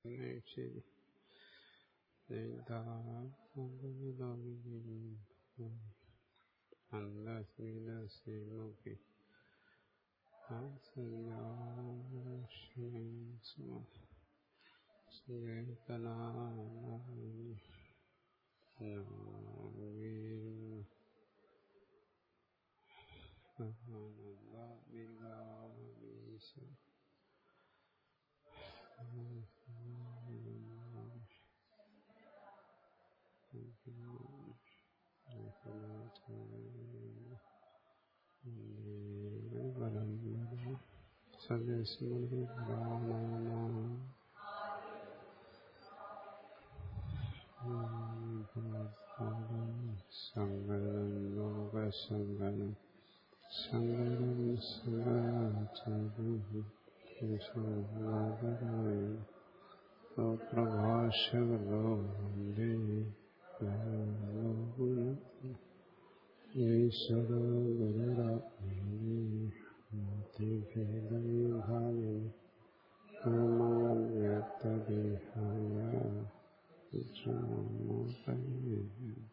ശരി അന്തസ്മിതസ്മുഖി ആനന്ദ സങ്കരം ലോകസങ്കരം സങ്കരം സങ്കരം പ്രഭാഷകോ വന്ദേ ഈശ്വരോ ഗുരുരാത്മേഭേദവിഭാഗം വ്യക്തദേഹായ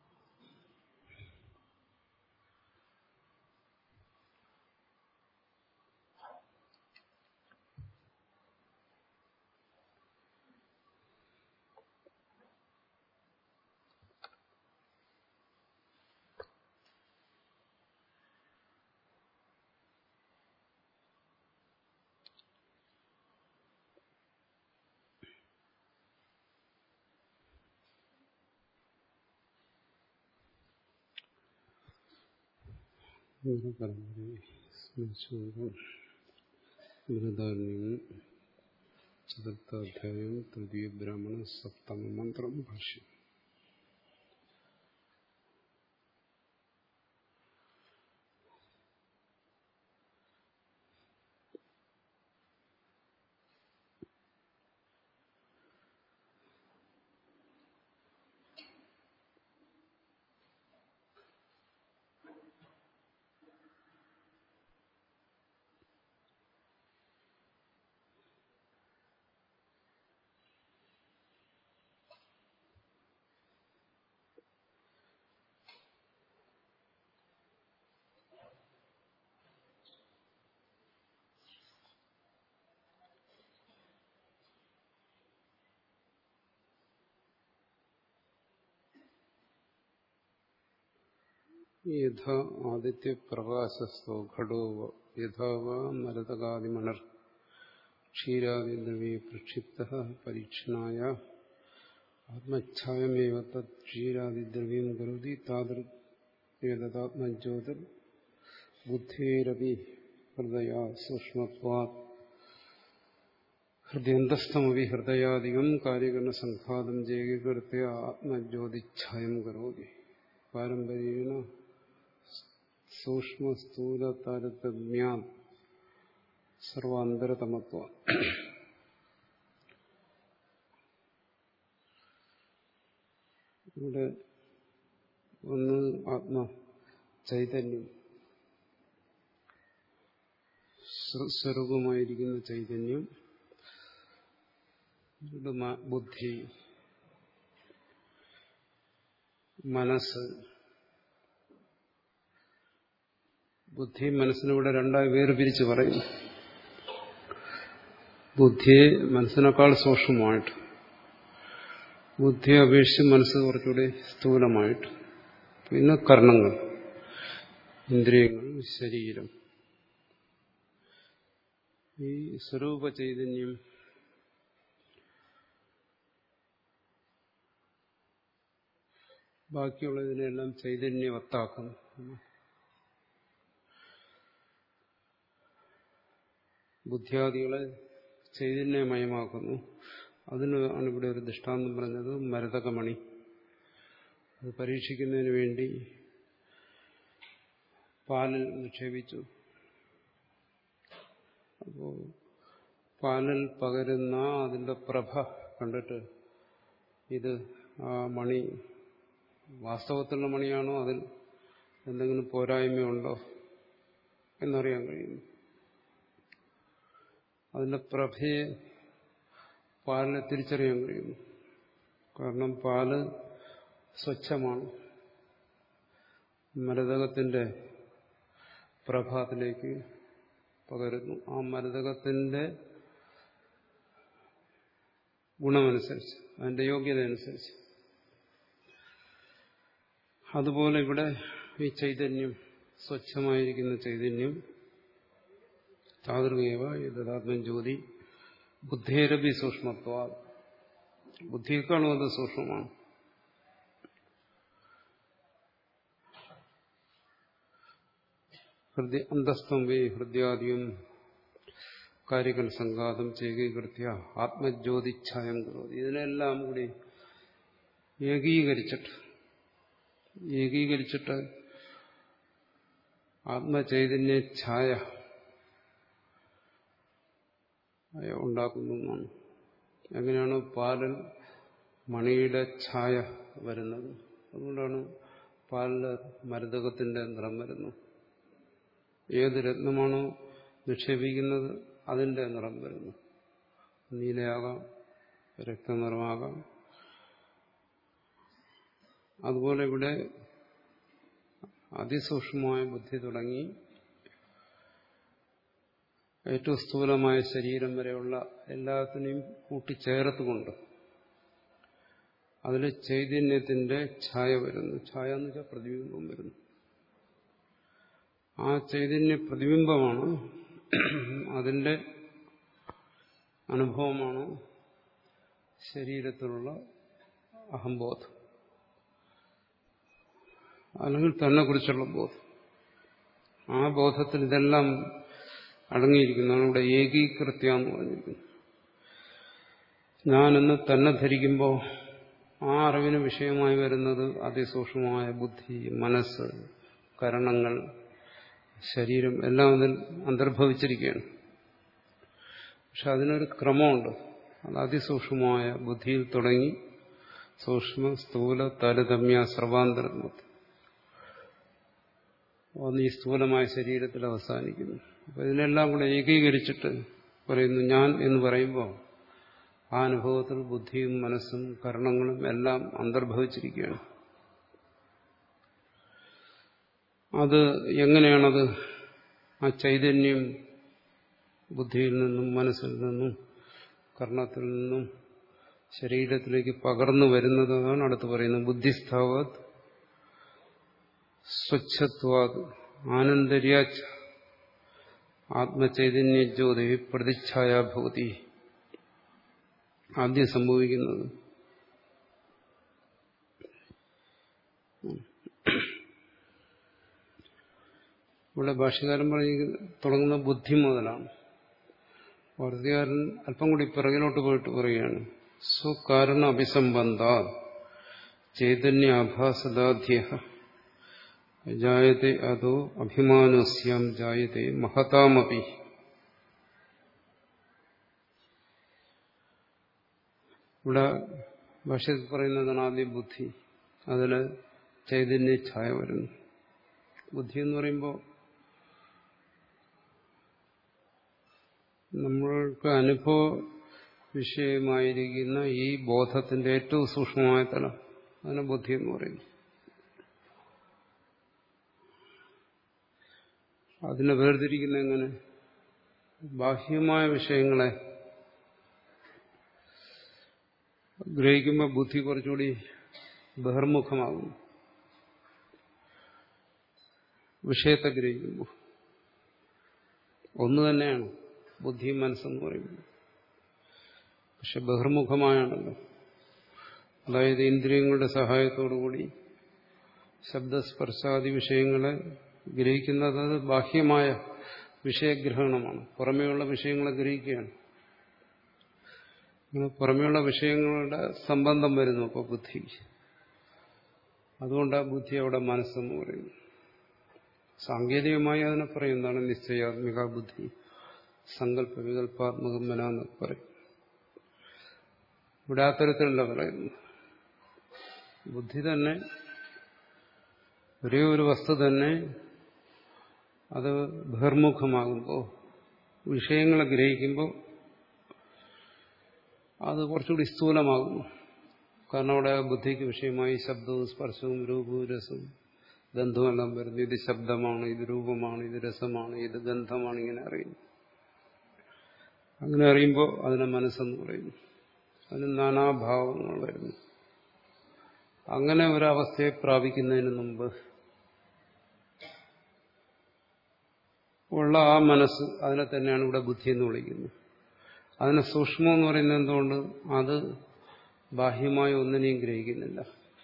ഗുരുപരമ്പരയെ സ്മരിച്ചുകൊണ്ട് ബൃഹദാരണ്യം ചതുർത്ഥാധ്യായം തൃതീയ ബ്രാഹ്മണ സപ്തമ മന്ത്രം ഭാഷ്യം യഥ ആദിത്യപ്രകാശസ്തോ ഘടോ യഥാവ മരതകാദിമണർ ക്ഷീരാദിദ്രവ്യേ പ്രക്ഷിപ്ത പരീക്ഷണായ ആത്മച്ഛായമേവ തത് ക്ഷീരാദിദ്രവ്യം കരോതി താതൃത്മജ്യോതിർ ബുദ്ധിരപി ഹൃദയ സൂക്ഷ്മത്വാത് ഹൃദയന്തസ്ഥമപി ഹൃദയാധികം കാര്യകരണസംഘാതം ജേകീകൃത്യ ആത്മജ്യോതിച്ഛായം കരോതി പാരമ്പര്യേണ സൂക്ഷ്മസ്ഥൂല താരതമ്യാ സർവാന്തരതമത്വ ഇവിടെ ഒന്ന് ആത്മ ചൈതന്യം സ്വരൂപമായിരിക്കുന്ന ചൈതന്യം ബുദ്ധി മനസ്സ് ബുദ്ധി മനസ്സിനിവിടെ രണ്ടായി വേർപിരിച്ച് പറയും ബുദ്ധിയെ മനസ്സിനേക്കാൾ സൂക്ഷ്മമായിട്ട് ബുദ്ധിയെ അപേക്ഷിച്ച് മനസ്സ് കുറച്ചുകൂടി സ്ഥൂലമായിട്ട് പിന്നെ കർണങ്ങൾ ഇന്ദ്രിയങ്ങൾ ശരീരം ഈ സ്വരൂപ ചൈതന്യം ബാക്കിയുള്ളതിനെല്ലാം ചൈതന്യവത്താക്കുന്നു ബുദ്ധിയാദികളെ ചൈതന്യമയമാക്കുന്നു അതിന് ആണ് ഇവിടെ ഒരു ദൃഷ്ടാന്തം പറഞ്ഞത് മരതകമണി അത് പരീക്ഷിക്കുന്നതിന് വേണ്ടി പാലിൽ നിക്ഷേപിച്ചു അപ്പോൾ പാലിൽ പകരുന്ന അതിൻ്റെ പ്രഭ കണ്ടിട്ട് ഇത് ആ മണി വാസ്തവത്തിലുള്ള മണിയാണോ അതിൽ എന്തെങ്കിലും പോരായ്മയുണ്ടോ എന്നറിയാൻ കഴിയുന്നു അതിന്റെ പ്രഭയെ പാലിനെ തിരിച്ചറിയാൻ കഴിയുന്നു കാരണം പാല് സ്വച്ഛമാണ് മരതകത്തിന്റെ പ്രഭാത്തിലേക്ക് പകരുന്നു ആ മരതകത്തിന്റെ ഗുണമനുസരിച്ച് അതിന്റെ യോഗ്യത അനുസരിച്ച് അതുപോലെ ഇവിടെ ഈ ചൈതന്യം സ്വച്ഛമായിരിക്കുന്ന ചൈതന്യം ചാതുർഗേവ യഥാത്മം ജ്യോതി ബുദ്ധേരപി സൂക്ഷ്മത്വ ബുദ്ധിയേക്കാളും അത് സൂക്ഷ്മമാണ് ഹൃദയ അന്തസ്ഥം വേ ഹൃദയാദിയും കാര്യങ്ങൾ സംഘാതം ചെയ്കീകൃത്യ ആത്മജ്യോതിച്ഛായം കരോതി ഇതിനെല്ലാം കൂടി ഏകീകരിച്ചിട്ട് ഏകീകരിച്ചിട്ട് ആത്മചൈതന്യ ഛായ ഉണ്ടാക്കുന്നു എന്നാണ് എങ്ങനെയാണ് പാലിൽ മണിയുടെ ഛായ വരുന്നത് അതുകൊണ്ടാണ് പാലില് മരുതകത്തിന്റെ നിറം വരുന്നത് ഏത് രത്നമാണോ നിക്ഷേപിക്കുന്നത് അതിന്റെ നിറം വരുന്നു നീലയാകാം രക്തനിറമാകാം അതുപോലെ ഇവിടെ അതിസൂക്ഷ്മമായ ബുദ്ധി തുടങ്ങി ഏറ്റവും സ്ഥൂലമായ ശരീരം വരെയുള്ള എല്ലാത്തിനെയും കൂട്ടിച്ചേർത്തുകൊണ്ട് അതിൽ ചൈതന്യത്തിന്റെ ഛായ വരുന്നു ഛായ എന്ന് വെച്ചാൽ പ്രതിബിംബം വരുന്നു ആ ചൈതന്യ പ്രതിബിംബമാണ് അതിന്റെ അനുഭവമാണ് ശരീരത്തിലുള്ള അഹംബോധം അല്ലെങ്കിൽ തന്നെ കുറിച്ചുള്ള ബോധം ആ ബോധത്തിൽ ഇതെല്ലാം അടങ്ങിയിരിക്കുന്നതാണ് ഇവിടെ ഏകീകൃത്യ എന്ന് പറഞ്ഞിരിക്കുന്നത് ഞാനെന്ന് തന്നെ ധരിക്കുമ്പോൾ ആ അറിവിന് വിഷയമായി വരുന്നത് അതിസൂക്ഷ്മമായ ബുദ്ധി മനസ്സ് കരണങ്ങൾ ശരീരം എല്ലാം അതിൽ അന്തർഭവിച്ചിരിക്കുകയാണ് പക്ഷെ അതിനൊരു ക്രമമുണ്ട് അത് അതിസൂക്ഷ്മമായ ബുദ്ധിയിൽ തുടങ്ങി സൂക്ഷ്മ സ്ഥൂല താരതമ്യ സർവാന്തരമത്ത് ഒന്ന് ഈ സ്ഥൂലമായ ശരീരത്തിൽ അവസാനിക്കുന്നു അപ്പൊ ഇതിനെല്ലാം കൂടെ ഏകീകരിച്ചിട്ട് പറയുന്നു ഞാൻ എന്ന് പറയുമ്പോൾ ആ അനുഭവത്തിൽ ബുദ്ധിയും മനസ്സും കരണങ്ങളും എല്ലാം അന്തർഭവിച്ചിരിക്കുകയാണ് അത് എങ്ങനെയാണത് ആ ചൈതന്യം ബുദ്ധിയിൽ നിന്നും മനസ്സിൽ നിന്നും കർണത്തിൽ നിന്നും ശരീരത്തിലേക്ക് പകർന്നു വരുന്നത് അതാണ് അടുത്ത് പറയുന്നത് ബുദ്ധിസ്ഥാവത് സ്വച്ഛത്വാത് ആനന്ദര്യാച്ച ആത്മചൈതന്യ ജ്യോതി പ്രതിച്ഛായാഭൂതി ആദ്യം സംഭവിക്കുന്നത് ഇവിടെ ഭാഷകാരൻ പറഞ്ഞ തുടങ്ങുന്ന ബുദ്ധി മുതലാണ് ഭാരതീയകാരൻ അല്പം കൂടി പിറകിലോട്ട് പോയിട്ട് പറയുകയാണ് സ്വകാരണ അഭിസംബന്ധ ചൈതന്യാഭാസദാധ്യ ജായത്തെ അതോ അഭിമാനസ്യാം ജായത്തെ മഹതാമപി ഇവിടെ ഭാഷയിൽ പറയുന്നതാണ് ആദ്യം ബുദ്ധി അതിൽ ചൈതന്യ ഛായ വരുന്നു ബുദ്ധി എന്ന് പറയുമ്പോൾ നമ്മൾക്ക് അനുഭവ വിഷയമായിരിക്കുന്ന ഈ ബോധത്തിന്റെ ഏറ്റവും സൂക്ഷ്മമായ തലം അതിനെ ബുദ്ധി എന്ന് പറയുന്നു അതിനെ വേർതിരിക്കുന്ന എങ്ങനെ ബാഹ്യമായ വിഷയങ്ങളെ ഗ്രഹിക്കുമ്പോൾ ബുദ്ധി കുറച്ചുകൂടി ബഹിർമുഖമാകുന്നു വിഷയത്തെ ഗ്രഹിക്കുമ്പോൾ ഒന്ന് തന്നെയാണ് ബുദ്ധിയും മനസ്സെന്ന് പറയുന്നത് പക്ഷെ ബഹിർമുഖമായാണല്ലോ അതായത് ഇന്ദ്രിയങ്ങളുടെ സഹായത്തോടുകൂടി ശബ്ദസ്പർശാദി വിഷയങ്ങളെ ഗ്രഹിക്കുന്നത് അത് ബാഹ്യമായ വിഷയഗ്രഹണമാണ് പുറമേയുള്ള വിഷയങ്ങളെ ഗ്രഹിക്കുകയാണ് അങ്ങനെ പുറമേയുള്ള വിഷയങ്ങളുടെ സംബന്ധം വരുന്നു അപ്പോൾ ബുദ്ധി അതുകൊണ്ട് ആ ബുദ്ധി അവിടെ മനസ്സെന്ന് പറയുന്നു സാങ്കേതികമായി അതിനെ പറയുന്നതാണ് നിശ്ചയാത്മിക ബുദ്ധി സങ്കല്പ വികല്പാത്മകം മന എന്നൊക്കെ പറയും ഇവിടെ ആ തരത്തിലല്ല പറയുന്നു ബുദ്ധി തന്നെ ഒരേ ഒരു വസ്തു തന്നെ അത് ബഹിർമുഖമാകുമ്പോൾ വിഷയങ്ങളെ ഗ്രഹിക്കുമ്പോൾ അത് കുറച്ചുകൂടി സ്ഥൂലമാകുന്നു കാരണം അവിടെ ബുദ്ധിക്ക് വിഷയമായി ശബ്ദവും സ്പർശവും രൂപവും രസവും ഗന്ധവും എല്ലാം വരുന്നു ഇത് ശബ്ദമാണ് ഇത് രൂപമാണ് ഇത് രസമാണ് ഇത് ഗന്ധമാണ് ഇങ്ങനെ അറിയുന്നു അങ്ങനെ അറിയുമ്പോൾ അതിനെ മനസ്സെന്ന് പറയുന്നു അതിന് നാനാഭാവങ്ങൾ വരുന്നു അങ്ങനെ ഒരവസ്ഥയെ പ്രാപിക്കുന്നതിന് മുമ്പ് ഉള്ള ആ മനസ്സ് അതിനെ തന്നെയാണ് ഇവിടെ ബുദ്ധി എന്ന് വിളിക്കുന്നത് അതിനെ സൂക്ഷ്മം എന്ന് പറയുന്നത് എന്തുകൊണ്ട് അത് ബാഹ്യമായ ഒന്നിനെയും ഗ്രഹിക്കുന്നില്ല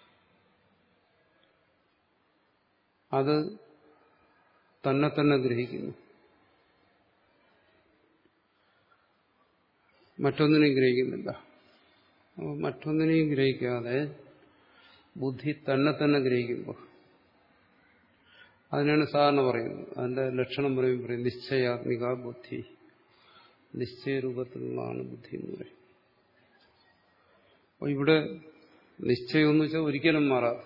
അത് തന്നെ തന്നെ ഗ്രഹിക്കുന്നു മറ്റൊന്നിനെയും ഗ്രഹിക്കുന്നില്ല അപ്പോൾ മറ്റൊന്നിനെയും ഗ്രഹിക്കാതെ ബുദ്ധി തന്നെ തന്നെ ഗ്രഹിക്കുമ്പോൾ അതിനാണ് സാധാരണ പറയുന്നത് അതിന്റെ ലക്ഷണം പറയും പറയും നിശ്ചയാത്മിക ബുദ്ധി നിശ്ചയരൂപത്തിലുള്ളതാണ് ബുദ്ധി എന്ന് പറയും അപ്പോൾ ഇവിടെ നിശ്ചയം എന്ന് വെച്ചാൽ ഒരിക്കലും മാറാതെ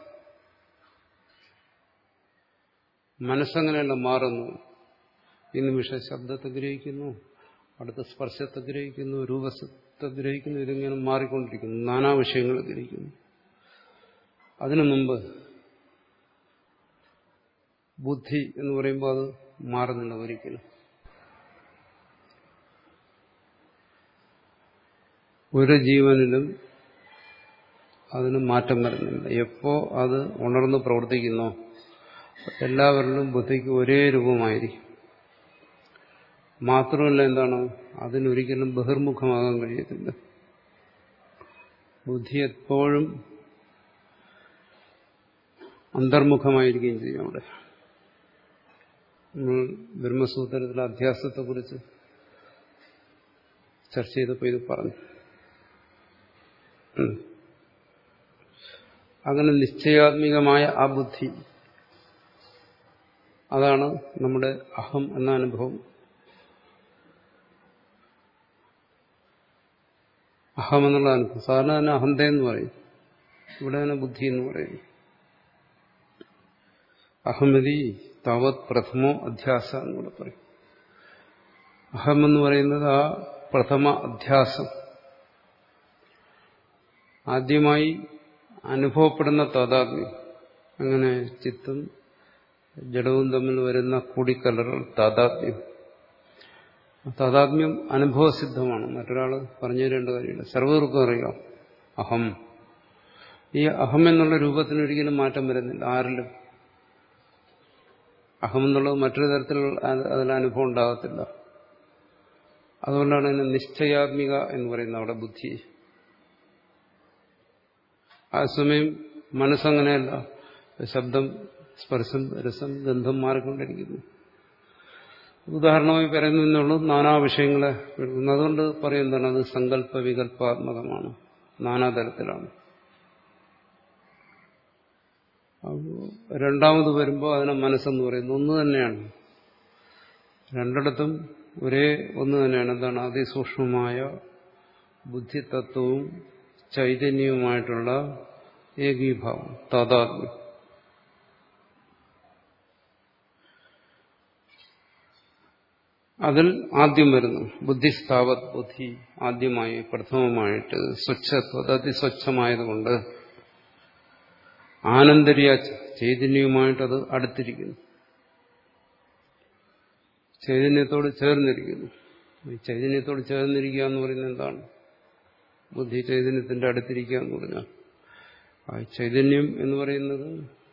മനസ്സങ്ങനെയല്ല മാറുന്നു ഈ നിമിഷം ശബ്ദത്തെ ഗ്രഹിക്കുന്നു അടുത്ത സ്പർശത്തെ ഗ്രഹിക്കുന്നു രൂപത്തെ ഗ്രഹിക്കുന്നു ഇതിങ്ങനെ മാറിക്കൊണ്ടിരിക്കുന്നു നാനാ വിഷയങ്ങൾ ഗ്രഹിക്കുന്നു അതിനു മുമ്പ് ബുദ്ധി എന്ന് പറയുമ്പോൾ അത് മാറുന്നില്ല ഒരിക്കലും ഒരു ജീവനിലും അതിന് മാറ്റം വരുന്നില്ല എപ്പോ അത് ഉണർന്ന് പ്രവർത്തിക്കുന്നോ എല്ലാവരിലും ബുദ്ധിക്ക് ഒരേ രൂപമായിരിക്കും മാത്രമല്ല എന്താണ് അതിനൊരിക്കലും ബഹിർമുഖമാകാൻ കഴിയത്തില്ല ബുദ്ധി എപ്പോഴും അന്തർമുഖമായിരിക്കുകയും ചെയ്യും അവിടെ നമ്മൾ ബ്രഹ്മസൂത്രത്തിലെ അധ്യാസത്തെക്കുറിച്ച് ചർച്ച ചെയ്തപ്പോൾ ഇത് പറഞ്ഞു അങ്ങനെ നിശ്ചയാത്മികമായ ആ ബുദ്ധി അതാണ് നമ്മുടെ അഹം എന്ന അനുഭവം അഹം എന്നുള്ള അനുഭവം സാധാരണ തന്നെ അഹന്ത എന്ന് പറയും ഇവിടെ തന്നെ ബുദ്ധി എന്ന് പറയുന്നു അഹമ്മതി താവത് പ്രഥമോ അധ്യാസ എന്നൂടെ പറയും അഹം എന്ന് പറയുന്നത് ആ പ്രഥമ അധ്യാസം ആദ്യമായി അനുഭവപ്പെടുന്ന താതാത്മ്യം അങ്ങനെ ചിത്തും ജഡവും തമ്മിൽ വരുന്ന കൂടിക്കലറുകൾ താതാത്മ്യം താതാത്മ്യം അനുഭവസിദ്ധമാണ് മറ്റൊരാൾ പറഞ്ഞു തരേണ്ട കാര്യമില്ല സർവ്വർക്കും അറിയാം അഹം ഈ അഹം എന്നുള്ള രൂപത്തിന് ഒരിക്കലും മാറ്റം വരുന്നില്ല ആരിലും അഹം എന്നുള്ളത് മറ്റൊരു തരത്തിലുള്ള അതിൽ അനുഭവം ഉണ്ടാകത്തില്ല അതുകൊണ്ടാണ് അതിനെ നിശ്ചയാത്മിക എന്ന് പറയുന്നത് അവിടെ ബുദ്ധി ആ സമയം മനസ്സങ്ങനെയല്ല ശബ്ദം സ്പർശം രസം ഗന്ധം മാറിക്കൊണ്ടിരിക്കുന്നു ഉദാഹരണമായി പറയുന്നു എന്നുള്ളൂ നാനാ വിഷയങ്ങളെ എടുക്കുന്നു അതുകൊണ്ട് പറയുന്നതാണ് അത് സങ്കല്പ വികല്പാത്മകമാണ് നാനാതരത്തിലാണ് രണ്ടാമത് വരുമ്പോൾ അതിനെ മനസ്സെന്ന് പറയുന്നു ഒന്ന് തന്നെയാണ് രണ്ടിടത്തും ഒരേ ഒന്ന് തന്നെയാണ് എന്താണ് അതിസൂക്ഷ്മമായ ബുദ്ധിതത്വവും ചൈതന്യവുമായിട്ടുള്ള ഏകീഭാവം താതാത്മ്യം അതിൽ ആദ്യം വരുന്നു ബുദ്ധിസ്ഥാവത് ബുദ്ധി ആദ്യമായി പ്രഥമമായിട്ട് സ്വച്ഛത്വ അതിസ്വച്ഛമായതുകൊണ്ട് ആനന്ദരിയ ചൈതന്യവുമായിട്ടത് അടുത്തിരിക്കുന്നു ചൈതന്യത്തോട് ചേർന്നിരിക്കുന്നു ഈ ചൈതന്യത്തോട് ചേർന്നിരിക്കുക എന്ന് പറയുന്നത് എന്താണ് ബുദ്ധി ചൈതന്യത്തിന്റെ അടുത്തിരിക്കുക എന്ന് പറഞ്ഞാൽ ആ ചൈതന്യം എന്ന് പറയുന്നത്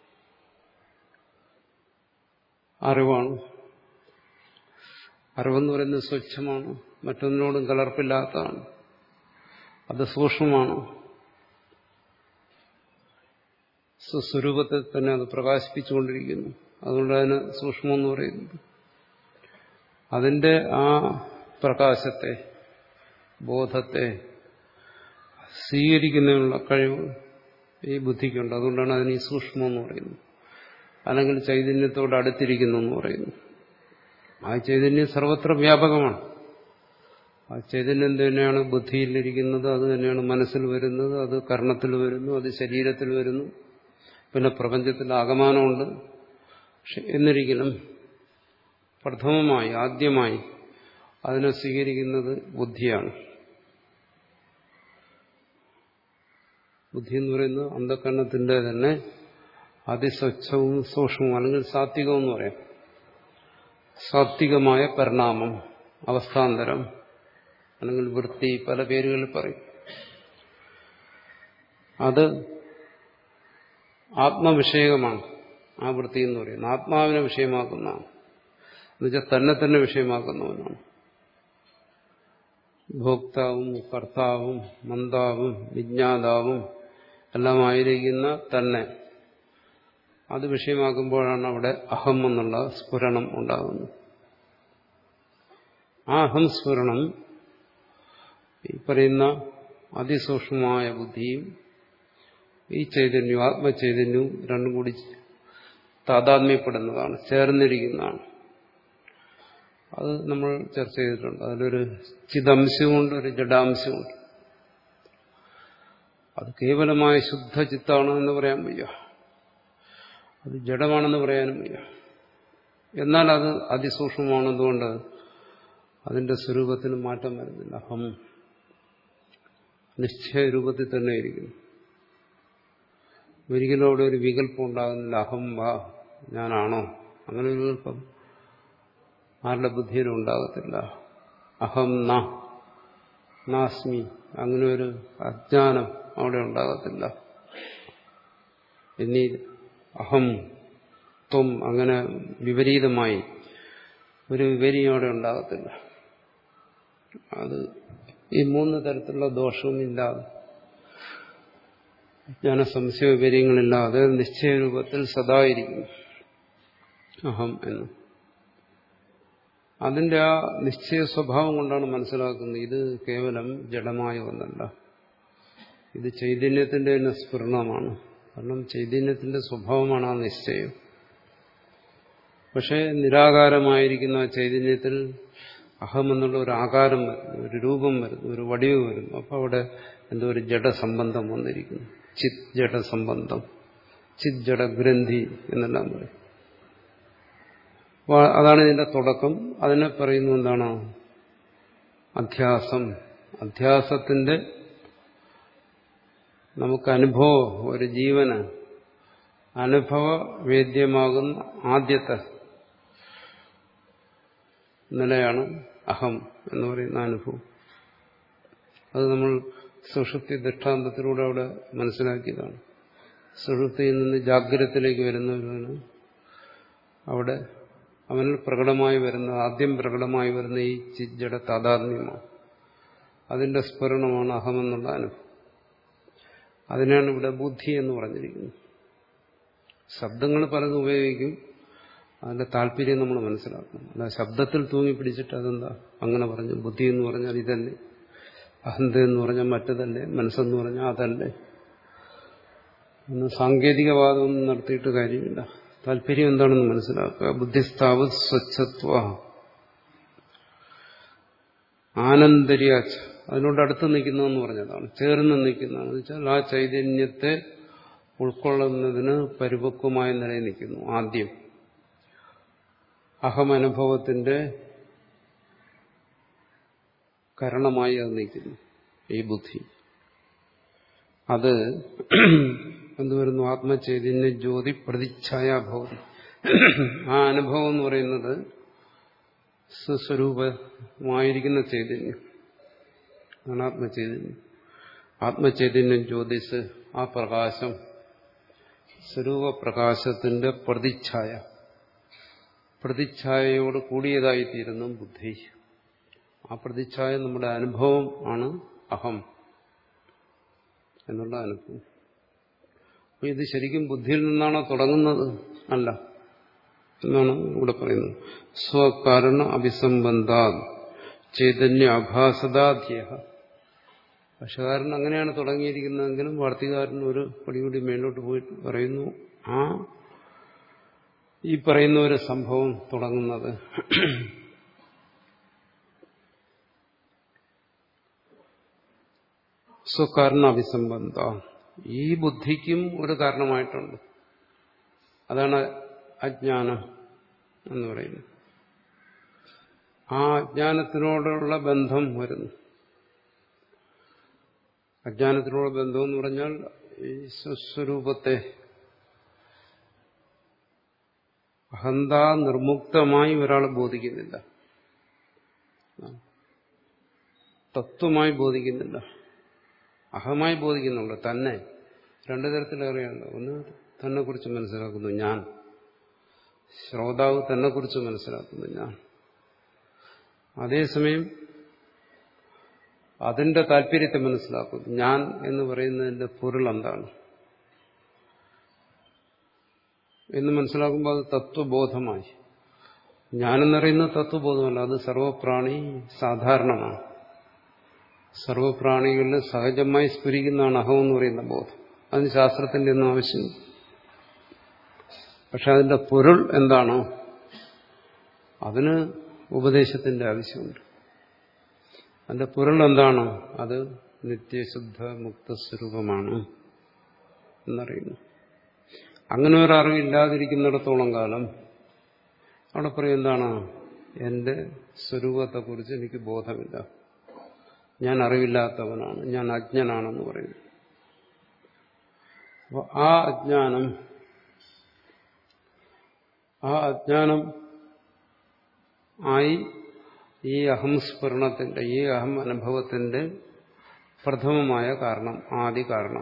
അറിവാണ് അറിവെന്ന് പറയുന്നത് സ്വച്ഛമാണ് മറ്റൊന്നിനോടും കലർപ്പില്ലാത്തതാണ് അത് സൂക്ഷ്മമാണ് സ്വസ്വരൂപത്തെ തന്നെ അത് പ്രകാശിപ്പിച്ചുകൊണ്ടിരിക്കുന്നു അതുകൊണ്ട് അതിന് സൂക്ഷ്മം എന്ന് പറയുന്നത് അതിന്റെ ആ പ്രകാശത്തെ ബോധത്തെ സ്വീകരിക്കുന്നതിനുള്ള കഴിവ് ഈ ബുദ്ധിക്കുണ്ട് അതുകൊണ്ടാണ് അതിന് ഈ സൂക്ഷ്മം എന്ന് പറയുന്നത് അല്ലെങ്കിൽ ചൈതന്യത്തോട് അടുത്തിരിക്കുന്നു എന്ന് പറയുന്നു ആ ചൈതന്യം സർവത്ര വ്യാപകമാണ് ആ ചൈതന്യം തന്നെയാണ് ബുദ്ധിയിലിരിക്കുന്നത് അത് തന്നെയാണ് മനസ്സിൽ വരുന്നത് അത് കർണത്തിൽ വരുന്നു അത് ശരീരത്തിൽ വരുന്നു പിന്നെ പ്രപഞ്ചത്തിൽ ആകമാനമുണ്ട് പക്ഷെ എന്നിരിക്കലും പ്രഥമമായി ആദ്യമായി അതിനെ സ്വീകരിക്കുന്നത് ബുദ്ധിയാണ് ബുദ്ധി എന്ന് പറയുന്നത് അന്ധക്കരണത്തിന്റെ തന്നെ അതിസ്വച്ഛവും സൂക്ഷ്മവും അല്ലെങ്കിൽ സാത്വികവും എന്ന് പറയാം സാത്വികമായ പരിണാമം അവസ്ഥാന്തരം അല്ലെങ്കിൽ വൃത്തി പല പേരുകളിൽ പറയും അത് ആത്മവിഷയകമാണ് ആ വൃത്തി എന്ന് പറയുന്നത് ആത്മാവിനെ വിഷയമാക്കുന്നതാണ് എന്നുവെച്ചാൽ തന്നെ തന്നെ വിഷയമാക്കുന്നവനാണ് ഭോക്താവും കർത്താവും മന്ദാവും വിജ്ഞാതാവും എല്ലാമായിരിക്കുന്ന തന്നെ അത് വിഷയമാക്കുമ്പോഴാണ് അവിടെ അഹം എന്നുള്ള സ്ഫുരണം ഉണ്ടാകുന്നത് ആ അഹം സ്ഫുരണം ഈ പറയുന്ന അതിസൂക്ഷ്മമായ ബുദ്ധിയും ഈ ചൈതന്യവും ആത്മചൈതന്യവും രണ്ടും കൂടി താതാത്മ്യപ്പെടുന്നതാണ് ചേർന്നിരിക്കുന്നതാണ് അത് നമ്മൾ ചർച്ച ചെയ്തിട്ടുണ്ട് അതിലൊരു ചിതംശമുണ്ട് ഒരു ജഡാംശമുണ്ട് അത് കേവലമായ ശുദ്ധ ചിത്താണ് എന്ന് പറയാൻ വയ്യ അത് ജഡമാണെന്ന് പറയാനും വയ്യ എന്നാൽ അത് അതിസൂക്ഷ്മമാണെന്നുകൊണ്ട് അതിന്റെ സ്വരൂപത്തിന് മാറ്റം വരുന്നില്ല അഹം നിശ്ചയ രൂപത്തിൽ തന്നെ ഇരിക്കുന്നു ഒരിക്കലും അവിടെ ഒരു വികല്പം ഉണ്ടാകുന്നില്ല അഹം വാ ഞാനാണോ അങ്ങനെ ഒരു വികല്പം ആരുടെ ബുദ്ധിയിലും ഉണ്ടാകത്തില്ല അഹം ന നാസ്മി അങ്ങനെ ഒരു അജ്ഞാനം അവിടെ ഉണ്ടാകത്തില്ല എന്നീ അഹം ത്വം അങ്ങനെ വിപരീതമായി ഒരു വിപരീയം അവിടെ ഉണ്ടാകത്തില്ല അത് ഈ മൂന്ന് തരത്തിലുള്ള ദോഷവും ഇല്ലാതെ ജ്ഞാനസംശയ വിപര്യങ്ങളില്ലാതെ നിശ്ചയരൂപത്തിൽ സദായിരിക്കുന്നു അഹം എന്ന് അതിന്റെ ആ നിശ്ചയ സ്വഭാവം കൊണ്ടാണ് മനസ്സിലാക്കുന്നത് ഇത് കേവലം ജഡമായ ഒന്നല്ല ഇത് ചൈതന്യത്തിന്റെ തന്നെ സ്ഫുരണമാണ് കാരണം ചൈതന്യത്തിന്റെ സ്വഭാവമാണ് ആ നിശ്ചയം പക്ഷെ നിരാകാരമായിരിക്കുന്ന ആ ചൈതന്യത്തിൽ അഹം എന്നുള്ള ഒരു ആകാരം വരുന്നു ഒരു രൂപം വരുന്നു ഒരു വടിവ് വരുന്നു അപ്പൊ അവിടെ എന്തോ ഒരു ജഡസംബന്ധം വന്നിരിക്കുന്നു ചിത് ജഡസംബന്ധം ചിത് ജഡഗ്രന്ഥി എന്നെല്ലാം പറയും അതാണ് ഇതിന്റെ തുടക്കം അതിനെ പറയുന്നു എന്താണ് അധ്യാസം അധ്യാസത്തിന്റെ നമുക്ക് അനുഭവം ഒരു ജീവന് അനുഭവവേദ്യമാകുന്ന ആദ്യത്തെ നിലയാണ് അഹം എന്ന് പറയുന്ന അനുഭവം അത് നമ്മൾ സുഷുപ്തി ദൃഷ്ടാന്തത്തിലൂടെ അവിടെ മനസ്സിലാക്കിയതാണ് സുഷുപ്തിയിൽ നിന്ന് ജാഗ്രതത്തിലേക്ക് വരുന്നവരാണ് അവിടെ അവനിൽ പ്രകടമായി വരുന്ന ആദ്യം പ്രകടമായി വരുന്ന ഈ ചിജ്ജട താതാത്മ്യമാണ് അതിന്റെ സ്ഫുരണമാണ് അഹമെന്നുള്ള അനുഭവം അതിനാണ് ഇവിടെ ബുദ്ധി എന്ന് പറഞ്ഞിരിക്കുന്നത് ശബ്ദങ്ങൾ പലതും ഉപയോഗിക്കും അതിന്റെ താല്പര്യം നമ്മൾ മനസ്സിലാക്കണം അല്ല ശബ്ദത്തിൽ തൂങ്ങി പിടിച്ചിട്ട് അതെന്താ അങ്ങനെ പറഞ്ഞു ബുദ്ധി എന്ന് പറഞ്ഞാൽ ഇതല്ലേ അഹന്ത എന്ന് പറഞ്ഞാൽ മറ്റതല്ലേ മനസ്സെന്ന് പറഞ്ഞാൽ അതല്ലേ എന്ന് സാങ്കേതികവാദമൊന്നും നടത്തിയിട്ട് കാര്യമില്ല താല്പര്യം എന്താണെന്ന് മനസ്സിലാക്കുക ബുദ്ധിസ്ഥാവ് സ്വച്ഛത്വ ആനന്ദര്യാച്ച അതിനോട് അടുത്ത് നിൽക്കുന്നതെന്ന് പറഞ്ഞതാണ് ചേർന്ന് നിൽക്കുന്നതെന്ന് വെച്ചാൽ ആ ചൈതന്യത്തെ ഉൾക്കൊള്ളുന്നതിന് പരിപക്വമായ നിലയിൽ നിൽക്കുന്നു ആദ്യം അഹമനുഭവത്തിന്റെ കരണമായി അത് നിൽക്കുന്നു ഈ ബുദ്ധി അത് എന്തുവരുന്നു ആത്മചൈതന്യ ജ്യോതി പ്രതിച്ഛായാഭവതി ആ അനുഭവം എന്ന് പറയുന്നത് സ്വസ്വരൂപമായിരിക്കുന്ന ചൈതന്യം ആണ് ആത്മചൈതന്യം ആത്മചൈതന്യം ജ്യോതിസ് ആ പ്രകാശം സ്വരൂപപ്രകാശത്തിന്റെ പ്രതിച്ഛായ പ്രതിച്ഛായയോട് കൂടിയതായിത്തീരുന്നു ബുദ്ധി ആ പ്രതിച്ഛായ നമ്മുടെ അനുഭവം ആണ് അഹം എന്നുള്ള അനുഭവം അപ്പൊ ഇത് ശരിക്കും ബുദ്ധിയിൽ നിന്നാണോ തുടങ്ങുന്നത് അല്ല എന്നാണ് ഇവിടെ പറയുന്നത് സ്വകാരണ അഭിസംബന്ധ ചൈതന്യ അഭാസതാധ്യ ഭാഷകാരൻ അങ്ങനെയാണ് തുടങ്ങിയിരിക്കുന്നതെങ്കിലും വാർത്തികാരൻ ഒരു പടി കൂടി മേലോട്ട് പോയിട്ട് പറയുന്നു ആ ഈ പറയുന്ന ഒരു സംഭവം തുടങ്ങുന്നത് സ്വകാരണ അഭിസംബന്ധ ഈ ബുദ്ധിക്കും ഒരു കാരണമായിട്ടുണ്ട് അതാണ് അജ്ഞാനം എന്ന് പറയുന്നത് ആ അജ്ഞാനത്തിനോടുള്ള ബന്ധം വരുന്നു അജ്ഞാനത്തിനുള്ള ബന്ധം എന്ന് പറഞ്ഞാൽ ഈ സ്വസ്വരൂപത്തെ അഹന്ത നിർമുക്തമായി ഒരാൾ ബോധിക്കുന്നില്ല തത്വമായി ബോധിക്കുന്നില്ല അഹമായി ബോധിക്കുന്നുള്ളൂ തന്നെ രണ്ടു തരത്തിലേറെയാണ് ഒന്ന് തന്നെ കുറിച്ച് മനസ്സിലാക്കുന്നു ഞാൻ ശ്രോതാവ് തന്നെ കുറിച്ച് മനസ്സിലാക്കുന്നു ഞാൻ അതേസമയം അതിന്റെ താല്പര്യത്തെ മനസ്സിലാക്കുന്നു ഞാൻ എന്ന് പറയുന്നതിന്റെ പൊരുൾ എന്താണ് എന്ന് മനസ്സിലാക്കുമ്പോൾ അത് തത്വബോധമായി ഞാനെന്നറിയുന്ന തത്വബോധമല്ല അത് സർവപ്രാണി സാധാരണമാണ് സർവപ്രാണികളിൽ സഹജമായി സ്ഫുരിക്കുന്നതാണ് അഹം എന്ന് പറയുന്ന ബോധം അതിന് ശാസ്ത്രത്തിന്റെ ഒന്നും ആവശ്യമില്ല പക്ഷെ അതിന്റെ പൊരുൾ എന്താണോ അതിന് ഉപദേശത്തിന്റെ ആവശ്യമുണ്ട് അതിന്റെ പൊരുൾ എന്താണ് അത് നിത്യശുദ്ധ മുക്തസ്വരൂപമാണ് എന്നറിയുന്നു അങ്ങനെ ഒരു അറിവില്ലാതിരിക്കുന്നിടത്തോളം കാലം അവിടെ പറയും എന്താണ് എന്റെ സ്വരൂപത്തെക്കുറിച്ച് എനിക്ക് ബോധമില്ല ഞാൻ അറിവില്ലാത്തവനാണ് ഞാൻ അജ്ഞനാണെന്ന് പറയുന്നു അപ്പോൾ ആ അജ്ഞാനം ആ അജ്ഞാനം ആയി ഈ അഹം സ്ഫുരണത്തിന്റെ ഈ അഹം അനുഭവത്തിന്റെ പ്രഥമമായ കാരണം ആദി കാരണം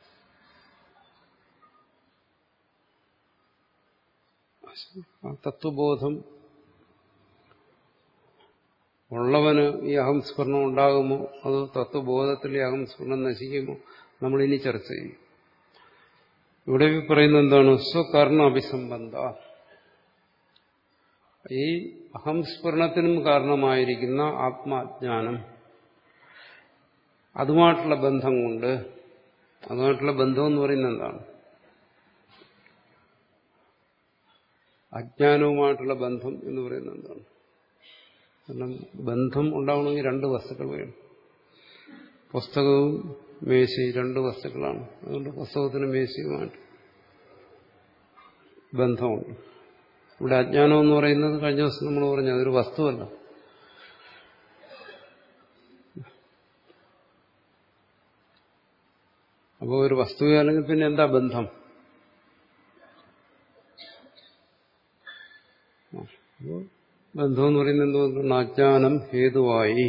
ആ തത്വബോധം ഉള്ളവന് ഈ അഹംസ്ഫുരണം ഉണ്ടാകുമോ അതോ തത്വബോധത്തിൽ ഈ അഹംസ്ഫുരണം നശിക്കുമോ നമ്മൾ ഇനി ചർച്ച ചെയ്യും ഇവിടെ പറയുന്നത് എന്താണ് സ്വകർണ അഭിസംബന്ധ ഈ അഹംസ്ഫുരണത്തിനും കാരണമായിരിക്കുന്ന ആത്മാജ്ഞാനം അതുമായിട്ടുള്ള ബന്ധം കൊണ്ട് അതുമായിട്ടുള്ള ബന്ധം എന്ന് പറയുന്നത് എന്താണ് അജ്ഞാനവുമായിട്ടുള്ള ബന്ധം എന്ന് പറയുന്നത് എന്താണ് കാരണം ബന്ധം ഉണ്ടാവണമെങ്കിൽ രണ്ട് വസ്തുക്കൾ വേണം പുസ്തകവും മേശയും രണ്ട് വസ്തുക്കളാണ് അതുകൊണ്ട് പുസ്തകത്തിന് മേശയുമായിട്ട് ബന്ധമുണ്ട് ഇവിടെ അജ്ഞാനം എന്ന് പറയുന്നത് കഴിഞ്ഞ ദിവസം നമ്മൾ പറഞ്ഞു അതൊരു വസ്തുവല്ല അപ്പോൾ ഒരു വസ്തു അല്ലെങ്കിൽ പിന്നെ എന്താ ബന്ധം അപ്പോൾ ബന്ധം എന്ന് പറയുന്നത് എന്തുകൊണ്ടാണ് അജ്ഞാനം ഹേതുവായി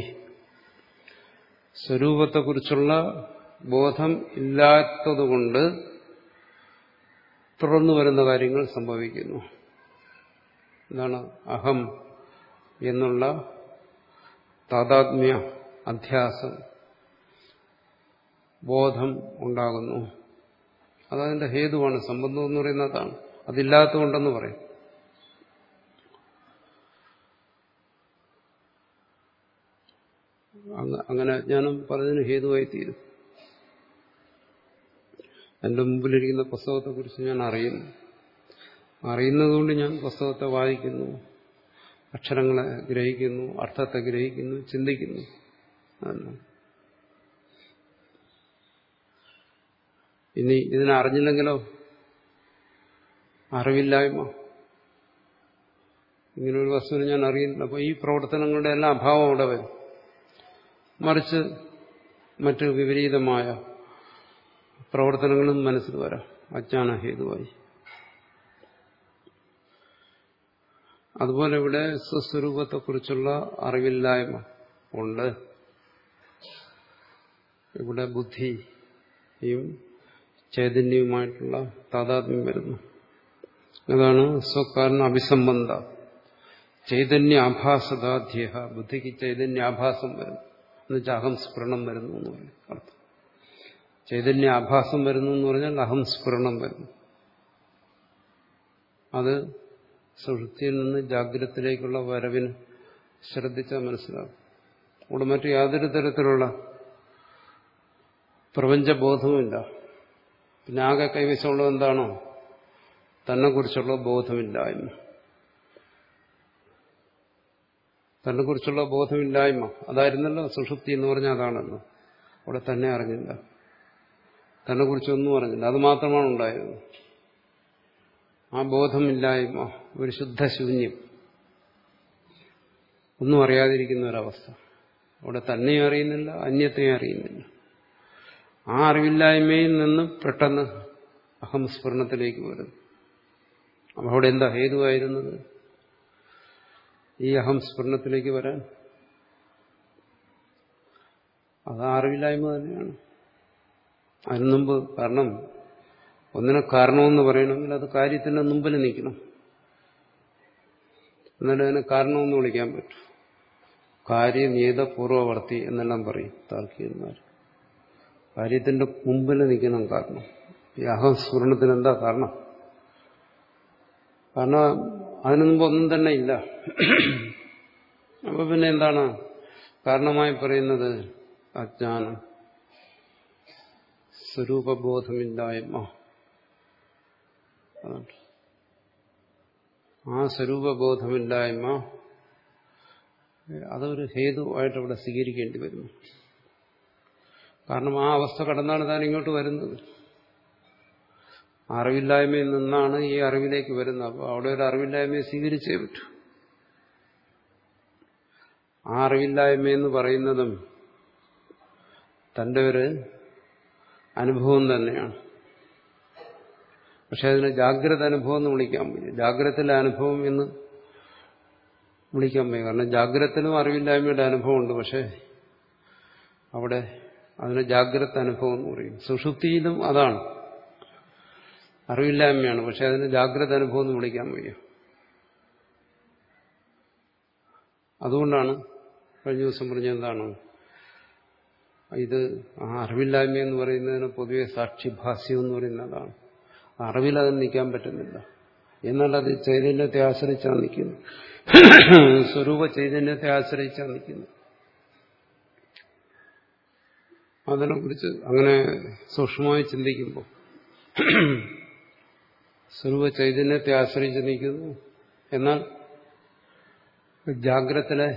സ്വരൂപത്തെക്കുറിച്ചുള്ള ബോധം ഇല്ലാത്തതുകൊണ്ട് തുടർന്നു വരുന്ന കാര്യങ്ങൾ സംഭവിക്കുന്നു എന്താണ് അഹം എന്നുള്ള താതാത്മ്യ അധ്യാസം ബോധം ഉണ്ടാകുന്നു അതതിന്റെ ഹേതുവാണ് സംബന്ധം എന്ന് പറയുന്നതാണ് അതില്ലാത്തതുകൊണ്ടെന്ന് പറയും അങ്ങനെ അജ്ഞാനം പലതിനും ഹേതുവായി തീരും എന്റെ മുമ്പിലിരിക്കുന്ന പുസ്തകത്തെക്കുറിച്ച് ഞാൻ അറിയുന്നു അറിയുന്നതുകൊണ്ട് ഞാൻ പുസ്തകത്തെ വായിക്കുന്നു അക്ഷരങ്ങളെ ഗ്രഹിക്കുന്നു അർത്ഥത്തെ ഗ്രഹിക്കുന്നു ചിന്തിക്കുന്നു അതല്ല ഇനി ഇതിനെ അറിഞ്ഞില്ലെങ്കിലോ അറിവില്ലായ്മ ഇങ്ങനൊരു വസ്തുവിനെ ഞാൻ അറിയില്ല അപ്പോൾ ഈ പ്രവർത്തനങ്ങളുടെ എല്ലാം അഭാവം അവിടെ വരും മറിച്ച് മറ്റ് വിപരീതമായ പ്രവർത്തനങ്ങളും മനസ്സിൽ വരാം അജ്ഞാന ഹേതുവായി അതുപോലെ ഇവിടെ സ്വസ്വരൂപത്തെക്കുറിച്ചുള്ള അറിവില്ലായ്മ ഉണ്ട് ഇവിടെ ബുദ്ധിയും ചൈതന്യവുമായിട്ടുള്ള താതാത്മ്യം വരുന്നു അതാണ് സ്വകാരണ അഭിസംബന്ധ ചൈതന്യ ആഭാസതാധ്യ ബുദ്ധിക്ക് ചൈതന്യാഭാസം വരുന്നു എന്നുവെച്ചാൽ അഹം സ്ഫുരണം വരുന്നു എന്ന് പറയും അർത്ഥം ചൈതന്യ ആഭാസം വരുന്നു എന്ന് പറഞ്ഞാൽ അഹം സ്ഫുരണം വരുന്നു അത് സുഷുപ്തിയിൽ നിന്ന് ജാഗ്രതത്തിലേക്കുള്ള വരവിന് ശ്രദ്ധിച്ചാൽ മനസ്സിലാകും അവിടെ മറ്റു യാതൊരു തരത്തിലുള്ള പ്രപഞ്ചബോധവുമില്ല പിന്നെ ആകെ കൈവശമുള്ളത് എന്താണോ തന്നെക്കുറിച്ചുള്ള ബോധമില്ലായ്മ തന്നെക്കുറിച്ചുള്ള ബോധമില്ലായ്മ അതായിരുന്നല്ലോ സുഷുപ്തി എന്ന് പറഞ്ഞാൽ അതാണല്ലോ അവിടെ തന്നെ അറിഞ്ഞില്ല തന്നെക്കുറിച്ചൊന്നും അറിഞ്ഞില്ല അത് മാത്രമാണ് ഉണ്ടായത് ആ ബോധമില്ലായ്മ ഒരു ശുദ്ധശൂന്യം ഒന്നും അറിയാതിരിക്കുന്ന ഒരവസ്ഥ അവിടെ തന്നെയും അറിയുന്നില്ല അന്യത്തെയും അറിയുന്നില്ല ആ അറിവില്ലായ്മയിൽ നിന്ന് പെട്ടെന്ന് അഹംസ്ഫുരണത്തിലേക്ക് വരുന്നു അപ്പൊ അവിടെ എന്താ ഹേതുവായിരുന്നത് ഈ അഹംസ്ഫുരണത്തിലേക്ക് വരാൻ അത് ആ അറിവില്ലായ്മ തന്നെയാണ് അതിന് മുമ്പ് കാരണം ഒന്നിനെ കാരണമെന്ന് പറയണമെങ്കിൽ അത് കാര്യത്തിന്റെ മുമ്പിൽ നിൽക്കണം എന്നാലും അതിനെ കാരണമെന്ന് വിളിക്കാൻ പറ്റും കാര്യനിയത പൂർവവർത്തി എന്നെല്ലാം പറയും താർക്കികന്മാർ കാര്യത്തിന്റെ മുമ്പിൽ നിൽക്കണം കാരണം ഈ അഹംസ്ഫുരണത്തിന് എന്താ കാരണം കാരണം അതിനു മുമ്പ് ഒന്നും തന്നെ ഇല്ല അപ്പൊ പിന്നെ എന്താണ് കാരണമായി പറയുന്നത് അജ്ഞാനം സ്വരൂപബോധമില്ലായ്മ അതാണ് ആ സ്വരൂപബോധമില്ലായ്മ അതൊരു ഹേതുവായിട്ട് ഇവിടെ സ്വീകരിക്കേണ്ടി വരുന്നു കാരണം ആ അവസ്ഥ കടന്നാണ് താൻ ഇങ്ങോട്ട് വരുന്നത് അറിവില്ലായ്മയിൽ നിന്നാണ് ഈ അറിവിലേക്ക് വരുന്നത് അപ്പോൾ അവിടെ ഒരു അറിവില്ലായ്മയെ സ്വീകരിച്ചേ പറ്റൂ ആ അറിവില്ലായ്മ എന്ന് പറയുന്നതും തന്റെ ഒരു അനുഭവം തന്നെയാണ് പക്ഷെ അതിന് ജാഗ്രത അനുഭവം എന്ന് വിളിക്കാൻ വയ്യ ജാഗ്രതയിലെ അനുഭവം എന്ന് വിളിക്കാൻ വയ്യ കാരണം ജാഗ്രതത്തിലും അറിവില്ലായ്മയുടെ അനുഭവമുണ്ട് പക്ഷെ അവിടെ അതിന് ജാഗ്രത അനുഭവം എന്ന് പറയും സുഷുപ്തിയിലും അതാണ് അറിവില്ലായ്മയാണ് പക്ഷെ അതിന് ജാഗ്രത അനുഭവം എന്ന് വിളിക്കാൻ വയ്യ അതുകൊണ്ടാണ് കഴിഞ്ഞ ദിവസം പറഞ്ഞ എന്താണ് ഇത് ആ അറിവില്ലായ്മ എന്ന് പറയുന്നതിന് പൊതുവെ സാക്ഷിഭാസ്യം എന്ന് പറയുന്നതാണ് അറിവിൽ അത് നിൽക്കാൻ പറ്റുന്നില്ല എന്നാൽ അത് ചൈതന്യത്തെ ആശ്രയിച്ചാണ് നിൽക്കുന്നത് സ്വരൂപ ചൈതന്യത്തെ ആശ്രയിച്ചാണ് നിൽക്കുന്നത് അതിനെക്കുറിച്ച് അങ്ങനെ സൂക്ഷ്മമായി ചിന്തിക്കുമ്പോൾ സ്വരൂപ ചൈതന്യത്തെ ആശ്രയിച്ച് നിൽക്കുന്നു എന്നാൽ ജാഗ്രതത്തിലെ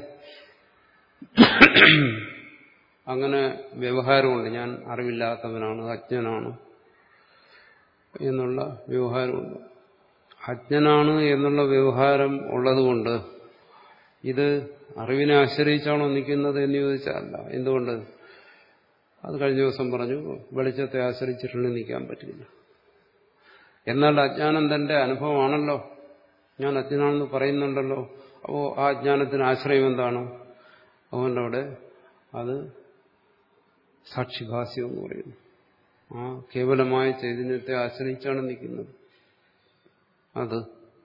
അങ്ങനെ വ്യവഹാരമുണ്ട് ഞാൻ അറിവില്ലാത്തവനാണ് അജ്ഞനാണ് എന്നുള്ള വ്യവഹാരമുണ്ട് അജ്ഞനാണ് എന്നുള്ള വ്യവഹാരം ഉള്ളതുകൊണ്ട് ഇത് അറിവിനെ ആശ്രയിച്ചാണോ നിൽക്കുന്നത് എന്ന് ചോദിച്ചല്ല എന്തുകൊണ്ട് അത് കഴിഞ്ഞ ദിവസം പറഞ്ഞു വെളിച്ചത്തെ ആശ്രയിച്ചിട്ടുള്ള നിൽക്കാൻ പറ്റില്ല എന്നാൽ അജ്ഞാനം തന്റെ അനുഭവമാണല്ലോ ഞാൻ അജ്ഞനാണെന്ന് പറയുന്നുണ്ടല്ലോ അപ്പോൾ ആ അജ്ഞാനത്തിന് ആശ്രയം എന്താണ് അതുകൊണ്ട് അവിടെ അത് സാക്ഷിഭാസ്യം എന്ന് പറയുന്നു ആ കേവലമായ ചൈതന്യത്തെ ആശ്രയിച്ചാണ് നിൽക്കുന്നത് അത്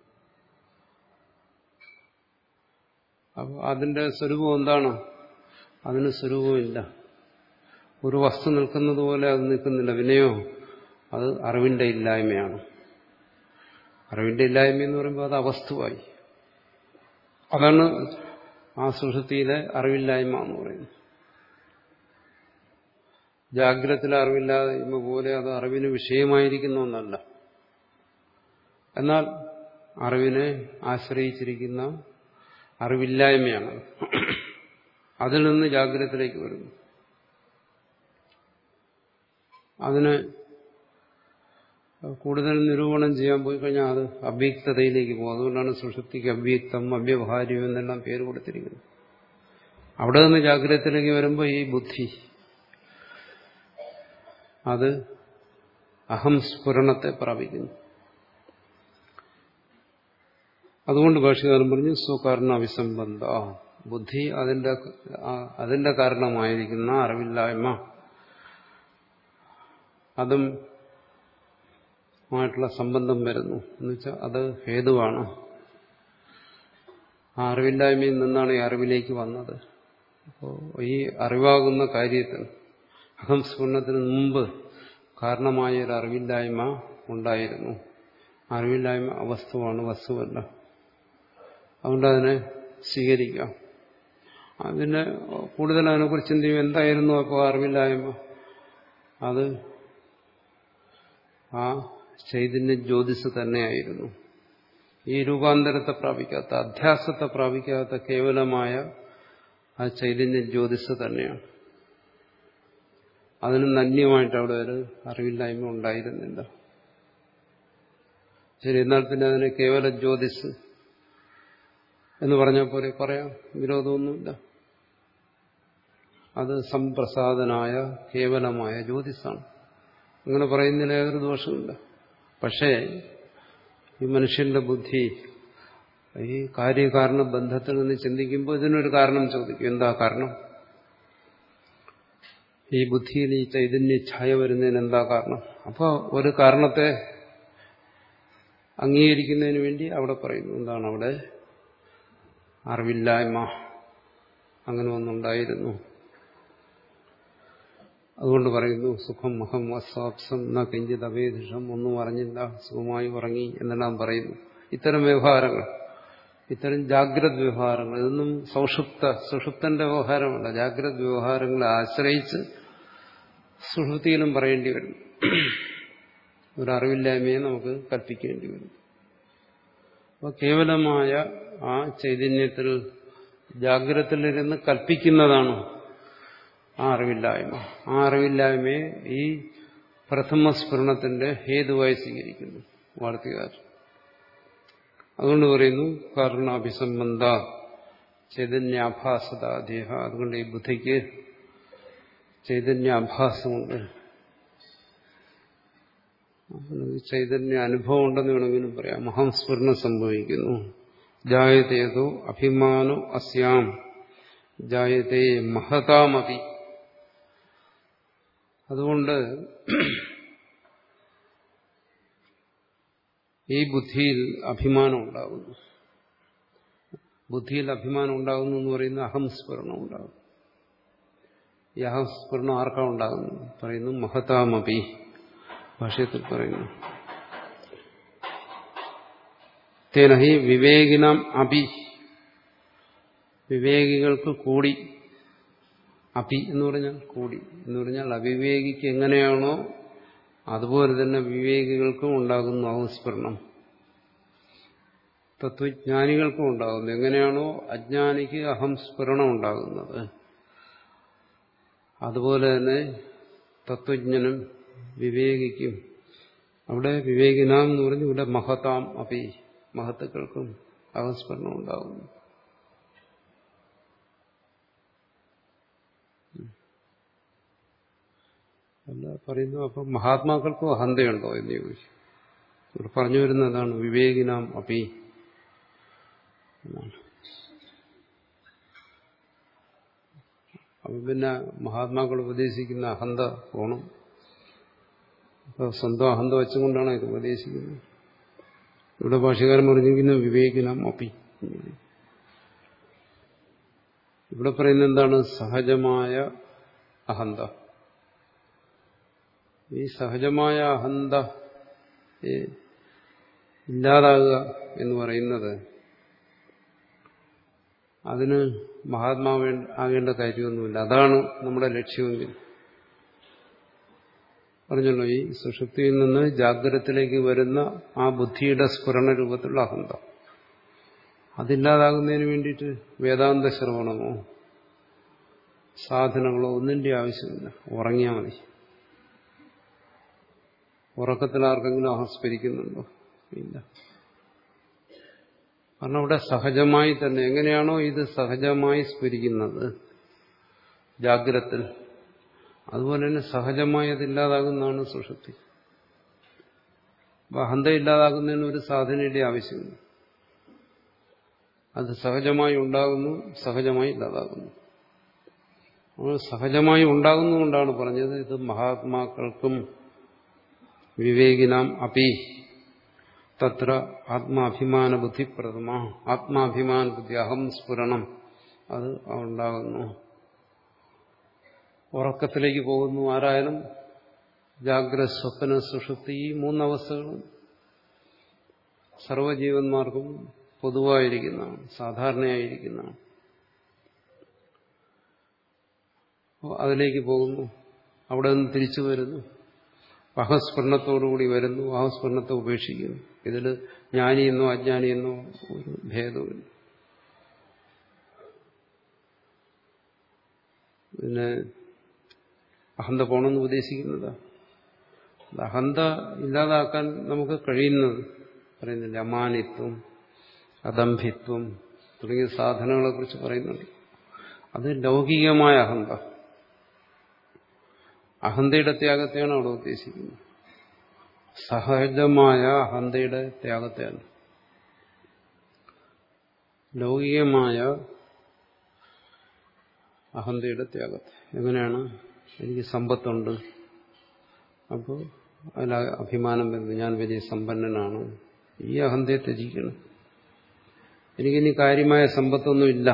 അപ്പോൾ അതിന്റെ സ്വരൂപം എന്താണ് അതിന് സ്വരൂപമില്ല ഒരു വസ്തു നിൽക്കുന്നത് പോലെ അത് നിൽക്കുന്നില്ല വിനയോ അത് അറിവിന്റെ ഇല്ലായ്മയാണ് അറിവിന്റെ ഇല്ലായ്മ എന്ന് പറയുമ്പോൾ അത് അവസ്തുവായി അതാണ് ആ സുഷുതിയിലെ അറിവില്ലായ്മ എന്ന് പറയുന്നത് ജാഗ്രതത്തിലെ അറിവില്ലായ്മ പോലെ അത് അറിവിന് വിഷയമായിരിക്കുന്ന ഒന്നല്ല എന്നാൽ അറിവിനെ ആശ്രയിച്ചിരിക്കുന്ന അറിവില്ലായ്മയാണ് അതിൽ നിന്ന് ജാഗ്രതത്തിലേക്ക് വരുന്നു അതിന് കൂടുതൽ നിരൂപണം ചെയ്യാൻ പോയി കഴിഞ്ഞാൽ അത് അവ്യക്തതയിലേക്ക് പോകും അതുകൊണ്ടാണ് സുഷുപ്തിക്ക് അവ്യക്തം അവ്യവഹാര്യം എന്നെല്ലാം പേര് കൊടുത്തിരിക്കുന്നത് അവിടെ നിന്ന് ജാഗ്രതത്തിലേക്ക് വരുമ്പോൾ ഈ ബുദ്ധി അത് അഹംസ്ഫുരണത്തെ പ്രാപിക്കുന്നു അതുകൊണ്ട് ഭാഷകാരൻ പറഞ്ഞു സ്വകാരണ അവിസംബന്ധ ബുദ്ധി അതിന്റെ അതിന്റെ കാരണമായിരിക്കുന്ന അറിവില്ലായ്മ അതും ആയിട്ടുള്ള സംബന്ധം വരുന്നു എന്നുവെച്ചാൽ അത് ഹേതുവാണ് ആ അറിവില്ലായ്മയിൽ നിന്നാണ് ഈ അറിവിലേക്ക് വന്നത് അപ്പോൾ ഈ അറിവാകുന്ന കാര്യത്തിന് അഹംസ്ഫുരണത്തിന് മുമ്പ് കാരണമായ ഒരു അറിവില്ലായ്മ ഉണ്ടായിരുന്നു അറിവില്ലായ്മ അവസ്തുവാണ് വസ്തുവല്ല അതുകൊണ്ട് അതിനെ സ്വീകരിക്കാം അതിനെ കൂടുതൽ അതിനെക്കുറിച്ച് ചിന്തിക്കും എന്തായിരുന്നു അപ്പോൾ അറിവില്ലായ്മ അത് ആ ചൈതന്യ ജ്യോതിസ് തന്നെയായിരുന്നു ഈ രൂപാന്തരത്തെ പ്രാപിക്കാത്ത അധ്യാസത്തെ പ്രാപിക്കാത്ത കേവലമായ ആ ചൈതന്യ ജ്യോതിസ് തന്നെയാണ് അതിന് നന്യമായിട്ട് അവിടെ ഒരു അറിവില്ലായ്മ ഉണ്ടായിരുന്നില്ല ശരി എന്നാൽ പിന്നെ അതിന് കേവല ജ്യോതിസ് എന്ന് പറഞ്ഞാൽ പോലെ പറയാം വിരോധമൊന്നുമില്ല അത് സംപ്രസാദനായ കേവലമായ ജ്യോതിസാണ് അങ്ങനെ പറയുന്നതിൽ ഏതൊരു ദോഷമില്ല പക്ഷേ ഈ മനുഷ്യന്റെ ബുദ്ധി ഈ കാര്യകാരണ ബന്ധത്തിൽ നിന്ന് ചിന്തിക്കുമ്പോൾ ഇതിനൊരു കാരണം ചോദിക്കും എന്താ കാരണം ഈ ബുദ്ധിയിൽ ഈ ചൈതന്യ ഛായ വരുന്നതിന് എന്താ കാരണം അപ്പോൾ ഒരു കാരണത്തെ അംഗീകരിക്കുന്നതിന് വേണ്ടി അവിടെ പറയുന്നു എന്താണ് അവിടെ അറിവില്ലായ്മ അങ്ങനെ ഒന്നുണ്ടായിരുന്നു അതുകൊണ്ട് പറയുന്നു സുഖം മഹം അസ്വാപ്സം ന കിഞ്ചിത് അവേദിഷം ഒന്നും അറിഞ്ഞില്ല സുഖമായി ഉറങ്ങി എന്നെല്ലാം പറയുന്നു ഇത്തരം വ്യവഹാരങ്ങൾ ഇത്തരം ജാഗ്രത വ്യവഹാരങ്ങൾ ഇതൊന്നും സൗഷുപ്ത സുഷുപ്തന്റെ വ്യവഹാരമല്ല ജാഗ്രത വ്യവഹാരങ്ങളെ ആശ്രയിച്ച് സുഷുപ്തിയിലും പറയേണ്ടി വരും ഒരറിവില്ലായ്മയെ നമുക്ക് കൽപ്പിക്കേണ്ടി വരും അപ്പോൾ കേവലമായ ആ ചൈതന്യത്തിൽ ജാഗ്രതയിലിരുന്ന് കൽപ്പിക്കുന്നതാണ് ആ അറിവില്ലായ്മ ആ അറിവില്ലായ്മയെ ഈ പ്രഥമ സ്ഫുരണത്തിന്റെ ഹേതുവായി സ്വീകരിക്കുന്നു വാർത്തകാർ അതുകൊണ്ട് പറയുന്നു കാരണാഭിസംബന്ധ ചൈതന്യാഭാസത ദേഹ അതുകൊണ്ട് ഈ ബുദ്ധിക്ക് ചൈതന്യാഭാസമുണ്ട് ചൈതന്യ അനുഭവം ഉണ്ടെന്ന് വേണമെങ്കിലും പറയാം മഹാസ്ഫുരണം സംഭവിക്കുന്നു ജായതേതോ അഭിമാനോ അസ്യാം ജായതേ മഹതാമതി അതുകൊണ്ട് ഈ ബുദ്ധിയിൽ അഭിമാനം ഉണ്ടാകുന്നു ബുദ്ധിയിൽ അഭിമാനം ഉണ്ടാകുന്നു എന്ന് പറയുന്ന അഹംസ്ഫുരണം ഉണ്ടാകും ഈ അഹംസ്ഫുരണം ആർക്കാ ഉണ്ടാകുന്നു പറയുന്നു മഹതാമപി ഭാഷ്യത്തിൽ പറയുന്നു തേനഹി വിവേകിനാം അപി വിവേകികൾക്ക് കൂടി അപി എന്ന് പറഞ്ഞാൽ കൂടി എന്ന് പറഞ്ഞാൽ അവിവേകിക്ക് എങ്ങനെയാണോ അതുപോലെ തന്നെ വിവേകികൾക്കും ഉണ്ടാകുന്നു അഹംസ്ഫുരണം തത്വജ്ഞാനികൾക്കും ഉണ്ടാകുന്നു എങ്ങനെയാണോ അജ്ഞാനിക്ക് അഹംസ്ഫുരണം ഉണ്ടാകുന്നത് അതുപോലെ തന്നെ തത്വജ്ഞനും വിവേകിക്കും അവിടെ വിവേകിനാം എന്ന് പറഞ്ഞ് ഇവിടെ മഹതാം അപി മഹത്തുക്കൾക്കും അഹംസ്മരണം ഉണ്ടാകുന്നു അല്ല പറയുന്നു അപ്പം മഹാത്മാക്കൾക്കും അഹന്തയുണ്ടോ എന്ന് ചോദിച്ചു ഇവിടെ പറഞ്ഞു വരുന്നതാണ് വിവേകിനാം അപി എന്നാണ് അപ്പം പിന്നെ മഹാത്മാക്കൾ ഉപദേശിക്കുന്ന അഹന്ത പോണം അപ്പോൾ സ്വന്തം അഹന്ത വെച്ചുകൊണ്ടാണ് ഇത് ഉപദേശിക്കുന്നത് ഇവിടെ ഭാഷകാരൻ പറഞ്ഞിരിക്കുന്ന വിവേകിനാം അപ്പി ഇവിടെ പറയുന്നത് എന്താണ് സഹജമായ അഹന്ത ഈ സഹജമായ അഹന്ത ഇല്ലാതാകുക എന്ന് പറയുന്നത് അതിന് മഹാത്മാവേ ആകേണ്ട കാര്യമൊന്നുമില്ല അതാണ് നമ്മുടെ ലക്ഷ്യമെങ്കിൽ പറഞ്ഞല്ലോ ഈ സുഷുപ്തിയിൽ നിന്ന് ജാഗ്രതത്തിലേക്ക് വരുന്ന ആ ബുദ്ധിയുടെ സ്ഫുരണ രൂപത്തിലുള്ള അഹന്ത അതില്ലാതാകുന്നതിന് വേണ്ടിയിട്ട് വേദാന്ത ശ്രവണമോ സാധനങ്ങളോ ഒന്നിന്റെ ആവശ്യമില്ല ഉറങ്ങിയാൽ മതി ഉറക്കത്തിൽ ആർക്കെങ്കിലും അഹസ്മരിക്കുന്നുണ്ടോ ഇല്ല കാരണം അവിടെ സഹജമായി തന്നെ എങ്ങനെയാണോ ഇത് സഹജമായി സ്ഫുരിക്കുന്നത് ജാഗ്രത്തിൽ അതുപോലെ തന്നെ സഹജമായി അതില്ലാതാകുന്നതാണ് സുഷുപ്തി അപ്പൊ അഹന്ത ഇല്ലാതാകുന്നതിന് ഒരു സാധനയുടെ ആവശ്യമില്ല അത് സഹജമായി ഉണ്ടാകുന്നു സഹജമായി ഇല്ലാതാകുന്നു അപ്പോൾ സഹജമായി ഉണ്ടാകുന്നുകൊണ്ടാണ് പറഞ്ഞത് ഇത് മഹാത്മാക്കൾക്കും വിവേകിനാം അപി തത്ര ആത്മാഭിമാന ബുദ്ധി പ്രഥമ ആത്മാഭിമാന ബുദ്ധി അഹം സ്ഫുരണം അത് ഉണ്ടാകുന്നു ഉറക്കത്തിലേക്ക് പോകുന്നു ആരായാലും ജാഗ്രത സ്വപ്ന സുഷുപ്തി ഈ മൂന്നവസ്ഥകളും സർവജീവന്മാർക്കും പൊതുവായിരിക്കുന്നതാണ് സാധാരണയായിരിക്കുന്നതാണ് അതിലേക്ക് പോകുന്നു അവിടെ നിന്ന് തിരിച്ചു വരുന്നു അഹസ്ഫുരണത്തോടുകൂടി വരുന്നു അഹസ്ഫുരണത്തെ ഉപേക്ഷിക്കുന്നു ഇതിൽ ജ്ഞാനിയെന്നോ അജ്ഞാനിയെന്നോ ഒരു ഭേദമില്ല പിന്നെ അഹന്ത പോണമെന്ന് ഉപദേശിക്കുന്നത് അഹന്ത ഇല്ലാതാക്കാൻ നമുക്ക് കഴിയുന്നത് പറയുന്നില്ല അമാനിത്വം അദംഭിത്വം തുടങ്ങിയ സാധനങ്ങളെ കുറിച്ച് പറയുന്നുണ്ട് അത് ലൗകികമായ അഹന്ത അഹന്തയുടെ ത്യാഗത്തെയാണ് അവിടെ ഉദ്ദേശിക്കുന്നത് സഹജമായ അഹന്തയുടെ ത്യാഗത്തെയാണ് ലൗകികമായ അഹന്തയുടെ ത്യാഗത്തെ എങ്ങനെയാണ് എനിക്ക് സമ്പത്തുണ്ട് അപ്പോൾ അതിൽ അഭിമാനം വരുന്നു ഞാൻ വലിയ സമ്പന്നനാണ് ഈ അഹന്തയെ ത്യജിക്കണം എനിക്കിനി കാര്യമായ സമ്പത്തൊന്നുമില്ല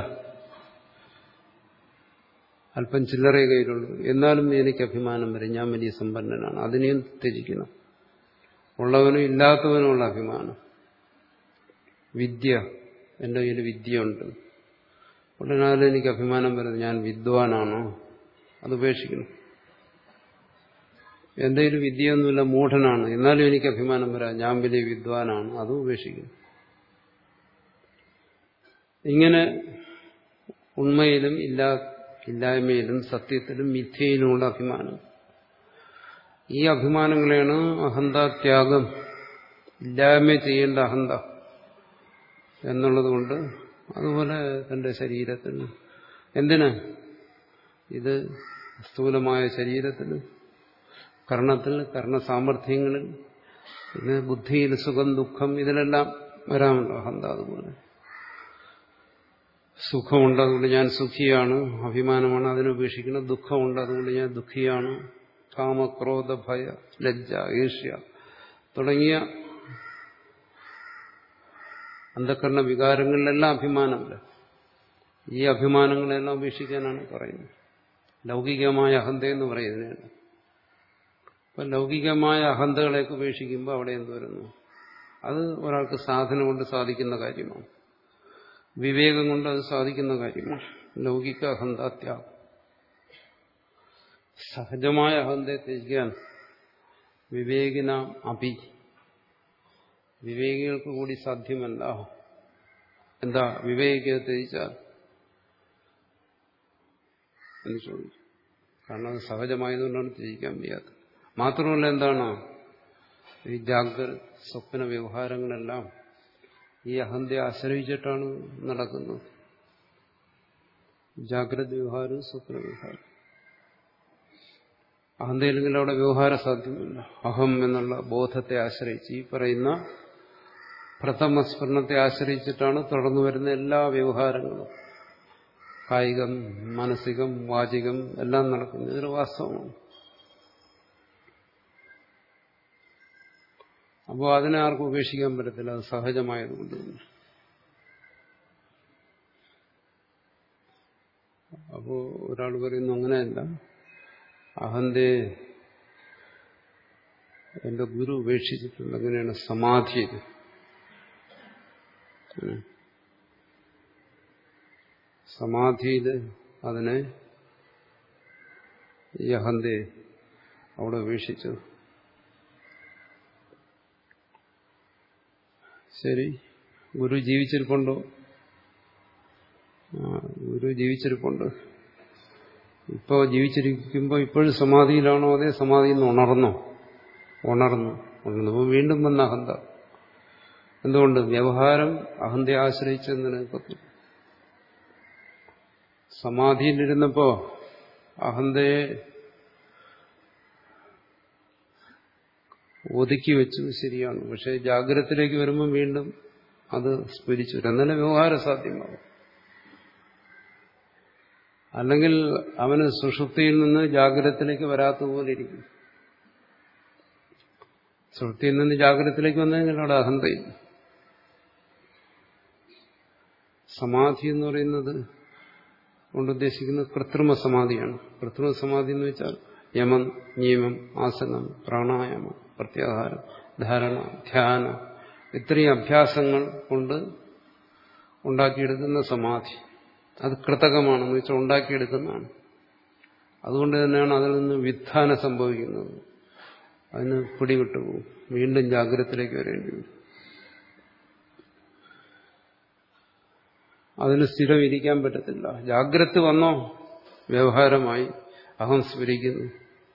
അല്പം ചില്ലറേ കയ്യിലുള്ളൂ എന്നാലും എനിക്ക് അഭിമാനം വരും ഞാൻ വലിയ സമ്പന്നനാണ് അതിനെയും ത്യജിക്കണം ഉള്ളവനും ഇല്ലാത്തവനുമുള്ള അഭിമാനം വിദ്യ എൻ്റെ കയ്യിൽ വിദ്യയുണ്ട് ഉടനെ എനിക്ക് അഭിമാനം വരുന്നത് ഞാൻ വിദ്വാനാണോ അത് ഉപേക്ഷിക്കണം എൻ്റെ കയ്യിൽ വിദ്യയൊന്നുമില്ല മൂഢനാണ് എന്നാലും എനിക്ക് അഭിമാനം വരാം ഞാൻ വലിയ വിദ്വാനാണ് അതും ഉപേക്ഷിക്കണം ഇങ്ങനെ ഉണ്മയിലും ഇല്ലാ ഇല്ലായ്മയിലും സത്യത്തിലും മിഥ്യയിലുമുള്ള അഭിമാനം ഈ അഭിമാനങ്ങളെയാണ് അഹന്താത്യാഗം ഇല്ലായ്മ ചെയ്യേണ്ട അഹന്ത എന്നുള്ളതുകൊണ്ട് അതുപോലെ തന്റെ ശരീരത്തിൽ എന്തിന് ഇത് സ്ഥൂലമായ ശരീരത്തിൽ കർണത്തിൽ കർണസാമർഥ്യങ്ങളിൽ പിന്നെ ബുദ്ധിയിൽ സുഖം ദുഃഖം ഇതിലെല്ലാം വരാമല്ലോ അഹന്ത അതുപോലെ സുഖമുണ്ട് അതുകൊണ്ട് ഞാൻ സുഖിയാണ് അഭിമാനമാണ് അതിനെ ഉപേക്ഷിക്കണം ദുഃഖമുണ്ട് അതുകൊണ്ട് ഞാൻ ദുഃഖിയാണ് കാമക്രോധ ഭയ ലജ്ജ ഈർഷ്യ തുടങ്ങിയ അന്ധക്കരണ വികാരങ്ങളിലെല്ലാം അഭിമാനമില്ല ഈ അഭിമാനങ്ങളെല്ലാം ഉപേക്ഷിക്കാനാണ് പറയുന്നത് ലൗകികമായ അഹന്ത എന്ന് പറയുന്നതിനാണ് അപ്പൊ ലൗകികമായ അഹന്തകളെയൊക്കെ ഉപേക്ഷിക്കുമ്പോൾ അവിടെ എന്ത് വരുന്നു അത് ഒരാൾക്ക് സാധന കൊണ്ട് സാധിക്കുന്ന കാര്യമാണ് വിവേകം കൊണ്ട് അത് സാധിക്കുന്ന കാര്യമാണ് ലൗകിക അഹന്താത്യാഗം സഹജമായ അഹന്തയെ ത്യജിക്കാൻ വിവേകിന അഭി വിവേകികൾക്ക് കൂടി സാധ്യമല്ല എന്താ വിവേകിയെ ത്യജിച്ചാൽ എന്ന് ചോദിച്ചു കാരണം അത് സഹജമായതുകൊണ്ടാണ് ത്യജിക്കാൻ വയ്യാത്തത് മാത്രമല്ല എന്താണ് ഈ ജാഗ്രത സ്വപ്ന വ്യവഹാരങ്ങളെല്ലാം ഈ അഹന്തയെ ആശ്രയിച്ചിട്ടാണ് നടക്കുന്നത് ജാഗ്രത വ്യവഹാരവും സ്വപ്ന വ്യവഹാരം അഹന്തയില്ലെങ്കിൽ അവിടെ വ്യവഹാരം സാധ്യമല്ല അഹം എന്നുള്ള ബോധത്തെ ആശ്രയിച്ച് ഈ പറയുന്ന പ്രഥമസ്ഫുരണത്തെ ആശ്രയിച്ചിട്ടാണ് തുടർന്നു വരുന്ന എല്ലാ വ്യവഹാരങ്ങളും കായികം മാനസികം വാചികം എല്ലാം നടക്കുന്നത് ഇതൊരു വാസ്തവമാണ് അപ്പോൾ അതിനെ ആർക്കും ഉപേക്ഷിക്കാൻ പറ്റത്തില്ല അത് സഹജമായതുകൊണ്ട് തന്നെ അപ്പോൾ ഒരാൾ പറയുന്നു അങ്ങനെയല്ല അഹന്തേ എന്റെ ഗുരു ഉപേക്ഷിച്ചിട്ടുണ്ട് അങ്ങനെയാണ് സമാധിയിൽ സമാധിയിൽ അതിനെ ഈ അഹന്തേ അവിടെ ഉപേക്ഷിച്ചു ശരി ഗുരു ജീവിച്ചിരിപ്പുണ്ടോ ഗുരു ജീവിച്ചിരിപ്പുണ്ട് ഇപ്പോൾ ജീവിച്ചിരിക്കുമ്പോൾ ഇപ്പോഴും സമാധിയിലാണോ അതേ സമാധിയിൽ നിന്ന് ഉണർന്നോ ഉണർന്നു ഉണർന്നപ്പോൾ വീണ്ടും വന്ന അഹന്ത എന്തുകൊണ്ട് വ്യവഹാരം അഹന്തയെ ആശ്രയിച്ച് നിലനിൽക്കത്തു സമാധിയിലിരുന്നപ്പോ അഹന്തയെ ഒതുക്കി വെച്ചു ശരിയാണ് പക്ഷെ ജാഗ്രതത്തിലേക്ക് വരുമ്പോൾ വീണ്ടും അത് സ്ഫുരിച്ചു എന്നാലേ വ്യവഹാരം സാധ്യമാകും അല്ലെങ്കിൽ അവന് സുഷുപ്തിയിൽ നിന്ന് ജാഗ്രതത്തിലേക്ക് വരാത്തതുപോലെ ഇരിക്കും സുഷുപ്തിയിൽ നിന്ന് ജാഗ്രതത്തിലേക്ക് വന്നു കഴിഞ്ഞാൽ അവിടെ അഹന്തയില്ല സമാധി എന്ന് പറയുന്നത് കൊണ്ടുദ്ദേശിക്കുന്നത് കൃത്രിമ സമാധിയാണ് കൃത്രിമ സമാധി എന്ന് വെച്ചാൽ യമം നിയമം ആസനം പ്രാണായാമം പ്രത്യാഹാരം ധാരണ ധ്യാനം ഇത്രയും അഭ്യാസങ്ങൾ കൊണ്ട് ഉണ്ടാക്കിയെടുക്കുന്ന സമാധി അത് കൃതകമാണെന്ന് വെച്ചാൽ ഉണ്ടാക്കിയെടുക്കുന്നതാണ് അതുകൊണ്ട് തന്നെയാണ് അതിൽ നിന്ന് വിധാനം സംഭവിക്കുന്നത് അതിന് പിടിവിട്ടുപോകും വീണ്ടും ജാഗ്രതത്തിലേക്ക് വരേണ്ടി വരും അതിന് സ്ഥിരം ഇരിക്കാൻ പറ്റത്തില്ല ജാഗ്രത വന്നോ വ്യവഹാരമായി അഹം സ്മരിക്കുന്നു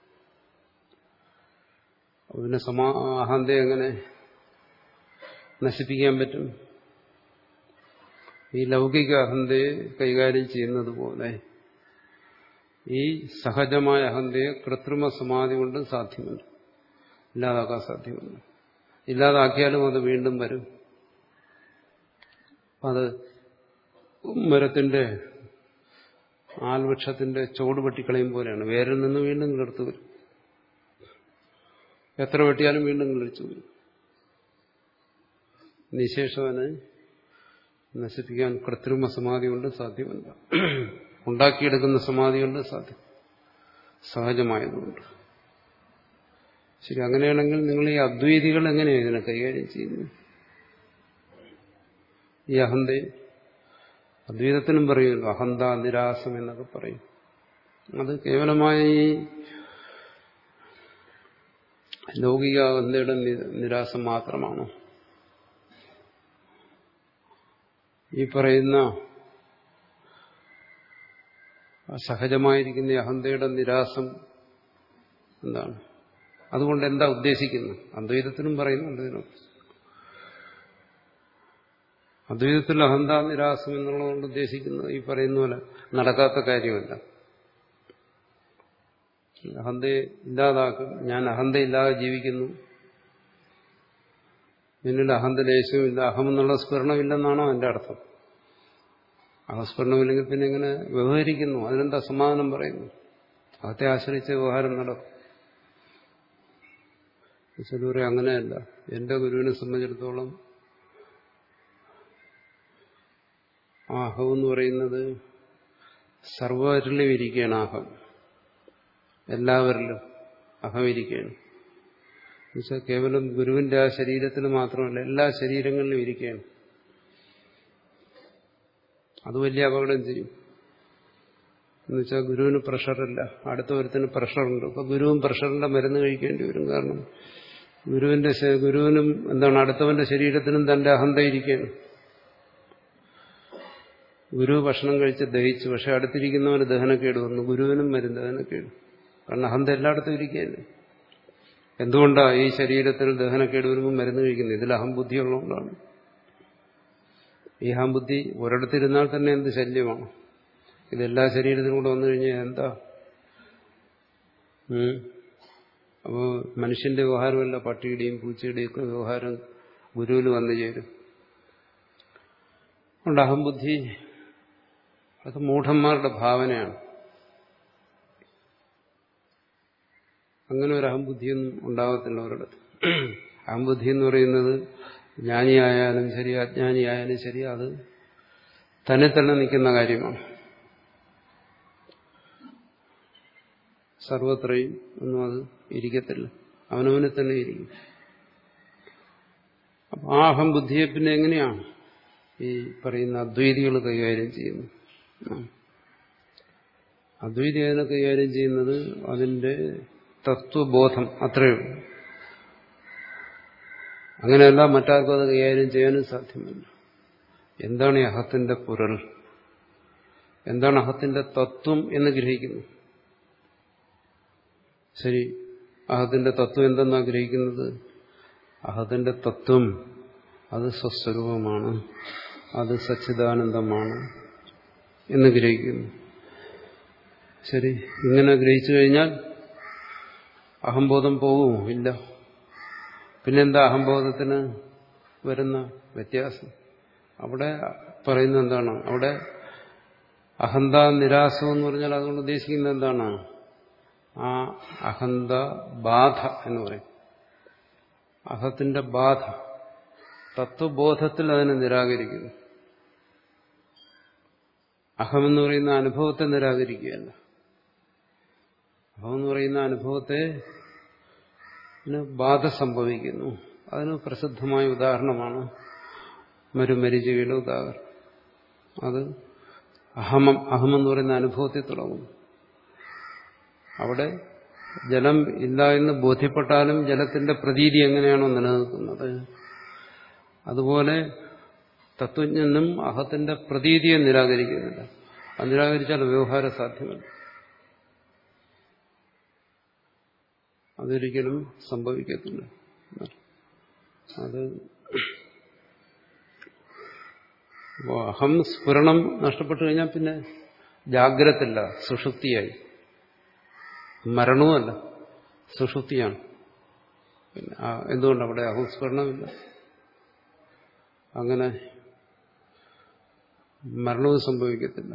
പിന്നെ സമാ അഹന്തെ എങ്ങനെ നശിപ്പിക്കാൻ പറ്റും ഈ ലൗകിക അഹന്തയെ കൈകാര്യം ചെയ്യുന്നത് പോലെ ഈ സഹജമായ അഹന്തയെ കൃത്രിമ സമാധി കൊണ്ട് സാധ്യമല്ല ഇല്ലാതാക്കാൻ സാധ്യമല്ല ഇല്ലാതാക്കിയാലും അത് വീണ്ടും വരും അത് മരത്തിന്റെ ആൽവൃക്ഷത്തിന്റെ ചോട് വെട്ടിക്കളയും പോലെയാണ് വേരിൽ നിന്ന് വീണ്ടും കിളിർത്തു വരും എത്ര വെട്ടിയാലും വീണ്ടും കിളിച്ചു വരും നിശേഷവനെ നശിപ്പിക്കാൻ കൃത്രിമ സമാധി കൊണ്ട് സാധ്യമല്ല ഉണ്ടാക്കിയെടുക്കുന്ന സമാധി കൊണ്ട് സാധ്യം സഹജമായതുകൊണ്ട് ശരി അങ്ങനെയാണെങ്കിൽ നിങ്ങൾ ഈ അദ്വൈതികൾ എങ്ങനെയാണ് ഇതിനെ കൈകാര്യം ചെയ്യുന്നത് ഈ അഹന്തയെ അദ്വൈതത്തിനും പറയുമല്ലോ അഹന്ത നിരാസം എന്നൊക്കെ പറയും അത് കേവലമായ ഈ ലൗകിക അഹന്തയുടെ നിരാസം മാത്രമാണോ ഈ പറയുന്ന സഹജമായിരിക്കുന്ന അഹന്തയുടെ നിരാസം എന്താണ് അതുകൊണ്ട് എന്താ ഉദ്ദേശിക്കുന്നത് അദ്വൈതത്തിനും പറയുന്നുണ്ട് ഇതിനൊക്കെ അദ്വൈതത്തിൽ അഹന്ത നിരാസം എന്നുള്ളതുകൊണ്ട് ഉദ്ദേശിക്കുന്നത് ഈ പറയുന്ന പോലെ നടക്കാത്ത കാര്യമല്ല അഹന്തയെ ഇല്ലാതാക്കും ഞാൻ അഹന്തയില്ലാതെ ജീവിക്കുന്നു എന്നിൽ അഹന്തലേശവും ഇല്ല അഹമെന്നുള്ള സ്ഫുരണമില്ലെന്നാണോ എൻ്റെ അർത്ഥം അഹസ്ഫുരണമില്ലെങ്കിൽ പിന്നെ എങ്ങനെ വ്യവഹരിക്കുന്നു അതിനെന്താ സമാധാനം പറയുന്നു അഹത്തെ ആശ്രയിച്ച് വ്യവഹാരം നടക്കും ചിലർ അങ്ങനെയല്ല എന്റെ ഗുരുവിനെ സംബന്ധിച്ചിടത്തോളം ആ അഹം എന്ന് പറയുന്നത് സർവരിലും ഇരിക്കുകയാണ് അഹം എല്ലാവരിലും അഹം ഇരിക്കുകയാണ് എന്നുവെച്ചാൽ കേവലം ഗുരുവിന്റെ ആ ശരീരത്തിൽ മാത്രമല്ല എല്ലാ ശരീരങ്ങളിലും ഇരിക്കുകയാണ് അത് വലിയ അപകടം ചെയ്യും എന്നുവെച്ചാൽ ഗുരുവിന് പ്രഷറില്ല അടുത്ത ഒരുത്തിന് പ്രഷറുണ്ട് അപ്പൊ ഗുരുവും പ്രഷറിന്റെ മരുന്ന് കഴിക്കേണ്ടി വരും കാരണം ഗുരുവിന്റെ ഗുരുവിനും എന്താണ് അടുത്തവന്റെ ശരീരത്തിനും തന്റെ അഹന്ത ഇരിക്കുകയാണ് ഗുരു ഭക്ഷണം കഴിച്ച് ദഹിച്ചു പക്ഷെ അടുത്തിരിക്കുന്നവന് ദഹനക്കേട് വന്നു ഗുരുവിനും വരും ദഹനക്കേട് കാരണം അഹന്ത എല്ലായിടത്തും ഇരിക്കുകയല്ലേ എന്തുകൊണ്ടാണ് ഈ ശരീരത്തിൽ ദഹനക്കേട് വരുമ്പോൾ മരുന്ന് കഴിക്കുന്നത് ഇതിൽ അഹംബുദ്ധി ഉള്ളതുകൊണ്ടാണ് ഈ അഹംബുദ്ധി ഒരിടത്തിരുന്നാൽ തന്നെ എന്ത് ശല്യമാണ് ഇതെല്ലാ ശരീരത്തിലും കൂടെ വന്നു കഴിഞ്ഞാൽ എന്താ അപ്പോൾ മനുഷ്യന്റെ വ്യവഹാരമല്ല പട്ടിയുടെയും പൂച്ചയുടെയും ഒക്കെ വ്യവഹാരം ഗുരുവിൽ വന്നു ചേരും അതുകൊണ്ട് അഹംബുദ്ധി അത് മൂഢന്മാരുടെ ഭാവനയാണ് അങ്ങനെ ഒരു അഹംബുദ്ധിയൊന്നും ഉണ്ടാകത്തില്ല ഒരിടത്ത് അഹംബുദ്ധി എന്ന് പറയുന്നത് ജ്ഞാനിയായാലും ശരി അജ്ഞാനിയായാലും ശരി അത് തന്നെ തന്നെ നിൽക്കുന്ന കാര്യമാണ് സർവത്രയും ഒന്നും അത് ഇരിക്കത്തില്ല അവനവനെ തന്നെ ഇരിക്കും അപ്പൊ ആ അഹംബുദ്ധിയെ പിന്നെ എങ്ങനെയാണ് ഈ പറയുന്ന അദ്വൈതികൾ കൈകാര്യം ചെയ്യുന്നത് അദ്വൈതി അതിനെ കൈകാര്യം ചെയ്യുന്നത് അതിന്റെ തത്വബോധം അത്രയേ ഉള്ളൂ അങ്ങനെയല്ല മറ്റാർക്കും അത് കൈകാര്യം ചെയ്യാനും സാധ്യമല്ല എന്താണ് ഈ അഹത്തിന്റെ പുരൽ എന്താണ് അഹത്തിന്റെ തത്വം എന്ന് ഗ്രഹിക്കുന്നു ശരി അഹത്തിന്റെ തത്വം എന്തെന്നാ ഗ്രഹിക്കുന്നത് അഹത്തിന്റെ തത്വം അത് സ്വസ്വരൂപമാണ് അത് സച്ചിദാനന്ദമാണ് എന്ന് ഗ്രഹിക്കുന്നു ശരി ഇങ്ങനെ ഗ്രഹിച്ചു കഴിഞ്ഞാൽ അഹംബോധം പോവുമോ ഇല്ല പിന്നെന്താ അഹംബോധത്തിന് വരുന്ന വ്യത്യാസം അവിടെ പറയുന്നത് എന്താണ് അവിടെ അഹന്ത നിരാസം എന്ന് പറഞ്ഞാൽ അതുകൊണ്ട് ഉദ്ദേശിക്കുന്നത് എന്താണ് ആ അഹന്ത ബാധ എന്ന് പറയും അഹത്തിന്റെ ബാധ തത്വബോധത്തിൽ അതിനെ നിരാകരിക്കുന്നു അഹമെന്ന് പറയുന്ന അനുഭവത്തെ നിരാകരിക്കുകയല്ല അഹമെന്ന് പറയുന്ന അനുഭവത്തെ ബാധ സംഭവിക്കുന്നു അതിന് പ്രസിദ്ധമായ ഉദാഹരണമാണ് മരുമരിചികയുടെ ഉദാഹരണം അത് അഹമം അഹമെന്ന് പറയുന്ന അനുഭവത്തിൽ തുടങ്ങുന്നു അവിടെ ജലം ഇല്ല എന്ന് ബോധ്യപ്പെട്ടാലും ജലത്തിന്റെ പ്രതീതി എങ്ങനെയാണോ നിലനിൽക്കുന്നത് അതുപോലെ തത്വജ്ഞനും അഹത്തിന്റെ പ്രതീതിയെ നിരാകരിക്കുന്നില്ല അത് നിരാകരിച്ചാൽ വ്യവഹാരം സാധ്യമല്ല അതൊരിക്കലും സംഭവിക്കത്തില്ല അത് അഹം സ്ഫുരണം നഷ്ടപ്പെട്ടു കഴിഞ്ഞാൽ പിന്നെ ജാഗ്രതല്ല സുഷുപ്തിയായി മരണവുമല്ല സുഷുപ്തിയാണ് പിന്നെ എന്തുകൊണ്ട് അവിടെ അഹംസ്മരണമില്ല അങ്ങനെ മരണവും സംഭവിക്കത്തില്ല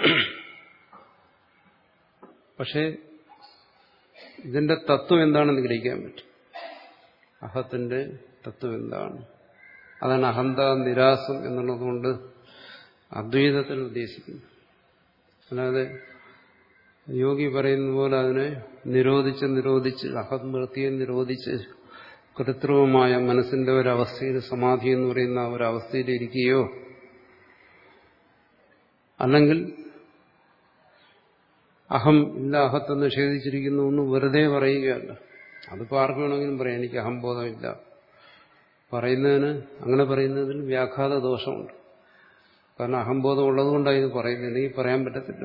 പക്ഷേ ഇതിന്റെ തത്വം എന്താണെന്ന് ഗ്രഹിക്കാൻ പറ്റും അഹത്തിന്റെ തത്വം എന്താണ് അതാണ് അഹന്ത നിരാസം എന്നുള്ളതുകൊണ്ട് അദ്വൈതത്തിൽ ഉദ്ദേശിക്കുന്നു അല്ലാതെ യോഗി പറയുന്ന പോലെ അതിനെ നിരോധിച്ച് നിരോധിച്ച് അഹംവൃത്തിയെ നിരോധിച്ച് കൃത്രിമമായ മനസ്സിന്റെ ഒരവസ്ഥയിൽ സമാധി എന്ന് പറയുന്ന ഒരവസ്ഥയിൽ ഇരിക്കുകയോ അല്ലെങ്കിൽ അഹം ഇല്ല അഹത്തെ നിഷേധിച്ചിരിക്കുന്നു എന്ന് വെറുതെ പറയുകയല്ല അതിപ്പോൾ ആർക്ക് വേണമെങ്കിലും പറയാം എനിക്ക് അഹംബോധമില്ല പറയുന്നതിന് അങ്ങനെ പറയുന്നതിൽ വ്യാഘാത ദോഷമുണ്ട് കാരണം അഹംബോധം ഉള്ളതുകൊണ്ടാണ് ഇത് പറയുന്നത് എനിക്ക് പറയാൻ പറ്റത്തില്ല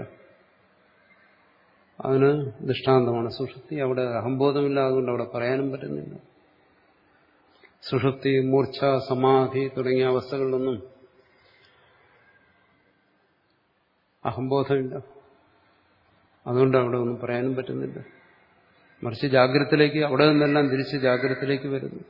അതിന് ദൃഷ്ടാന്തമാണ് സുഷുപ്തി അവിടെ അഹംബോധമില്ല അതുകൊണ്ട് അവിടെ പറയാനും പറ്റുന്നില്ല സുഷുപ്തി മൂർച്ഛ സമാധി തുടങ്ങിയ അവസ്ഥകളിലൊന്നും അഹംബോധമില്ല അതുകൊണ്ട് അവിടെ ഒന്നും പറയാനും പറ്റുന്നില്ല മറിച്ച് ജാഗ്രതത്തിലേക്ക് അവിടെ നിന്നെല്ലാം തിരിച്ച് ജാഗ്രതത്തിലേക്ക് വരുന്നു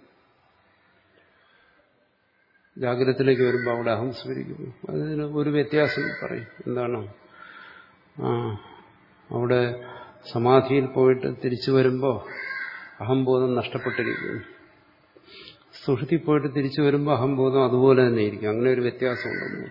ജാഗ്രതത്തിലേക്ക് വരുമ്പോൾ അവിടെ അഹം സ്മരിക്കുന്നു അതിന് ഒരു വ്യത്യാസം പറയും എന്താണ് ആ അവിടെ സമാധിയിൽ പോയിട്ട് തിരിച്ചു വരുമ്പോൾ അഹംബോധം നഷ്ടപ്പെട്ടിരിക്കുന്നു സുഷുതി പോയിട്ട് തിരിച്ചു വരുമ്പോൾ അഹംബോധം അതുപോലെ തന്നെ ഇരിക്കും അങ്ങനെ ഒരു വ്യത്യാസമുണ്ടെന്ന്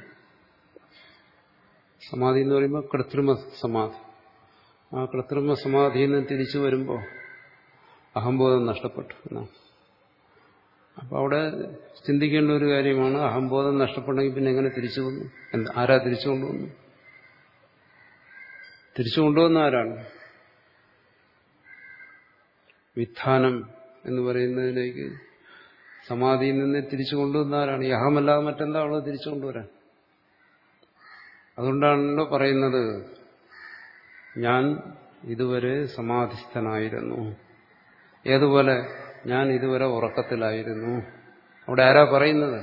സമാധി എന്ന് പറയുമ്പോൾ കൃത്രിമ സമാധി ആ കൃത്രിമ സമാധിയിൽ നിന്ന് തിരിച്ചു വരുമ്പോൾ അഹംബോധം നഷ്ടപ്പെട്ടു എന്നാണ് അപ്പോൾ അവിടെ ചിന്തിക്കേണ്ട ഒരു കാര്യമാണ് അഹംബോധം നഷ്ടപ്പെട്ടെങ്കിൽ പിന്നെ എങ്ങനെ തിരിച്ചു വന്നു എന്താ ആരാ തിരിച്ചു കൊണ്ടുവന്നു തിരിച്ചു കൊണ്ടുവന്ന ആരാണ് വിധാനം എന്ന് പറയുന്നതിലേക്ക് സമാധിയിൽ നിന്ന് തിരിച്ചു കൊണ്ടുവന്ന ആരാണ് ഈ അഹമല്ലാതെ മറ്റെന്താ ഉള്ളത് തിരിച്ചു കൊണ്ടുവരാൻ അതുകൊണ്ടാണല്ലോ പറയുന്നത് ഞാൻ ഇതുവരെ സമാധിസ്ഥനായിരുന്നു ഏതുപോലെ ഞാൻ ഇതുവരെ ഉറക്കത്തിലായിരുന്നു അവിടെ ആരാ പറയുന്നത്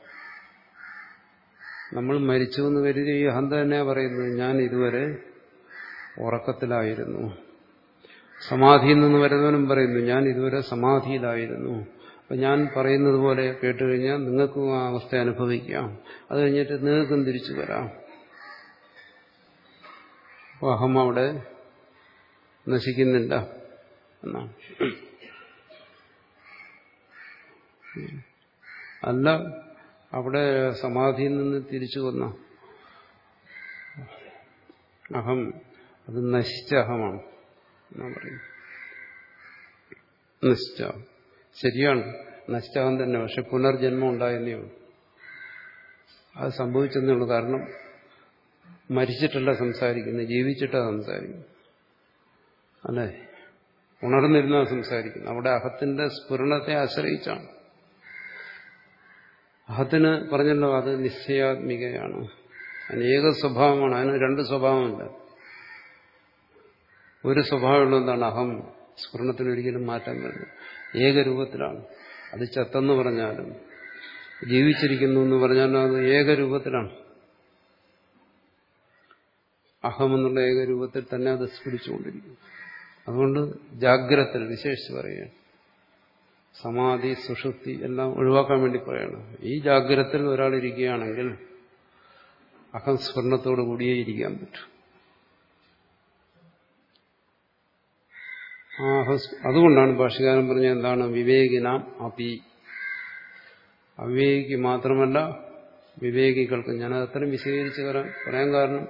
നമ്മൾ മരിച്ചു എന്ന് കരുതി ഈ അഹന്ത തന്നെയാ പറയുന്നത് ഞാൻ ഇതുവരെ ഉറക്കത്തിലായിരുന്നു സമാധിയിൽ നിന്ന് വരുന്നവനും പറയുന്നു ഞാൻ ഇതുവരെ സമാധിയിലായിരുന്നു അപ്പൊ ഞാൻ പറയുന്നത് പോലെ കേട്ട് കഴിഞ്ഞാൽ നിങ്ങൾക്കും ആ അവസ്ഥ അനുഭവിക്കാം അത് കഴിഞ്ഞിട്ട് നിങ്ങൾക്കും തിരിച്ചു വരാം അപ്പോൾ അഹം അവിടെ നശിക്കുന്നില്ല എന്നാണ് അല്ല അവിടെ സമാധിയിൽ നിന്ന് തിരിച്ചു വന്ന അഹം അത് നശിച്ച അഹമാണ് എന്നാ പറയുന്നത് നശിച്ച ശരിയാണ് നശിച്ചാകാൻ തന്നെ പക്ഷെ പുനർജന്മം ഉണ്ടായെന്നേ ഉള്ളൂ അത് സംഭവിച്ചെന്നേ ഉള്ളൂ കാരണം മരിച്ചിട്ടല്ല സംസാരിക്കുന്നത് ജീവിച്ചിട്ടാണ് സംസാരിക്കുന്നത് അല്ലേ ഉണർന്നിരുന്നാ സംസാരിക്കുന്നത് അവിടെ അഹത്തിന്റെ സ്ഫുരണത്തെ ആശ്രയിച്ചാണ് അഹത്തിന് പറഞ്ഞല്ലോ അത് നിശ്ചയാത്മികയാണ് അനേക സ്വഭാവമാണ് അതിന് രണ്ട് സ്വഭാവമില്ല ഒരു സ്വഭാവമുള്ള എന്താണ് അഹം സ്ഫുരണത്തിന് ഒരിക്കലും മാറ്റം വരുന്നത് ഏകരൂപത്തിലാണ് അത് ചത്തെന്ന് പറഞ്ഞാലും ജീവിച്ചിരിക്കുന്നു എന്ന് പറഞ്ഞാലും അത് ഏകരൂപത്തിലാണ് അഹം എന്നുള്ള ഏകരൂപത്തിൽ തന്നെ അത് സ്ഫുരിച്ചുകൊണ്ടിരിക്കും അതുകൊണ്ട് ജാഗ്രതത്തിൽ വിശേഷിച്ച് പറയുകയാണ് സമാധി സുഷുപ്തി എല്ലാം ഒഴിവാക്കാൻ വേണ്ടി പറയണം ഈ ജാഗ്രതത്തിൽ ഒരാൾ ഇരിക്കുകയാണെങ്കിൽ അഹം സ്വർണത്തോടു കൂടിയേ ഇരിക്കാൻ പറ്റും ആ അതുകൊണ്ടാണ് ഭാഷകാരൻ പറഞ്ഞ എന്താണ് വിവേകിനാം അപി അവിവേകിക്ക് മാത്രമല്ല വിവേകികൾക്ക് ഞാനത് അത്രയും വിശദീകരിച്ച് പറയാൻ കാരണം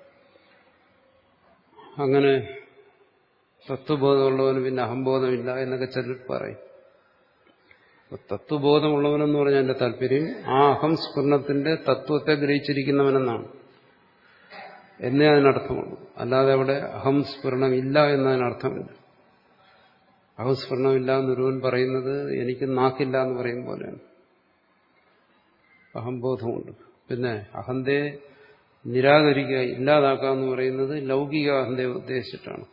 അങ്ങനെ തത്വബോധമുള്ളവന് പിന്നെ അഹംബോധമില്ല എന്നൊക്കെ ചിലർ പറയും തത്വബോധമുള്ളവനെന്ന് പറഞ്ഞാൽ എന്റെ താല്പര്യം ആ അഹം സ്ഫുരണത്തിന്റെ തത്വത്തെ ഗ്രഹിച്ചിരിക്കുന്നവനെന്നാണ് എന്നേ അതിനർത്ഥമുള്ളൂ അല്ലാതെ അവിടെ അഹം സ്ഫുരണം ഇല്ല എന്നതിനർത്ഥമില്ല അഹംസ്ഫുരണമില്ല എന്നൊരുവൻ പറയുന്നത് എനിക്ക് നാക്കില്ല എന്ന് പറയും പോലെയാണ് അഹംബോധമുണ്ട് പിന്നെ അഹന്തയെ നിരാകരിക്കുക ഇല്ലാതാക്കുക എന്ന് പറയുന്നത് ലൗകിക അഹന്തയെ ഉദ്ദേശിച്ചിട്ടാണ്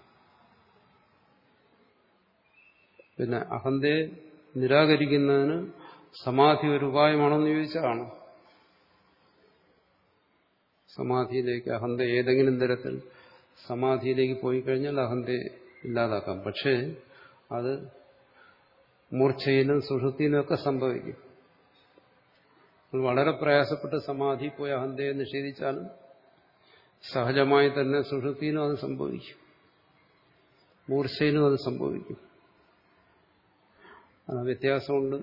പിന്നെ അഹന്തയെ നിരാകരിക്കുന്നതിന് സമാധി ഒരു ഉപായമാണെന്ന് ചോദിച്ചാണ് സമാധിയിലേക്ക് അഹന്ത ഏതെങ്കിലും തരത്തിൽ സമാധിയിലേക്ക് പോയി കഴിഞ്ഞാൽ അഹന്തയെ ഇല്ലാതാക്കാം പക്ഷേ അത് മൂർച്ഛയിലും സുഷുതിയിലും ഒക്കെ സംഭവിക്കും വളരെ പ്രയാസപ്പെട്ട് സമാധി പോയി അഹന്തയെ നിഷേധിച്ചാലും സഹജമായി തന്നെ സുഷുതിയിലും അത് സംഭവിക്കും മൂർച്ഛയിലും അത് സംഭവിക്കും അത് വ്യത്യാസമുണ്ട്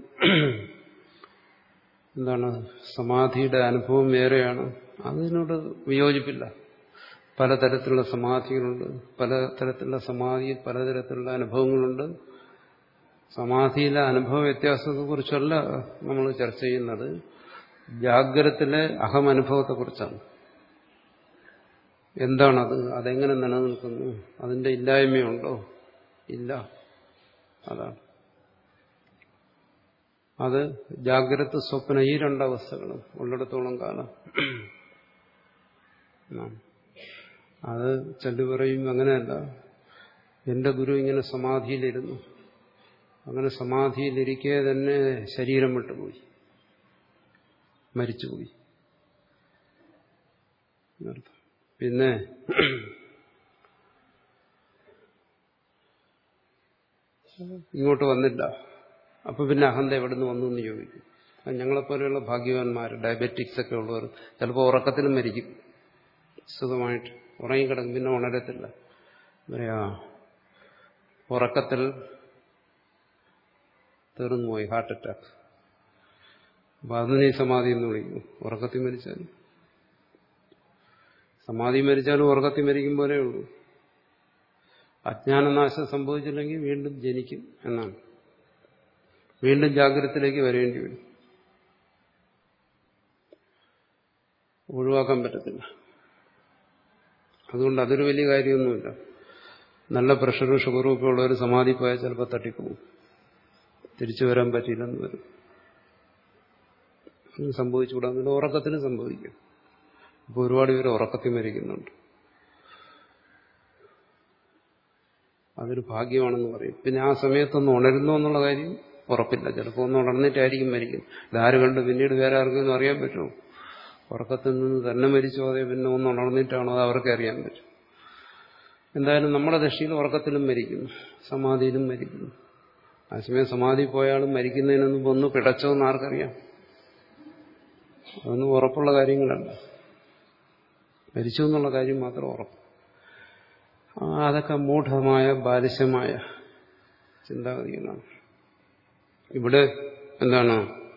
എന്താണ് സമാധിയുടെ അനുഭവം വേറെയാണ് അതിനോട് വിയോജിപ്പില്ല പലതരത്തിലുള്ള സമാധികളുണ്ട് പലതരത്തിലുള്ള സമാധിയിൽ പലതരത്തിലുള്ള അനുഭവങ്ങളുണ്ട് സമാധിയിലെ അനുഭവ വ്യത്യാസത്തെക്കുറിച്ചല്ല നമ്മൾ ചർച്ച ചെയ്യുന്നത് ജാഗ്രത്തിലെ അഹമനുഭവത്തെക്കുറിച്ചാണ് എന്താണത് അതെങ്ങനെ നിലനിൽക്കുന്നു അതിന്റെ ഇല്ലായ്മയുണ്ടോ ഇല്ല അതാണ് അത് ജാഗ്രത സ്വപ്ന ഈ രണ്ടവസ്ഥകളും ഉള്ളിടത്തോളം കാലം അത് ചെല്ലു പറയും അങ്ങനെയല്ല എന്റെ ഗുരു ഇങ്ങനെ സമാധിയിലിരുന്നു അങ്ങനെ സമാധിയിലിരിക്കെ തന്നെ ശരീരം വിട്ടുപോയി മരിച്ചുപോയി പിന്നെ ഇങ്ങോട്ട് വന്നില്ല അപ്പൊ പിന്നെ അഹന്ത എവിടെ നിന്ന് വന്നു എന്ന് ചോദിക്കും അത് ഞങ്ങളെപ്പോലെയുള്ള ഭാഗ്യവാന്മാർ ഡയബറ്റിക്സ് ഒക്കെ ഉള്ളവർ ചിലപ്പോൾ ഉറക്കത്തിലും മരിക്കും സുഖമായിട്ട് ഉറങ്ങിക്കിടക്കും പിന്നെ ഉണരത്തില്ല പറയാ ഉറക്കത്തിൽ തീർന്നുപോയി ഹാർട്ട് അറ്റാക്ക് അപ്പൊ അതിനെ സമാധി എന്ന് വിളിക്കും ഉറക്കത്തിൽ മരിച്ചാൽ സമാധി മരിച്ചാലും ഉറക്കത്തിൽ മരിക്കും പോലെ ഉള്ളൂ അജ്ഞാനനാശം സംഭവിച്ചില്ലെങ്കിൽ വീണ്ടും ജനിക്കും എന്നാണ് വീണ്ടും ജാഗ്രതത്തിലേക്ക് വരേണ്ടി വരും ഒഴിവാക്കാൻ പറ്റത്തില്ല അതുകൊണ്ട് അതൊരു വലിയ കാര്യമൊന്നുമില്ല നല്ല പ്രഷറും ഷുഗറും ഒക്കെ ഉള്ളവർ സമാധി പോയാൽ ചിലപ്പോൾ തട്ടിപ്പോകും തിരിച്ചു വരാൻ പറ്റിയില്ലെന്ന് വരും സംഭവിച്ചുകൂടാന്നില്ല ഉറക്കത്തിന് സംഭവിക്കും ഇപ്പോൾ ഒരുപാട് പേര് ഉറക്കത്തിൽ മരിക്കുന്നുണ്ട് അതൊരു ഭാഗ്യമാണെന്ന് പറയും പിന്നെ ആ സമയത്തൊന്ന് ഉണരുന്നോ എന്നുള്ള കാര്യം ഉറപ്പില്ല ചിലപ്പോൾ ഒന്ന് ഉണർന്നിട്ടായിരിക്കും മരിക്കും ഇതാര് കണ്ട് പിന്നീട് വേറെ ആർക്കൊന്നും അറിയാൻ പറ്റുമോ ഉറക്കത്തിൽ നിന്ന് തന്നെ മരിച്ചോ അതേ പിന്നെ ഒന്ന് ഉണർന്നിട്ടാണോ അത് അവർക്ക് അറിയാൻ പറ്റും എന്തായാലും നമ്മുടെ ദൃഷ്ടിയിൽ ഉറക്കത്തിലും മരിക്കുന്നു സമാധിയിലും മരിക്കുന്നു അതേസമയം സമാധി പോയാലും മരിക്കുന്നതിന് മുമ്പ് ഒന്ന് പിടച്ചോ എന്ന് ആർക്കറിയാം അതൊന്നും ഉറപ്പുള്ള കാര്യങ്ങളല്ല മരിച്ചു എന്നുള്ള കാര്യം മാത്രം ഉറപ്പ് അതൊക്കെ മൂഢമായ ബാലിശമായ ചിന്താഗതികളാണ് ഇവിടെ എന്താണ്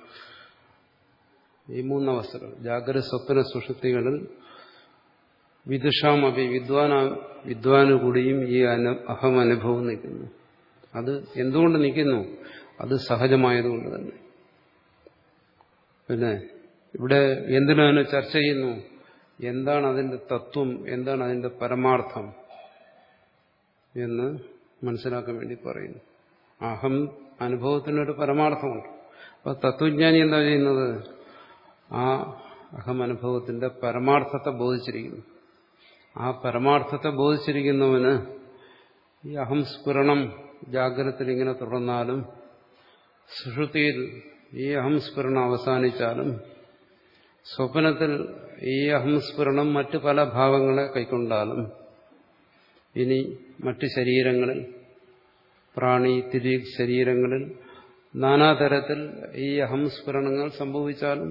ഈ മൂന്നവസ്ഥകൾ ജാഗ്രത സ്വപ്ന സുഷുപ്തികളിൽ വിദുഷാമപി വിദ്വാന വിദ്വാന് കൂടിയും ഈ അഹം അനുഭവം നിൽക്കുന്നു അത് എന്തുകൊണ്ട് നിൽക്കുന്നു അത് സഹജമായതുകൊണ്ട് തന്നെ പിന്നെ ഇവിടെ എന്തിനാണ് ചർച്ച ചെയ്യുന്നു എന്താണ് അതിന്റെ തത്വം എന്താണ് അതിന്റെ പരമാർത്ഥം എന്ന് മനസ്സിലാക്കാൻ വേണ്ടി പറയുന്നു അഹം അനുഭവത്തിനൊരു പരമാർത്ഥമുണ്ട് അപ്പൊ തത്വജ്ഞാനി എന്താ ചെയ്യുന്നത് ആ അഹം അനുഭവത്തിന്റെ പരമാർത്ഥത്തെ ബോധിച്ചിരിക്കുന്നു ആ പരമാർത്ഥത്തെ ബോധിച്ചിരിക്കുന്നവന് ഈ അഹംസ്ഫുരണം ജാഗ്രതത്തിൽ ഇങ്ങനെ തുടർന്നാലും സുഷുതിയിൽ ഈ അഹംസ്ഫുരണം അവസാനിച്ചാലും സ്വപ്നത്തിൽ ഈ അഹംസ്ഫുരണം മറ്റു പല ഭാവങ്ങളെ കൈക്കൊണ്ടാലും ഇനി മറ്റ് ശരീരങ്ങളിൽ പ്രാണി തിരി ശരീരങ്ങളിൽ നാനാതരത്തിൽ ഈ അഹംസ്ഫുരണങ്ങൾ സംഭവിച്ചാലും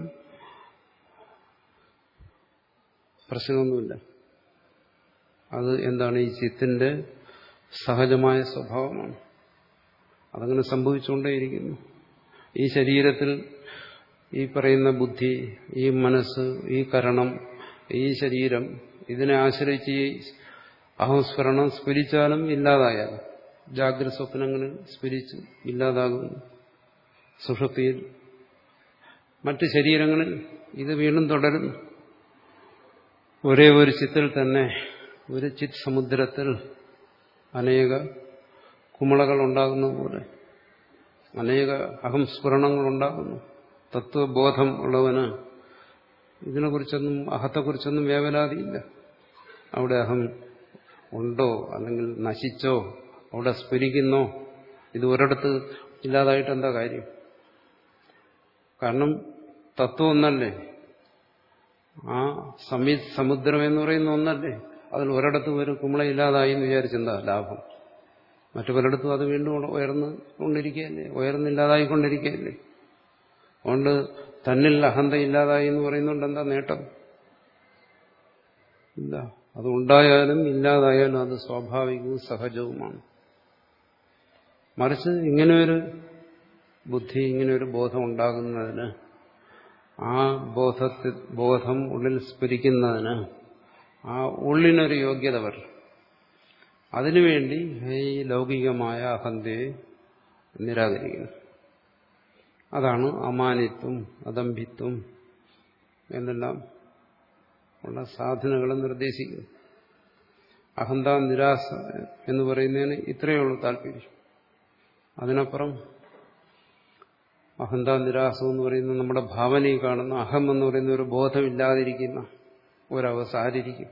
പ്രശ്നമൊന്നുമില്ല അത് എന്താണ് ഈ ചിത്തിന്റെ സഹജമായ സ്വഭാവമാണ് അതങ്ങനെ സംഭവിച്ചുകൊണ്ടേയിരിക്കുന്നു ഈ ശരീരത്തിൽ ഈ പറയുന്ന ബുദ്ധി ഈ മനസ്സ് ഈ കരണം ഈ ശരീരം ഇതിനെ ആശ്രയിച്ച് ഈ അഹംസ്ഫരണം സ്ഫുരിച്ചാലും ഇല്ലാതായാലും ജാഗ്രത സ്വപ്നങ്ങളിൽ സ്ഫുരിച്ച് ഇല്ലാതാകുന്നു സുഷുപ്തിയിൽ മറ്റ് ശരീരങ്ങളിൽ ഇത് വീണ്ടും തുടരുന്നു ഒരേ ഒരു ചിത്തിൽ തന്നെ ഒരു ചിത് സമുദ്രത്തിൽ അനേക കുമളകൾ ഉണ്ടാകുന്ന പോലെ അനേക അഹംസ്ഫുരണങ്ങൾ ഉണ്ടാകുന്നു തത്വബോധം ഉള്ളവന് ഇതിനെക്കുറിച്ചൊന്നും അഹത്തെക്കുറിച്ചൊന്നും വേവലാതിയില്ല അവിടെ അഹം ഉണ്ടോ അല്ലെങ്കിൽ നശിച്ചോ അവിടെ സ്ഫുരിക്കുന്നോ ഇത് ഒരിടത്ത് ഇല്ലാതായിട്ട് എന്താ കാര്യം കാരണം തത്വം ഒന്നല്ലേ ആ സമി സമുദ്രം എന്ന് പറയുന്ന ഒന്നല്ലേ അതിൽ ഒരിടത്ത് ഒരു കുമ്പള ഇല്ലാതായി എന്ന് വിചാരിച്ചെന്താ ലാഭം മറ്റു പലയിടത്തും അത് വീണ്ടും ഉയർന്നു കൊണ്ടിരിക്കുകയല്ലേ ഉയർന്നില്ലാതായിക്കൊണ്ടിരിക്കുകയല്ലേ അതുകൊണ്ട് തന്നിൽ അഹന്ത ഇല്ലാതായി എന്ന് പറയുന്നുണ്ട് എന്താ നേട്ടം ഇല്ല അത് ഉണ്ടായാലും ഇല്ലാതായാലും അത് സ്വാഭാവികവും സഹജവുമാണ് മറിച്ച് ഇങ്ങനെയൊരു ബുദ്ധി ഇങ്ങനെയൊരു ബോധം ഉണ്ടാകുന്നതിന് ആ ബോധത്തിൽ ബോധം ഉള്ളിൽ സ്ഫുരിക്കുന്നതിന് ആ ഉള്ളിനൊരു യോഗ്യത വരണം അതിനുവേണ്ടി ഈ ലൗകികമായ അഹന്തയെ നിരാകരിക്കുന്നു അതാണ് അമാനിത്വം അദംഭിത്വം എന്നെല്ലാം ഉള്ള സാധനങ്ങൾ നിർദ്ദേശിക്കുന്നു അഹന്ത നിരാശ എന്ന് പറയുന്നതിന് ഇത്രയേ ഉള്ളൂ താല്പര്യം അതിനപ്പുറം അഹന്ത നിരാസം എന്ന് പറയുന്നത് നമ്മുടെ ഭാവനയിൽ കാണുന്ന അഹം എന്ന് പറയുന്ന ഒരു ബോധമില്ലാതിരിക്കുന്ന ഒരവസ്ഥ ആരിരിക്കും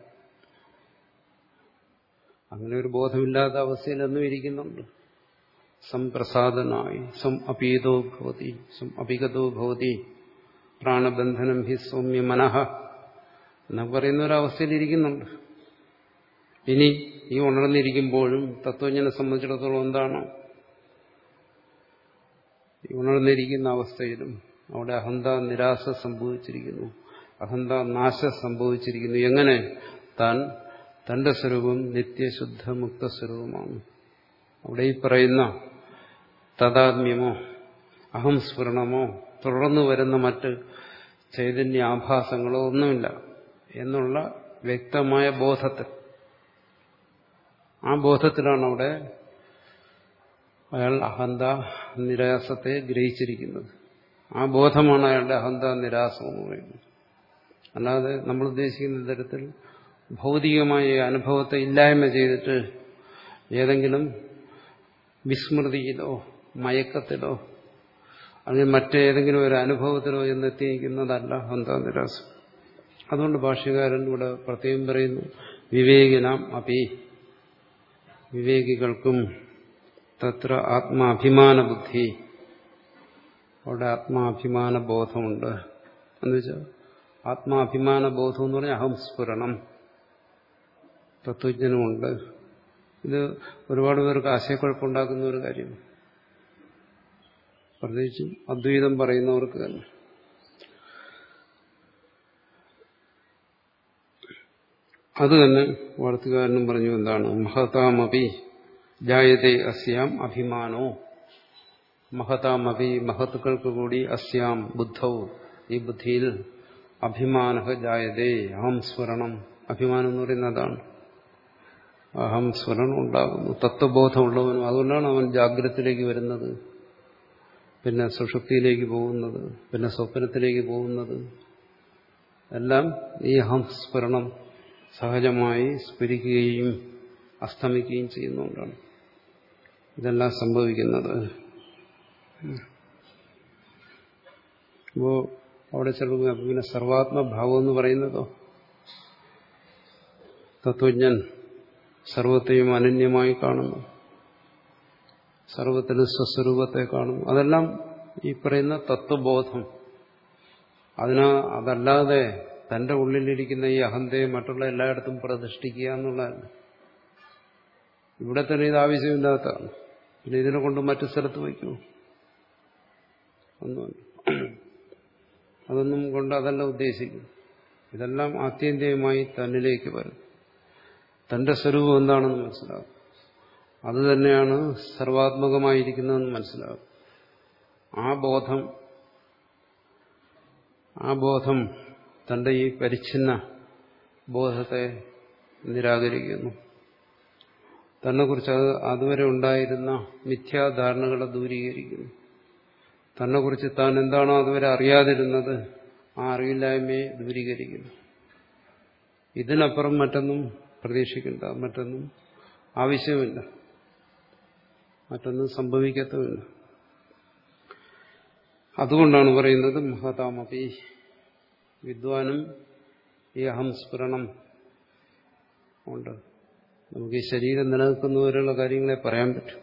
അങ്ങനെ ഒരു ബോധമില്ലാത്ത അവസ്ഥയിൽ എന്നും ഇരിക്കുന്നുണ്ട് സംപ്രസാദനായി സം അപീതോ ഭവതി സം അപിഗതോ ഭവതി പ്രാണബന്ധനം ഹി സൗമ്യ മനഃ എന്നൊക്കെ പറയുന്ന ഒരവസ്ഥയിൽ ഇരിക്കുന്നുണ്ട് ഇനി ഈ ഉണർന്നിരിക്കുമ്പോഴും തത്വജ്ഞനെ സംബന്ധിച്ചിടത്തോളം എന്താണ് ഈ ഉണർന്നിരിക്കുന്ന അവസ്ഥയിലും അവിടെ അഹന്ത നിരാശ സംഭവിച്ചിരിക്കുന്നു അഹന്ത നാശം സംഭവിച്ചിരിക്കുന്നു എങ്ങനെ താൻ തന്റെ സ്വരൂപം നിത്യശുദ്ധ മുക്ത സ്വരൂപമാണ് അവിടെ ഈ പറയുന്ന തഥാത്മ്യമോ അഹം സ്ഫുരണമോ തുടർന്നു വരുന്ന മറ്റ് ചൈതന്യാഭാസങ്ങളോ ഒന്നുമില്ല എന്നുള്ള വ്യക്തമായ ബോധത്തിൽ ആ ബോധത്തിലാണ് അവിടെ അയാൾ അഹന്ത നിരാസത്തെ ഗ്രഹിച്ചിരിക്കുന്നത് ആ ബോധമാണ് അയാളുടെ അഹന്ത നിരാസം എന്ന് പറയുന്നത് അല്ലാതെ നമ്മൾ ഉദ്ദേശിക്കുന്ന തരത്തിൽ ഭൗതികമായ അനുഭവത്തെ ഇല്ലായ്മ ചെയ്തിട്ട് ഏതെങ്കിലും വിസ്മൃതിയിലോ മയക്കത്തിലോ അല്ലെങ്കിൽ മറ്റേതെങ്കിലും ഒരു അനുഭവത്തിലോ എന്നെത്തിയിരിക്കുന്നതല്ല അഹന്ത നിരാസം അതുകൊണ്ട് ഭാഷ്യകാരൻ ഇവിടെ പ്രത്യേകം പറയുന്നു വിവേകിനാം അപി വിവേകികൾക്കും തത്ര ആത്മാഭിമാന ബുദ്ധി അവിടെ ആത്മാഭിമാന ബോധമുണ്ട് എന്നുവെച്ചാൽ ആത്മാഭിമാന ബോധം എന്ന് പറഞ്ഞാൽ അഹംസ്ഫുരണം തത്വജ്ഞനുമുണ്ട് ഇത് ഒരുപാട് പേർക്ക് ആശയക്കുഴപ്പമുണ്ടാക്കുന്ന ഒരു കാര്യം പ്രത്യേകിച്ചും അദ്വൈതം പറയുന്നവർക്ക് തന്നെ അത് തന്നെ വാർത്തുകാരനും പറഞ്ഞു എന്താണ് മഹതാമപി ജായതേ അസ്യാം അഭിമാനോ മഹതാമപി മഹത്തുക്കൾക്ക് കൂടി അസ്യാം ബുദ്ധവും ഈ ബുദ്ധിയിൽ അഭിമാന ജായതേ അഹം സ്മരണം അഭിമാനം എന്ന് പറയുന്നതാണ് അഹം സ്മരണം ഉണ്ടാകുന്നു തത്വബോധമുള്ളവനും അതുകൊണ്ടാണ് അവൻ ജാഗ്രതത്തിലേക്ക് വരുന്നത് പിന്നെ സുഷുപ്തിയിലേക്ക് പോകുന്നത് പിന്നെ സ്വപ്നത്തിലേക്ക് പോകുന്നത് എല്ലാം ഈ അഹംസ്ഫുരണം സഹജമായി സ്ഫുരിക്കുകയും അസ്തമിക്കുകയും ചെയ്യുന്നതുകൊണ്ടാണ് ഇതെല്ലാം സംഭവിക്കുന്നത് അപ്പോ അവിടെ ചിലപ്പോൾ പിന്നെ സർവാത്മഭാവം എന്ന് പറയുന്നതോ തത്വജ്ഞൻ സർവത്തെയും അനന്യമായി കാണുന്നു സർവത്തിലും സ്വസ്വരൂപത്തെ കാണുന്നു അതെല്ലാം ഈ പറയുന്ന തത്വബോധം അതിനാ അതല്ലാതെ തന്റെ ഉള്ളിലിരിക്കുന്ന ഈ അഹന്തയെ മറ്റുള്ള എല്ലായിടത്തും പ്രതിഷ്ഠിക്കുക എന്നുള്ളതല്ല ഇവിടെ തന്നെ ഇത് ആവശ്യമില്ലാത്തതാണ് പിന്നെ ഇതിനെ കൊണ്ട് മറ്റു സ്ഥലത്ത് വയ്ക്കൂ ഒന്നുമല്ല അതൊന്നും കൊണ്ട് അതല്ല ഉദ്ദേശിക്കും ഇതെല്ലാം ആത്യന്തികമായി തന്നിലേക്ക് വരും തന്റെ സ്വരൂപം എന്താണെന്ന് മനസ്സിലാകും അത് തന്നെയാണ് സർവാത്മകമായിരിക്കുന്നതെന്ന് മനസ്സിലാകും ആ ബോധം ആ ബോധം തന്റെ ഈ പരിച്ഛിന്ന ബോധത്തെ നിരാകരിക്കുന്നു തന്നെക്കുറിച്ച് അത് അതുവരെ ഉണ്ടായിരുന്ന മിഥ്യാധാരണകളെ ദൂരീകരിക്കുന്നു തന്നെക്കുറിച്ച് താൻ എന്താണോ അതുവരെ അറിയാതിരുന്നത് ആ അറിവില്ലായ്മയെ ദൂരീകരിക്കുന്നു ഇതിനപ്പുറം മറ്റൊന്നും പ്രതീക്ഷിക്കണ്ട മറ്റൊന്നും ആവശ്യമില്ല മറ്റൊന്നും സംഭവിക്കത്തുമില്ല അതുകൊണ്ടാണ് പറയുന്നത് മഹതാമപി വിദ്വാനും ഈ അഹംസ്ഫുരണം ഉണ്ട് നമുക്ക് ഈ ശരീരം നിലനിൽക്കുന്നവരുള്ള കാര്യങ്ങളെ പറയാൻ പറ്റും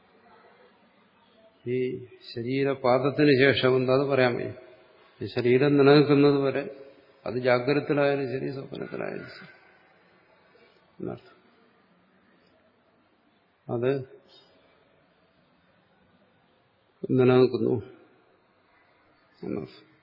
ഈ ശരീരപാദത്തിന് ശേഷം എന്താ അത് പറയാൻ വയ്യ ഈ ശരീരം നിലനിൽക്കുന്നത് വരെ അത് ജാഗ്രതത്തിലായാലും ശരി സ്വപ്നത്തിലായാലും ശരി എന്നർത്ഥം അത് നിലനിൽക്കുന്നു എന്നർത്ഥം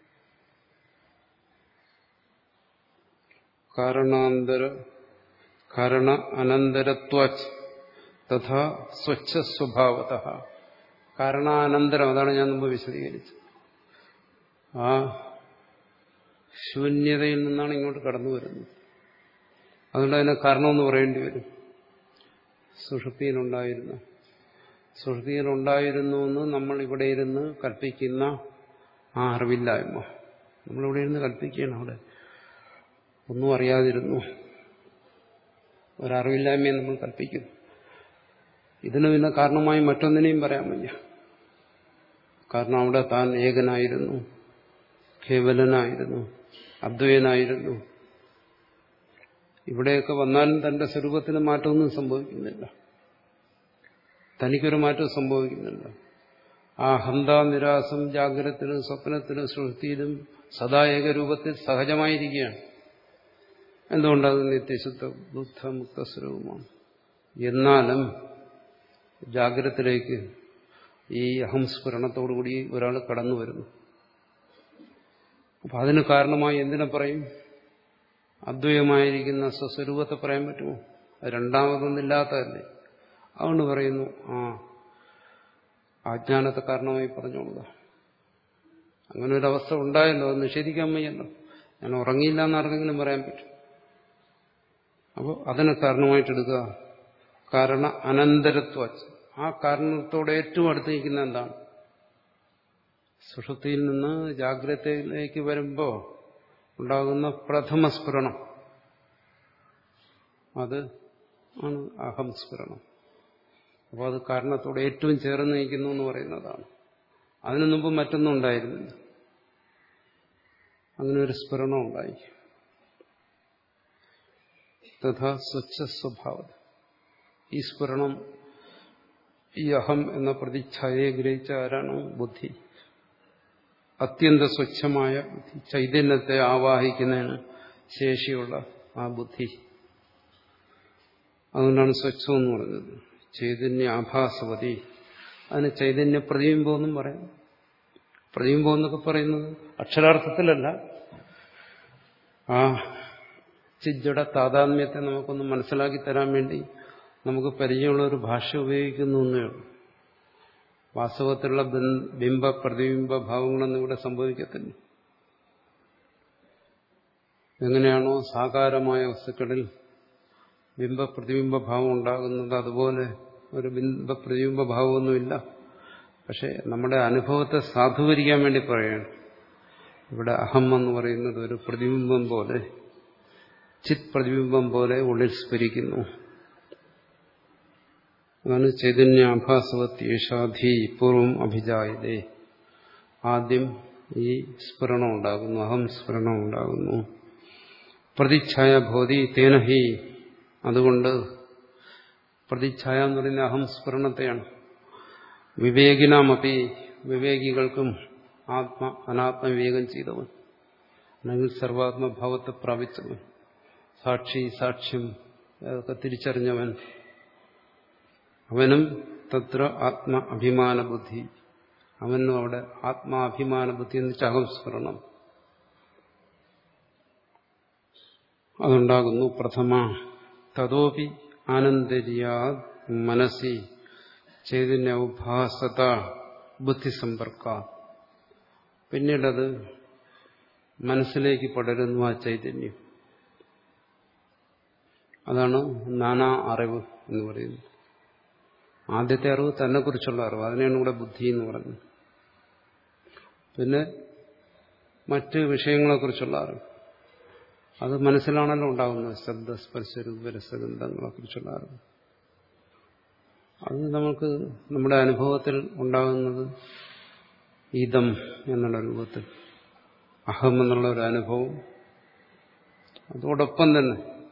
കാരണാന്തര കാരണ അനന്തരത്വ തഥാ സ്വച്ഛ സ്വഭാവത കാരണാനന്തരം അതാണ് ഞാൻ മുമ്പ് വിശദീകരിച്ചത് ആ ശൂന്യതയിൽ നിന്നാണ് ഇങ്ങോട്ട് കടന്നു വരുന്നത് അതുകൊണ്ട് അതിനെ കാരണമെന്ന് പറയേണ്ടി വരും സുഷുപ്തിയിലുണ്ടായിരുന്ന സുഷുപ്തിയിലുണ്ടായിരുന്നു എന്ന് നമ്മൾ ഇവിടെ ഇരുന്ന് കൽപ്പിക്കുന്ന ആ അറിവില്ലായ്മ നമ്മളിവിടെ ഇരുന്ന് കൽപ്പിക്കുകയാണ് അവിടെ ഒന്നും അറിയാതിരുന്നു ഒരറിവില്ലായ്മയെ നമ്മൾ കൽപ്പിക്കുന്നു ഇതിന് പിന്നെ കാരണമായി മറ്റൊന്നിനെയും പറയാൻ വയ്യ കാരണം അവിടെ താൻ ഏകനായിരുന്നു കേവലനായിരുന്നു അദ്വൈനായിരുന്നു ഇവിടെയൊക്കെ വന്നാലും തന്റെ സ്വരൂപത്തിന് മാറ്റമൊന്നും സംഭവിക്കുന്നില്ല തനിക്കൊരു മാറ്റം സംഭവിക്കുന്നില്ല ആ ഹന്ത നിരാസം ജാഗ്രതത്തിലും സ്വപ്നത്തിലും സൃഷ്ടിയിലും സദാ ഏകരൂപത്തിൽ സഹജമായിരിക്കുകയാണ് എന്തുകൊണ്ടത് നിത്യശുദ്ധ ബുദ്ധമുക്ത സ്വരൂപമാണ് എന്നാലും ജാഗ്രതത്തിലേക്ക് ഈ അഹംസ്ഫുരണത്തോടുകൂടി ഒരാൾ കടന്നു വരുന്നു അപ്പൊ അതിന് കാരണമായി എന്തിനെ പറയും അദ്വൈതമായിരിക്കുന്ന സ്വസ്വരൂപത്തെ പറയാൻ പറ്റുമോ അത് രണ്ടാമതൊന്നില്ലാത്തതല്ലേ അതുകൊണ്ട് പറയുന്നു ആ അജ്ഞാനത്തെ കാരണമായി പറഞ്ഞോളുക അങ്ങനെ ഒരു അവസ്ഥ ഉണ്ടായല്ലോ അത് നിഷേധിക്കാൻ വയ്യല്ലോ ഞാൻ ഉറങ്ങിയില്ല എന്ന് ആർക്കെങ്കിലും പറയാൻ പറ്റും അപ്പോൾ അതിനെ കാരണമായിട്ടെടുക്കുക കാരണ അനന്തരത്വ ആ കാരണത്തോടെ ഏറ്റവും അടുത്ത് നിൽക്കുന്ന എന്താണ് സുഷുപ്തിയിൽ നിന്ന് ജാഗ്രതയിലേക്ക് വരുമ്പോൾ ഉണ്ടാകുന്ന പ്രഥമ സ്ഫുരണം അത് ആണ് അഹംസ്ഫുരണം അപ്പോൾ അത് കാരണത്തോടെ ഏറ്റവും ചേർന്ന് നിൽക്കുന്നു എന്ന് പറയുന്നതാണ് അതിനു മുമ്പ് മറ്റൊന്നും ഉണ്ടായിരുന്നില്ല അങ്ങനെ ഒരു സ്ഫുരണം ഉണ്ടായി തഥാ സ്വച്ഛ സ്വഭാവം ഈ സ്ഫുരണം ഈ അഹം എന്ന പ്രതിച്ഛായയെ ഗ്രഹിച്ച ആരാണ് ബുദ്ധി അത്യന്ത സ്വച്ഛമായ ബുദ്ധി ചൈതന്യത്തെ ആവാഹിക്കുന്നതിന് ശേഷിയുള്ള ആ ബുദ്ധി അതുകൊണ്ടാണ് സ്വച്ഛം എന്ന് പറയുന്നത് ചൈതന്യ ആഭാസവതി അതിന് ചൈതന്യ പ്രതിബിംബം എന്നും പറയാം പ്രതിബിംബം എന്നൊക്കെ പറയുന്നത് അക്ഷരാർത്ഥത്തിലല്ല ആ ചിജ്ജട താതാത്മ്യത്തെ നമുക്കൊന്ന് മനസ്സിലാക്കി തരാൻ വേണ്ടി നമുക്ക് പരിചയമുള്ള ഒരു ഭാഷ ഉപയോഗിക്കുന്നു എന്നേ ഉള്ളൂ വാസ്തവത്തിലുള്ള ബിംബ പ്രതിബിംബ ഭാവങ്ങളൊന്നും ഇവിടെ സംഭവിക്കത്തില്ല എങ്ങനെയാണോ സാകാരമായ വസ്തുക്കളിൽ ബിംബ പ്രതിബിംബ ഭാവം ഉണ്ടാകുന്നത് അതുപോലെ ഒരു ബിംബ പ്രതിബിംബ ഭാവമൊന്നുമില്ല പക്ഷെ നമ്മുടെ അനുഭവത്തെ സാധൂകരിക്കാൻ വേണ്ടി പറയുകയാണ് ഇവിടെ അഹം എന്ന് പറയുന്നത് ഒരു പ്രതിബിംബം പോലെ ചിത് പ്രതിബിംബം പോലെ ഉള്ളിൽ സ്ഫരിക്കുന്നു അതാണ് ചൈതന്യാഭാസവത്യേഷാധി പൂർവം അഭിജായതേ ആദ്യം ഈ സ്ഫുരണം ഉണ്ടാകുന്നു അഹം സ്ഫുരണം ഉണ്ടാകുന്നു പ്രതിച്ഛായ ഭോതി തേനഹി അതുകൊണ്ട് പ്രതിച്ഛായ എന്ന് പറയുന്ന അഹം സ്ഫുരണത്തെയാണ് വിവേകിനാമപി വിവേകികൾക്കും ആത്മ അനാത്മ വിവേകം ചെയ്തവൻ അല്ലെങ്കിൽ സർവാത്മഭാവത്തെ പ്രാപിച്ചവൻ സാക്ഷി സാക്ഷ്യം അതൊക്കെ തിരിച്ചറിഞ്ഞവൻ അവനും തത്ര ആത്മ അഭിമാന ബുദ്ധി അവനും അവിടെ ആത്മാഭിമാന ബുദ്ധി എന്ന് വെച്ചാൽ അഹംസ്മരണം അതുണ്ടാകുന്നു പ്രഥമ തതോപി ആനന്ദര്യാ മനസ്സി ചൈതന്യ ഉപാസത ബുദ്ധിസമ്പർക്ക പിന്നീടത് മനസ്സിലേക്ക് പടരുന്നു ആ ചൈതന്യം അതാണ് നാനാ അറിവ് എന്ന് പറയുന്നത് ആദ്യത്തെ അറിവ് തന്നെക്കുറിച്ചുള്ള അറിവ് അതിനെയാണ് ഇവിടെ ബുദ്ധി എന്ന് പറയുന്നത് പിന്നെ മറ്റ് വിഷയങ്ങളെക്കുറിച്ചുള്ള അറിവ് അത് മനസ്സിലാണല്ലോ ഉണ്ടാകുന്നത് ശബ്ദ സ്പർശ രൂപരസഗന്ധങ്ങളെ കുറിച്ചുള്ള അറിവ് അത് നമുക്ക് നമ്മുടെ അനുഭവത്തിൽ ഉണ്ടാകുന്നത് ഈതം എന്നുള്ള രൂപത്തിൽ അഹം എന്നുള്ള ഒരു അനുഭവം അതോടൊപ്പം തന്നെ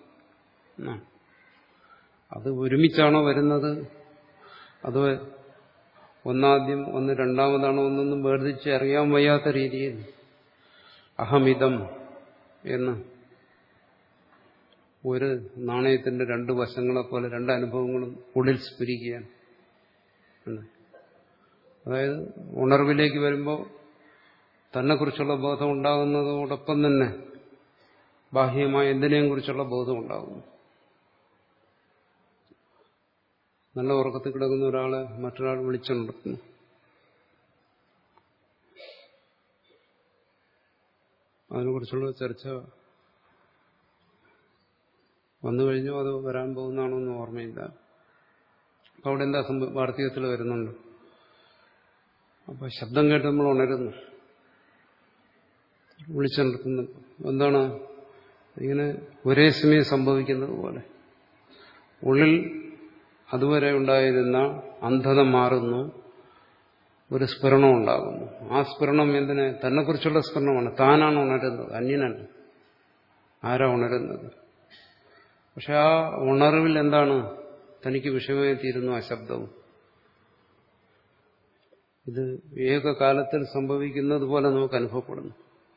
അത് ഒരുമിച്ചാണോ വരുന്നത് അത് ഒന്നാദ്യം ഒന്ന് രണ്ടാമതാണോ ഒന്നൊന്നും വേർതിരിച്ച് അറിയാൻ വയ്യാത്ത രീതിയിൽ അഹമിതം എന്ന് ഒരു നാണയത്തിന്റെ രണ്ട് വശങ്ങളെ പോലെ രണ്ട് അനുഭവങ്ങളും ഉള്ളിൽ സ്ഫുരിക്കുകയാണ് അതായത് ഉണർവിലേക്ക് വരുമ്പോൾ തന്നെക്കുറിച്ചുള്ള ബോധം ഉണ്ടാകുന്നതോടൊപ്പം തന്നെ ബാഹ്യമായ എന്തിനേയും കുറിച്ചുള്ള ബോധം ഉണ്ടാകുന്നു നല്ല ഉറക്കത്തിൽ കിടക്കുന്ന ഒരാളെ മറ്റൊരാൾ വിളിച്ചുണർത്തുന്നു അതിനെക്കുറിച്ചുള്ള ചർച്ച വന്നു കഴിഞ്ഞോ അതോ വരാൻ പോകുന്നതാണോ എന്ന് ഓർമ്മയില്ല അപ്പൊ അവിടെ എന്താ സംഭവം വാർത്തകത്തിൽ വരുന്നുണ്ട് അപ്പൊ ശബ്ദം കേട്ട് നമ്മൾ ഉണരുന്നു വിളിച്ചുണർത്തുന്നു എന്താണ് ഇങ്ങനെ ഒരേ സമയം സംഭവിക്കുന്നത് പോലെ ഉള്ളിൽ അതുവരെ ഉണ്ടായിരുന്ന അന്ധത മാറുന്നു ഒരു സ്ഫുരണം ഉണ്ടാകുന്നു ആ സ്ഫുരണം എന്തിന് തന്നെക്കുറിച്ചുള്ള സ്ഫുരണമാണ് താനാണ് ഉണരുന്നത് അന്യനല്ല ആരാ ഉണരുന്നത് പക്ഷെ ആ ഉണർവിൽ എന്താണ് തനിക്ക് വിഷയമായി തീരുന്നു ആ ശബ്ദവും ഇത് ഏകകാലത്തിൽ സംഭവിക്കുന്നത് പോലെ നമുക്ക് അനുഭവപ്പെടുന്നു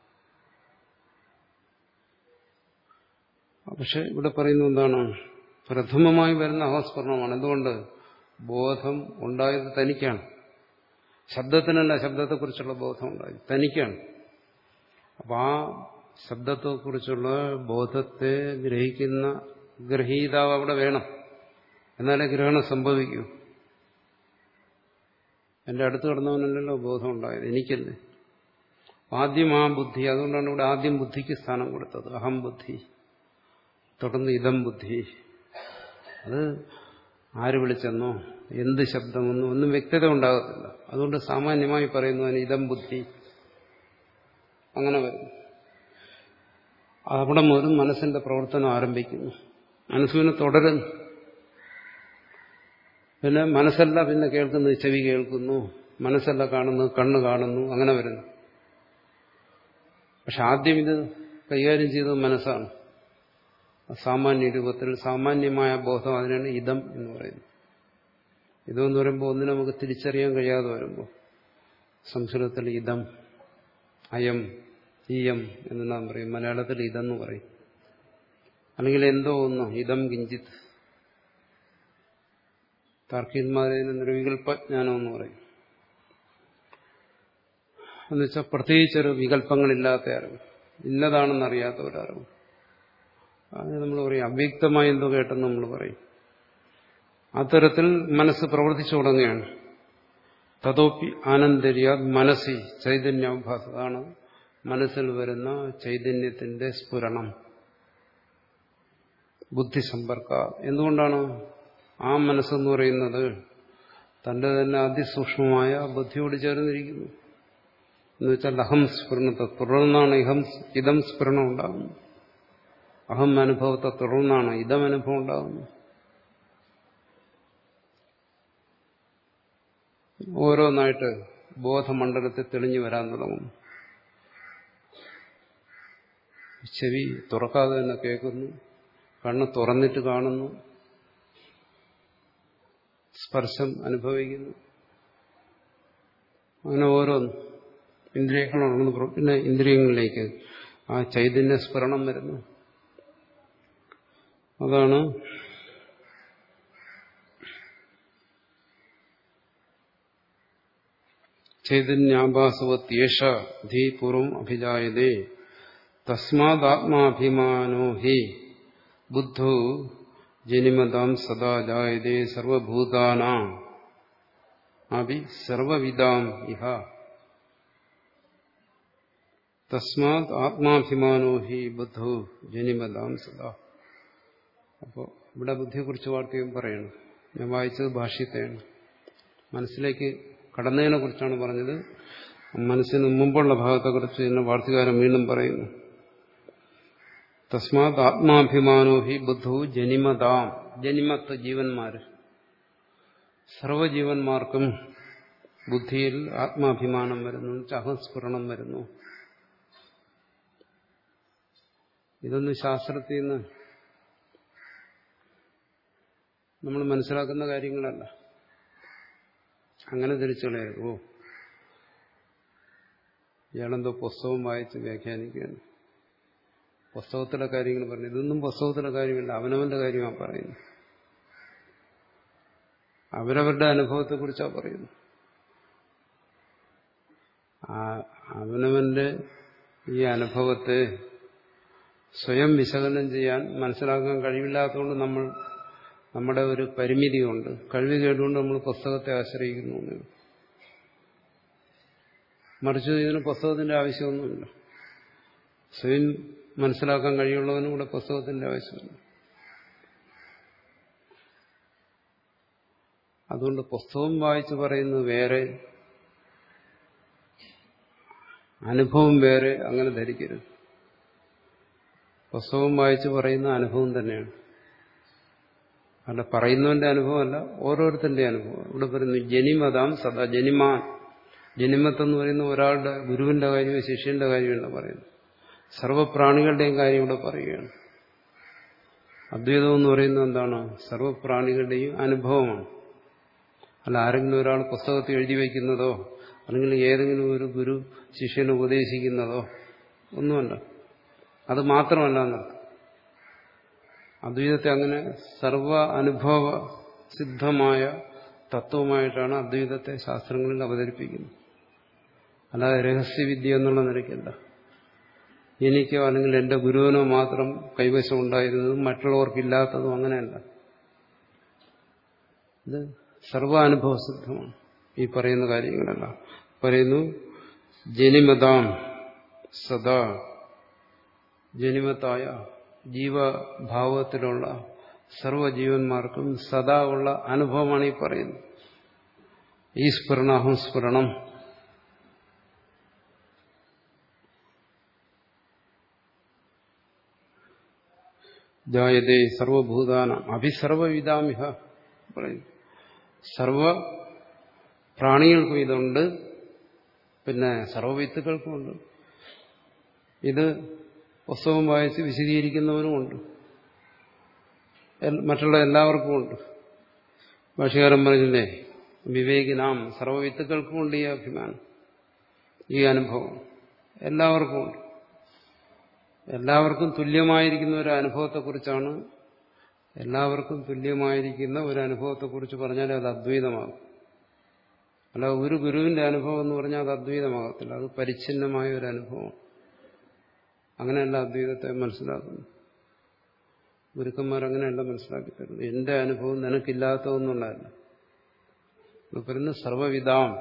പക്ഷെ ഇവിടെ പറയുന്നത് എന്താണ് പ്രഥമമായി വരുന്ന അഹസ്മരണമാണ് എന്തുകൊണ്ട് ബോധം ഉണ്ടായത് തനിക്കാണ് ശബ്ദത്തിനല്ല ശബ്ദത്തെക്കുറിച്ചുള്ള ബോധം ഉണ്ടായത് തനിക്കാണ് അപ്പൊ ആ ശബ്ദത്തെക്കുറിച്ചുള്ള ബോധത്തെ ഗ്രഹിക്കുന്ന ഗ്രഹീതാവ് അവിടെ വേണം എന്നാലേ ഗ്രഹണം സംഭവിക്കൂ എന്റെ അടുത്ത് കിടന്നവനല്ലല്ലോ ബോധം ഉണ്ടായത് എനിക്കല്ലേ ആദ്യം ആ ബുദ്ധി അതുകൊണ്ടാണ് ഇവിടെ ആദ്യം ബുദ്ധിക്ക് സ്ഥാനം കൊടുത്തത് അഹം ബുദ്ധി തുടർന്ന് ഇതം ബുദ്ധി അത് ആര് വിളിച്ചെന്നോ എന്ത് ശബ്ദമെന്നോ ഒന്നും വ്യക്തത ഉണ്ടാകത്തില്ല അതുകൊണ്ട് സാമാന്യമായി പറയുന്നു അതിന് ഇതം ബുദ്ധി അങ്ങനെ വരും അവിടെ മുതൽ മനസ്സിന്റെ പ്രവർത്തനം ആരംഭിക്കുന്നു മനസ്സിനെ തുടരുന്നു പിന്നെ മനസ്സല്ല പിന്നെ കേൾക്കുന്നത് ചെവി കേൾക്കുന്നു മനസ്സല്ല കാണുന്നു കണ്ണ് കാണുന്നു അങ്ങനെ വരുന്നു പക്ഷെ ആദ്യം ഇത് കൈകാര്യം ചെയ്തത് മനസ്സാണ് സാമാന്യ രൂപത്തിൽ സാമാന്യമായ ബോധം അതിനാണ് ഇതം എന്ന് പറയുന്നത് ഇതെന്ന് പറയുമ്പോൾ ഒന്നിനെ നമുക്ക് തിരിച്ചറിയാൻ കഴിയാതെ വരുമ്പോൾ സംസ്കൃതത്തിൽ ഇതം അയം ഈയം എന്ന് നാം പറയും മലയാളത്തിൽ ഇതെന്ന് പറയും അല്ലെങ്കിൽ എന്തോ ഒന്ന് ഇതം കിഞ്ചിത് താർക്കികന്മാരതിന് നിർവികൽപ്പജ്ഞാനം എന്ന് പറയും എന്നുവെച്ചാൽ പ്രത്യേകിച്ചൊരു വികല്പങ്ങളില്ലാത്ത അറിവ് ഇന്നതാണെന്നറിയാത്ത ഒരറിവ് അത് നമ്മൾ പറയും അവ്യക്തമായി എന്തോ കേട്ടെന്ന് നമ്മൾ പറയും അത്തരത്തിൽ മനസ്സ് പ്രവർത്തിച്ചു തുടങ്ങുകയാണ് തതോപ്പി ആനന്ദര്യ മനസ്സി ചൈതന്യാഭാസ അതാണ് മനസ്സിൽ വരുന്ന ചൈതന്യത്തിന്റെ സ്ഫുരണം ബുദ്ധി സമ്പർക്ക എന്തുകൊണ്ടാണ് ആ മനസ്സെന്ന് പറയുന്നത് തന്റെ തന്നെ അതിസൂക്ഷ്മമായ ബുദ്ധിയോട് ചേർന്നിരിക്കുന്നു എന്ന് വെച്ചാൽ അഹം സ്ഫുരണത്തെ തുടർന്നാണ് ഇഹം ഇതം സ്ഫുരണം ഉണ്ടാകുന്നത് അഹം അനുഭവത്തെ തുടർന്നാണ് ഇതം അനുഭവം ഉണ്ടാകുന്നത് ഓരോന്നായിട്ട് ബോധമണ്ഡലത്തിൽ തെളിഞ്ഞു വരാൻ തുടങ്ങും ചെവി തുറക്കാതെ തന്നെ കേൾക്കുന്നു കണ്ണ് തുറന്നിട്ട് കാണുന്നു സ്പർശം അനുഭവിക്കുന്നു അങ്ങനെ ഓരോന്ന് ഇന്ദ്രിയങ്ങളുണ്ടെന്ന് പിന്നെ ഇന്ദ്രിയങ്ങളിലേക്ക് ആ ചൈതന്യ സ്ഫുരണം വരുന്നു അതാണ് ചൈതന്യാഭാസവത്യേഷ ധീപൂർവം അഭിജായതേ തസ്മാത്മാഭിമാനോ ഹി ബുദ്ധോ ജനിമതാം സദാ ജായതേ സർവഭൂതാനാം അഭി സർവവിധാം ഇഹ തസ്മാത് ആത്മാഭിമാനോ ഹി ബുദ്ധോ ജനിമതാം സദാ അപ്പോൾ ഇവിടെ ബുദ്ധിയെക്കുറിച്ച് വാർത്തയും പറയണം ഞാൻ വായിച്ചത് ഭാഷ്യത്തെയാണ് മനസ്സിലേക്ക് കടന്നതിനെ കുറിച്ചാണ് പറഞ്ഞത് മനസ്സിന് മുമ്പുള്ള ഭാഗത്തെക്കുറിച്ച് എന്നെ വാർത്തകാരൻ വീണ്ടും പറയുന്നു തസ്മാത് ആത്മാഭിമാനോ ഹി ബുദ്ധു ജനിമതാം ജനിമത്ത് ജീവന്മാര് സർവജീവന്മാർക്കും ബുദ്ധിയിൽ ആത്മാഭിമാനം വരുന്നു അഹസ്ഫുരണം വരുന്നു ഇതൊന്നും ശാസ്ത്രത്തിൽ നിന്ന് നമ്മൾ മനസ്സിലാക്കുന്ന കാര്യങ്ങളല്ല അങ്ങനെ ധരിച്ചു കളയരുത് ഓ ഇയാളെന്തോ പുസ്തകം വായിച്ച് വ്യാഖ്യാനിക്കുകയാണ് പുസ്തകത്തിലെ കാര്യങ്ങൾ പറഞ്ഞു ഇതൊന്നും പുസ്തകത്തിലെ കാര്യമില്ല അവനവന്റെ കാര്യമാണ് പറയുന്നത് അവരവരുടെ അനുഭവത്തെക്കുറിച്ചാണ് പറയുന്നത് അവനവന്റെ ഈ അനുഭവത്തെ സ്വയം വിശകലനം ചെയ്യാൻ മനസ്സിലാക്കാൻ കഴിവില്ലാത്തതുകൊണ്ട് നമ്മൾ നമ്മുടെ ഒരു പരിമിതിയുണ്ട് കഴിവ് കേട്ടുകൊണ്ട് നമ്മൾ പുസ്തകത്തെ ആശ്രയിക്കുന്നു മറിച്ച് ഇതിന് പുസ്തകത്തിന്റെ ആവശ്യമൊന്നുമില്ല സ്വയം മനസ്സിലാക്കാൻ കഴിയുള്ളവനും കൂടെ പുസ്തകത്തിന്റെ ആവശ്യമില്ല അതുകൊണ്ട് പുസ്തകം വായിച്ച് പറയുന്നത് വേറെ അനുഭവം വേറെ അങ്ങനെ ധരിക്കരുത് പുസ്തകം വായിച്ച് പറയുന്ന അനുഭവം തന്നെയാണ് അല്ല പറയുന്നവന്റെ അനുഭവമല്ല ഓരോരുത്തരുടെ അനുഭവം ഇവിടെ പറയുന്നു ജനിമതാം സദാ ജനിമാൻ ജനിമത്തെന്ന് പറയുന്ന ഒരാളുടെ ഗുരുവിന്റെ കാര്യമോ ശിഷ്യന്റെ കാര്യമല്ല പറയുന്നത് സർവപ്രാണികളുടെയും കാര്യം ഇവിടെ പറയുകയാണ് അദ്വൈതം എന്ന് പറയുന്നത് എന്താണ് സർവപ്രാണികളുടെയും അനുഭവമാണ് അല്ല ആരെങ്കിലും ഒരാൾ പുസ്തകത്തിൽ എഴുതി വയ്ക്കുന്നതോ അല്ലെങ്കിൽ ഏതെങ്കിലും ഒരു ഗുരു ശിഷ്യനെ ഉപദേശിക്കുന്നതോ ഒന്നുമല്ല അത് മാത്രമല്ല എന്നർത്ഥം അദ്വൈതത്തെ അങ്ങനെ സർവ അനുഭവ സിദ്ധമായ തത്വമായിട്ടാണ് അദ്വൈതത്തെ ശാസ്ത്രങ്ങളിൽ അവതരിപ്പിക്കുന്നത് അല്ലാതെ രഹസ്യവിദ്യ എന്നുള്ള നിലയ്ക്കല്ല എനിക്കോ അല്ലെങ്കിൽ എന്റെ ഗുരുവിനോ മാത്രം കൈവശം ഉണ്ടായിരുന്നതും മറ്റുള്ളവർക്കില്ലാത്തതും അങ്ങനെയല്ല ഇത് സർവാനുഭവ സിദ്ധമാണ് ഈ പറയുന്ന കാര്യങ്ങളെല്ലാം പറയുന്നു ജനിമതാം സദാ ജനിമത്തായ ജീവഭാവത്തിലുള്ള സർവജീവന്മാർക്കും സദാ ഉള്ള അനുഭവമാണ് ഈ പറയുന്നത് ഈ സ്ഫുരണാഹം സ്ഫുരണം ജായതേ സർവഭൂതാന അഭിസർവവിധാമിഹ പറയുന്നു സർവ പ്രാണികൾക്കും ഇതുണ്ട് പിന്നെ സർവവിത്തുക്കൾക്കുമുണ്ട് ഇത് പുസ്തകം വായിച്ച് വിശദീകരിക്കുന്നവനുമുണ്ട് മറ്റുള്ള എല്ലാവർക്കും ഉണ്ട് ഭാഷകാരൻ പറഞ്ഞില്ലേ വിവേകിനാം സർവവിത്തുക്കൾക്കുമുണ്ട് ഈ അഭിമാനം ഈ അനുഭവം എല്ലാവർക്കും ഉണ്ട് എല്ലാവർക്കും തുല്യമായിരിക്കുന്ന ഒരു അനുഭവത്തെക്കുറിച്ചാണ് എല്ലാവർക്കും തുല്യമായിരിക്കുന്ന ഒരു അനുഭവത്തെക്കുറിച്ച് പറഞ്ഞാൽ അത് അദ്വൈതമാകും അല്ല ഒരു ഗുരുവിന്റെ അനുഭവം എന്ന് പറഞ്ഞാൽ അത് അദ്വൈതമാകത്തില്ല അത് പരിച്ഛിന്നമായ ഒരു അനുഭവം അങ്ങനെയല്ല അദ്വൈതത്തെ മനസ്സിലാക്കുന്നു ഗുരുക്കന്മാർ അങ്ങനെയല്ല മനസ്സിലാക്കി തരുന്നത് എന്റെ അനുഭവം നിനക്കില്ലാത്തതൊന്നുണ്ടായില്ല പറയുന്നത് സർവവിധാം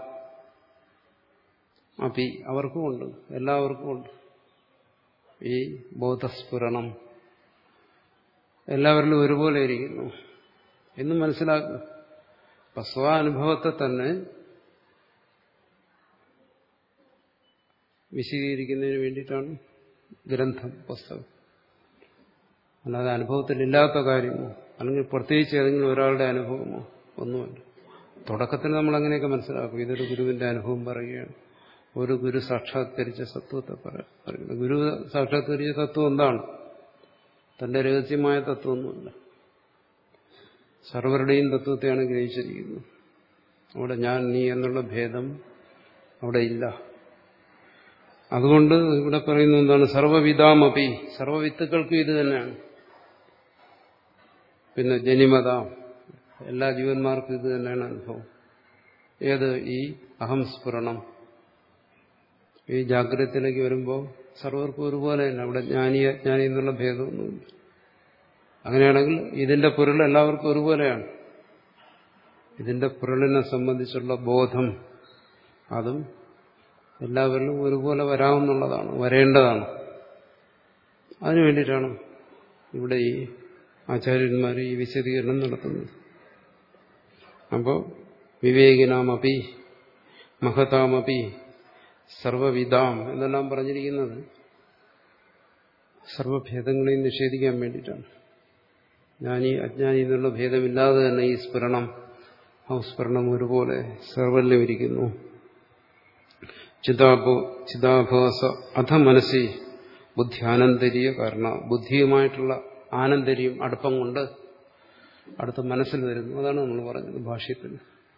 അപ്പി അവർക്കുമുണ്ട് എല്ലാവർക്കും ഉണ്ട് ഈ ബോധസ്ഫുരണം എല്ലാവരിലും ഒരുപോലെ ഇരിക്കുന്നു എന്ന് മനസ്സിലാക്കുക അപ്പൊ സ്വാനുഭവത്തെ തന്നെ വിശദീകരിക്കുന്നതിന് വേണ്ടിയിട്ടാണ് ഗ്രന്ഥം പുസ്തകം അല്ലാതെ അനുഭവത്തിലില്ലാത്ത കാര്യമോ അല്ലെങ്കിൽ പ്രത്യേകിച്ച് ഏതെങ്കിലും ഒരാളുടെ അനുഭവമോ ഒന്നുമല്ല തുടക്കത്തിൽ നമ്മൾ അങ്ങനെയൊക്കെ മനസ്സിലാക്കും ഇതൊരു ഗുരുവിന്റെ അനുഭവം പറയുകയാണ് ഒരു ഗുരു സാക്ഷാത്കരിച്ച തത്വത്തെ പറയുന്നത് ഗുരു സാക്ഷാത്കരിച്ച തത്വം എന്താണ് തന്റെ രഹസ്യമായ തത്വമൊന്നുമില്ല സർവരുടെയും തത്വത്തെയാണ് ഗ്രഹിച്ചിരിക്കുന്നത് അവിടെ ഞാൻ നീ എന്നുള്ള ഭേദം അവിടെ ഇല്ല അതുകൊണ്ട് ഇവിടെ പറയുന്നത് എന്താണ് സർവവിധാമപി സർവവിത്തുക്കൾക്കും ഇത് തന്നെയാണ് പിന്നെ ജനിമത എല്ലാ ജീവന്മാർക്കും ഇത് തന്നെയാണ് അനുഭവം ഏത് ഈ അഹംസ്ഫുരണം ഈ ജാഗ്രതത്തിലേക്ക് വരുമ്പോൾ സർവർക്കും ഒരുപോലെ തന്നെ അവിടെ ജ്ഞാനി അജ്ഞാനി എന്നുള്ള ഭേദമൊന്നുമില്ല അങ്ങനെയാണെങ്കിൽ ഇതിന്റെ പൊരുൾ എല്ലാവർക്കും ഒരുപോലെയാണ് ഇതിന്റെ പൊരുളിനെ സംബന്ധിച്ചുള്ള ബോധം അതും എല്ലാവരിലും ഒരുപോലെ വരാമെന്നുള്ളതാണ് വരേണ്ടതാണ് അതിനു വേണ്ടിയിട്ടാണ് ഇവിടെ ഈ ആചാര്യന്മാർ ഈ വിശദീകരണം നടത്തുന്നത് അപ്പോൾ വിവേകിനാമപി മഹതാമപി സർവവിധാം എന്നെല്ലാം പറഞ്ഞിരിക്കുന്നത് സർവഭേദങ്ങളെയും നിഷേധിക്കാൻ വേണ്ടിയിട്ടാണ് ജ്ഞാനി അജ്ഞാനി എന്നുള്ള ഭേദമില്ലാതെ തന്നെ ഈ സ്ഫുരണം ആ സ്ഫുരണം ഒരുപോലെ സർവല്യം ഇരിക്കുന്നു ചിതാഭോ ചിതാഭാസ അധ മനസ്സി ബുദ്ധ്യാനന്തരീയ കാരണ ബുദ്ധിയുമായിട്ടുള്ള ആനന്തര്യം അടുപ്പം കൊണ്ട് അടുത്ത മനസ്സിൽ വരുന്നു അതാണ് നമ്മൾ പറഞ്ഞത് ഭാഷ്യത്തിൽ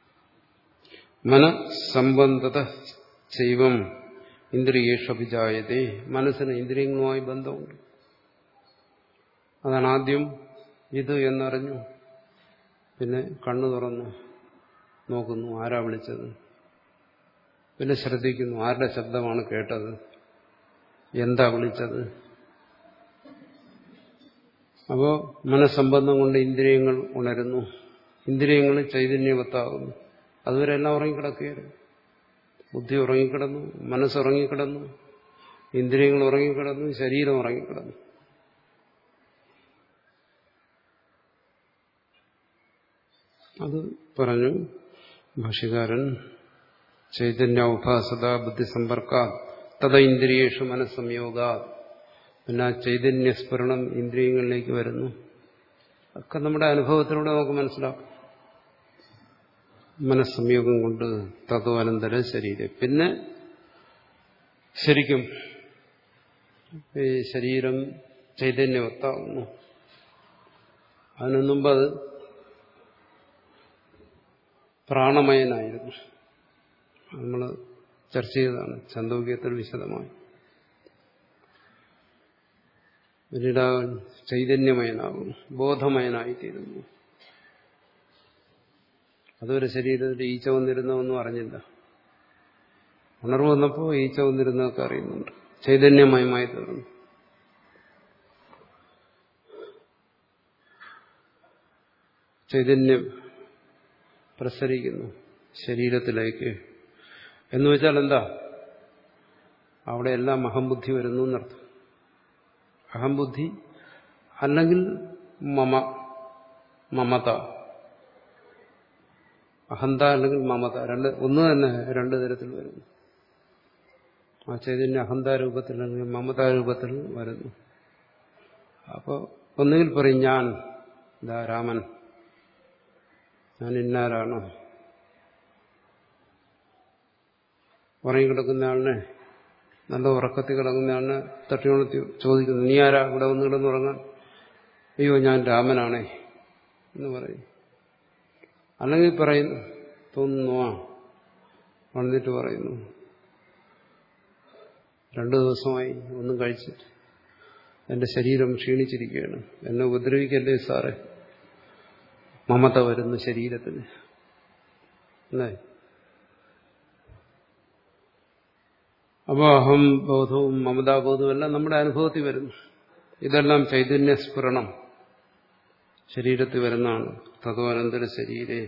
മനസ്സംബന്ധത ശൈവം ഇന്ദ്രിയേഷഭിജായതേ മനസ്സിന് ഇന്ദ്രിയങ്ങളുമായി ബന്ധമുണ്ട് അതാണ് ആദ്യം ഇത് എന്നറിഞ്ഞു പിന്നെ കണ്ണു തുറന്നു നോക്കുന്നു ആരാ വിളിച്ചത് പിന്നെ ശ്രദ്ധിക്കുന്നു ആരുടെ ശബ്ദമാണ് കേട്ടത് എന്താ വിളിച്ചത് അപ്പോ മനസ്സംബന്ധം കൊണ്ട് ഇന്ദ്രിയങ്ങൾ ഉണരുന്നു ഇന്ദ്രിയങ്ങൾ ചൈതന്യവത്താകുന്നു അതുവരെ എല്ലാം ഉറങ്ങിക്കിടക്കുകയായിരുന്നു ബുദ്ധി ഉറങ്ങിക്കിടന്നു മനസ്സുറങ്ങിക്കിടന്നു ഇന്ദ്രിയങ്ങൾ ഉറങ്ങിക്കിടന്നു ശരീരം ഉറങ്ങിക്കിടന്നു അത് പറഞ്ഞു ഭാഷ്യകാരൻ ചൈതന്യ ഉപാസത ബുദ്ധിസമ്പർക്ക തഥ ഇന്ദ്രിയേഷു മനസ്സംയോഗ പിന്നെ ആ ചൈതന്യസ്ഫുരണം ഇന്ദ്രിയങ്ങളിലേക്ക് വരുന്നു ഒക്കെ നമ്മുടെ അനുഭവത്തിലൂടെ നമുക്ക് മനസ്സിലാക്കാം മനസ്സംയോഗം കൊണ്ട് തത്വാനന്തര ശരീരം പിന്നെ ശരിക്കും ഈ ശരീരം ചൈതന്യവത്താകുന്നു അതിനു മുമ്പ് അത് പ്രാണമയനായിരുന്നു നമ്മൾ ചർച്ച ചെയ്തതാണ് ചന്തോക്യത്തിൽ വിശദമായി പിന്നീട് അവൻ ചൈതന്യമയനാകുന്നു ബോധമയനായിത്തീരുന്നു അതുവരെ ശരീരത്തിൽ ഈച്ച വന്നിരുന്നൊന്നും അറിഞ്ഞില്ല ഉണർവ് വന്നപ്പോൾ ഈച്ച വന്നിരുന്നതൊക്കെ അറിയുന്നുണ്ട് ചൈതന്യമയമായി തീർന്നു ചൈതന്യം പ്രസരിക്കുന്നു ശരീരത്തിലേക്ക് എന്ന് വെച്ചാൽ എന്താ അവിടെ എല്ലാം അഹംബുദ്ധി വരുന്നു എന്നർത്ഥം അഹംബുദ്ധി അല്ലെങ്കിൽ മമ മമത അഹന്ത അല്ലെങ്കിൽ മമത രണ്ട് ഒന്ന് തന്നെ രണ്ട് തരത്തിൽ വരുന്നു ആ ചൈതന്യ അഹന്ത രൂപത്തിൽ അല്ലെങ്കിൽ മമതാ രൂപത്തിൽ വരുന്നു അപ്പോൾ ഒന്നുകിൽ പറയും ഞാൻ ഇതാ രാമൻ ഞാൻ ഇന്നാരാണ് ഉറങ്ങിക്കിടക്കുന്ന ആളിനെ നല്ല ഉറക്കത്തിൽ കിടക്കുന്ന ആളിനെ തട്ടിയുണർത്തി ചോദിക്കുന്നു നീ ആരാ ഇവിടെ വന്ന് കിടന്നുറങ്ങാൻ അയ്യോ ഞാൻ രാമനാണേ എന്ന് പറയും അല്ലെങ്കിൽ പറയുന്നു തോന്നുന്നു ആ വന്നിട്ട് പറയുന്നു രണ്ടു ദിവസമായി ഒന്നും കഴിച്ചിട്ട് എന്റെ ശരീരം ക്ഷീണിച്ചിരിക്കുകയാണ് എന്നെ ഉപദ്രവിക്കല്ലേ സാറേ മമത വരുന്നു ശരീരത്തിന് അല്ലേ അപ്പോൾ അഹം ബോധവും മമതാബോധവും എല്ലാം നമ്മുടെ അനുഭവത്തിൽ വരുന്നു ഇതെല്ലാം ചൈതന്യസ്ഫുരണം ശരീരത്തിൽ വരുന്നതാണ് തത്വാനന്തര ശരീരേ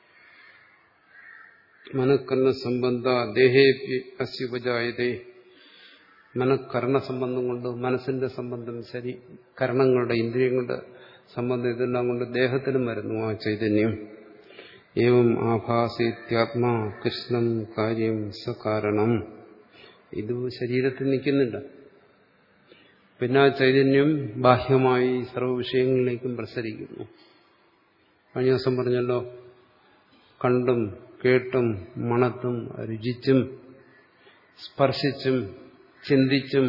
മനക്കർണ സംബന്ധ ദേഹേ അസ്യുപജായതേ മനക്കർണ സംബന്ധം കൊണ്ട് മനസ്സിന്റെ സംബന്ധം ശരി കരണങ്ങളുടെ ഇന്ദ്രിയങ്ങളുടെ സംബന്ധം ഇതെല്ലാം കൊണ്ട് ദേഹത്തിലും വരുന്നു ആ ചൈതന്യം ഏവം ആഭാസേത്യാത്മാ കൃഷ്ണം കാര്യം സകാരണം ഇത് ശരീരത്തിൽ നിൽക്കുന്നില്ല പിന്നെ ആ ചൈതന്യം ബാഹ്യമായി സർവ്വ വിഷയങ്ങളിലേക്കും പ്രസരിക്കുന്നു കഴിഞ്ഞ ദിവസം പറഞ്ഞല്ലോ കണ്ടും കേട്ടും മണത്തും രുചിച്ചും സ്പർശിച്ചും ചിന്തിച്ചും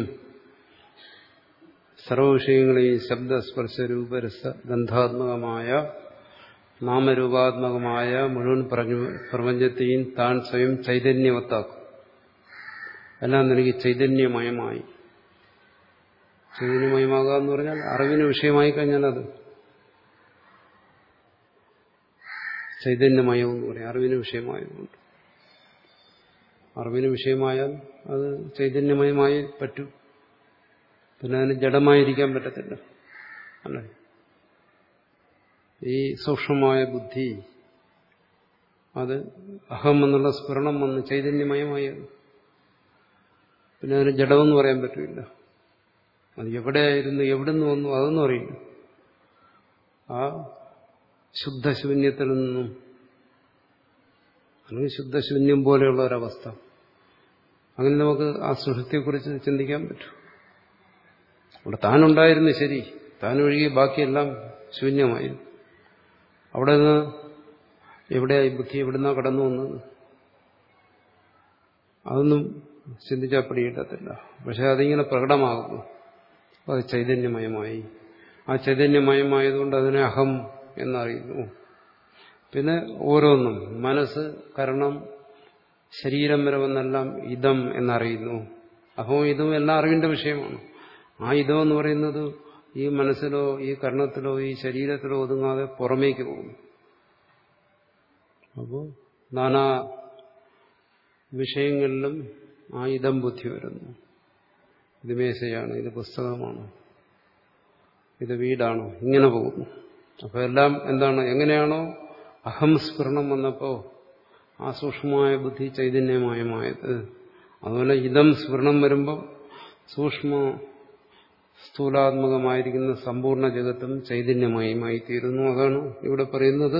സർവവിഷയങ്ങളെയും ശബ്ദസ്പർശ രൂപരസ ഗന്ധാത്മകമായ നാമരൂപാത്മകമായ മുഴുവൻ പ്രപഞ്ചത്തെയും താൻ സ്വയം ചൈതന്യവത്താക്കും എല്ലാം എനിക്ക് ചൈതന്യമയമായി ചൈതന്യമയമാകുക എന്ന് പറഞ്ഞാൽ അറിവിന് വിഷയമായി കഴിഞ്ഞാൽ അത് ചൈതന്യമയം എന്ന് പറയും അറിവിന് വിഷയമായതുകൊണ്ട് അറിവിന് വിഷയമായാൽ അത് ചൈതന്യമയമായി പറ്റൂ പിന്നെ അതിന് ജഡമായിരിക്കാൻ പറ്റത്തില്ല അല്ലേ ഈ സൂക്ഷ്മമായ ബുദ്ധി അത് അഹം എന്നുള്ള സ്ഫുരണം വന്ന് ചൈതന്യമയമായി പിന്നെ അതിന് ജഡമെന്ന് പറയാൻ പറ്റില്ല അത് എവിടെയായിരുന്നു എവിടുന്ന് വന്നു അതൊന്നും അറിയില്ല ആ ശുദ്ധശൂന്യത്തിൽ നിന്നും അല്ലെങ്കിൽ ശുദ്ധശൂന്യം പോലെയുള്ള ഒരവസ്ഥ അങ്ങനെ നമുക്ക് ആ സൃഷ്ടിയെക്കുറിച്ച് ചിന്തിക്കാൻ പറ്റും അവിടെ താനുണ്ടായിരുന്നു ശരി താൻ ഒഴികെ ബാക്കിയെല്ലാം ശൂന്യമായിരുന്നു അവിടെ നിന്ന് എവിടെയായി ബുദ്ധി എവിടുന്നാ കടന്നു വന്നത് അതൊന്നും ചിന്തിച്ചാൽ പിടികിട്ടത്തില്ല പക്ഷെ അതിങ്ങനെ പ്രകടമാകുന്നു അത് ചൈതന്യമയമായി ആ ചൈതന്യമയമായതുകൊണ്ട് അതിനെ അഹം എന്നറിയുന്നു പിന്നെ ഓരോന്നും മനസ്സ് കരണം ശരീരം വരെ വന്നെല്ലാം ഇതം എന്നറിയുന്നു അഹവും ഇതും എല്ലാം അറിയേണ്ട വിഷയമാണ് ആ ഇതം എന്ന് പറയുന്നത് ഈ മനസ്സിലോ ഈ കർണത്തിലോ ഈ ശരീരത്തിലോ ഒതുങ്ങാതെ പുറമേക്ക് പോകും അപ്പോൾ നാനാ വിഷയങ്ങളിലും ആ ഇതം ബുദ്ധി വരുന്നു ഇത് മേശയാണ് ഇത് പുസ്തകമാണ് ഇത് വീടാണ് ഇങ്ങനെ പോകുന്നു അപ്പോൾ എല്ലാം എന്താണ് എങ്ങനെയാണോ അഹംസ്ഫുരണം വന്നപ്പോൾ ആ സൂക്ഷ്മമായ ബുദ്ധി ചൈതന്യമയമായത് അതുപോലെ ഇതം സ്ഫുരണം വരുമ്പോൾ സൂക്ഷ്മ സ്ഥൂലാത്മകമായിരിക്കുന്ന സമ്പൂർണ്ണ ജഗത്തും ചൈതന്യമയമായി തീരുന്നു അതാണ് ഇവിടെ പറയുന്നത്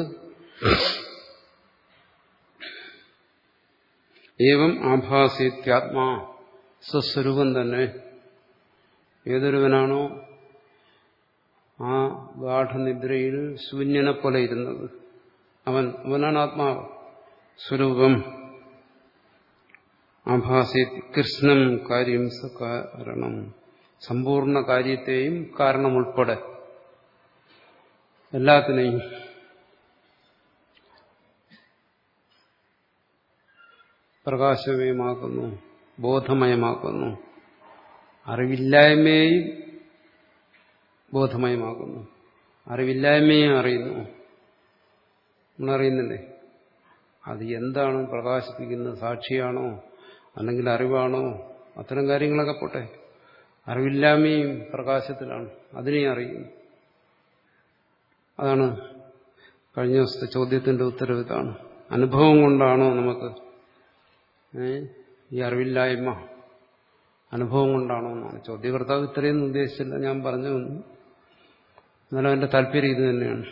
ഏവം ആഭാസിത്യാത്മാ സ്വസ്വരൂപം തന്നെ ഏതൊരുവനാണോ ആ ഗാഠനിദ്രയിൽ ശൂന്യനെ പോലെ ഇരുന്നത് അവൻ അവനാണ് ആത്മാവ് സ്വരൂപം ആഭാസി കൃഷ്ണം കാര്യം സകാരണം സമ്പൂർണ്ണ കാര്യത്തെയും കാരണം ഉൾപ്പെടെ എല്ലാത്തിനെയും പ്രകാശമയമാക്കുന്നു ബോധമയമാക്കുന്നു അറിവില്ലായ്മയെയും ബോധമയമാക്കുന്നു അറിവില്ലായ്മയും അറിയുന്നു നമ്മളറിയുന്നില്ലേ അത് എന്താണ് പ്രകാശിപ്പിക്കുന്നത് സാക്ഷിയാണോ അല്ലെങ്കിൽ അറിവാണോ അത്തരം കാര്യങ്ങളൊക്കെ പോട്ടെ അറിവില്ലായ്മയും പ്രകാശത്തിലാണ് അതിനെയും അറിയുന്നു അതാണ് കഴിഞ്ഞ ദിവസത്തെ ചോദ്യത്തിന്റെ ഉത്തരവ് ഇതാണ് അനുഭവം കൊണ്ടാണോ നമുക്ക് ഈ അറിവില്ലായ്മ അനുഭവം കൊണ്ടാണോ എന്നാണ് ചോദ്യകർത്താവ് ഇത്രയൊന്നും ഉദ്ദേശിച്ചില്ല ഞാൻ പറഞ്ഞു എന്നാലും അതിന്റെ താല്പര്യം ഇത് തന്നെയാണ്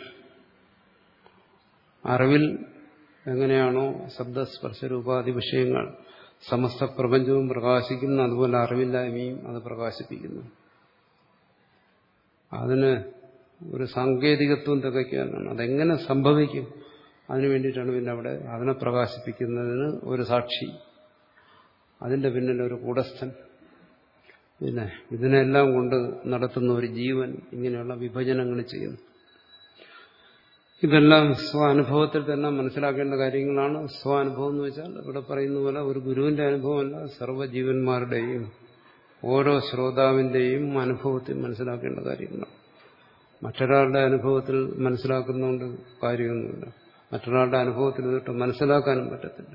അറിവിൽ എങ്ങനെയാണോ ശബ്ദസ്പർശരൂപാധി വിഷയങ്ങൾ സമസ്ത പ്രപഞ്ചവും പ്രകാശിക്കുന്നു അതുപോലെ അറിവില്ലായ്മയും അത് പ്രകാശിപ്പിക്കുന്നു അതിന് ഒരു സാങ്കേതികത്വം തികയ്ക്കാനാണ് അതെങ്ങനെ സംഭവിക്കും അതിനു വേണ്ടിയിട്ടാണ് പിന്നെ അവിടെ അതിനെ പ്രകാശിപ്പിക്കുന്നതിന് ഒരു സാക്ഷി അതിന്റെ പിന്നിൽ ഒരു കൂടസ്ഥൻ പിന്നെ ഇതിനെല്ലാം കൊണ്ട് നടത്തുന്ന ഒരു ജീവൻ ഇങ്ങനെയുള്ള വിഭജനങ്ങൾ ചെയ്യുന്നു ഇതെല്ലാം സ്വാനുഭവത്തിൽ തന്നെ മനസ്സിലാക്കേണ്ട കാര്യങ്ങളാണ് സ്വാനുഭവം എന്ന് വെച്ചാൽ ഇവിടെ പറയുന്ന പോലെ ഒരു ഗുരുവിന്റെ അനുഭവമല്ല സർവ്വജീവന്മാരുടെയും ഓരോ ശ്രോതാവിന്റെയും അനുഭവത്തിൽ മനസ്സിലാക്കേണ്ട കാര്യങ്ങളാണ് മറ്റൊരാളുടെ അനുഭവത്തിൽ മനസ്സിലാക്കുന്നതുകൊണ്ട് കാര്യമൊന്നുമില്ല മറ്റൊരാളുടെ അനുഭവത്തിൽ ഇതൊട്ട് മനസ്സിലാക്കാനും പറ്റത്തില്ല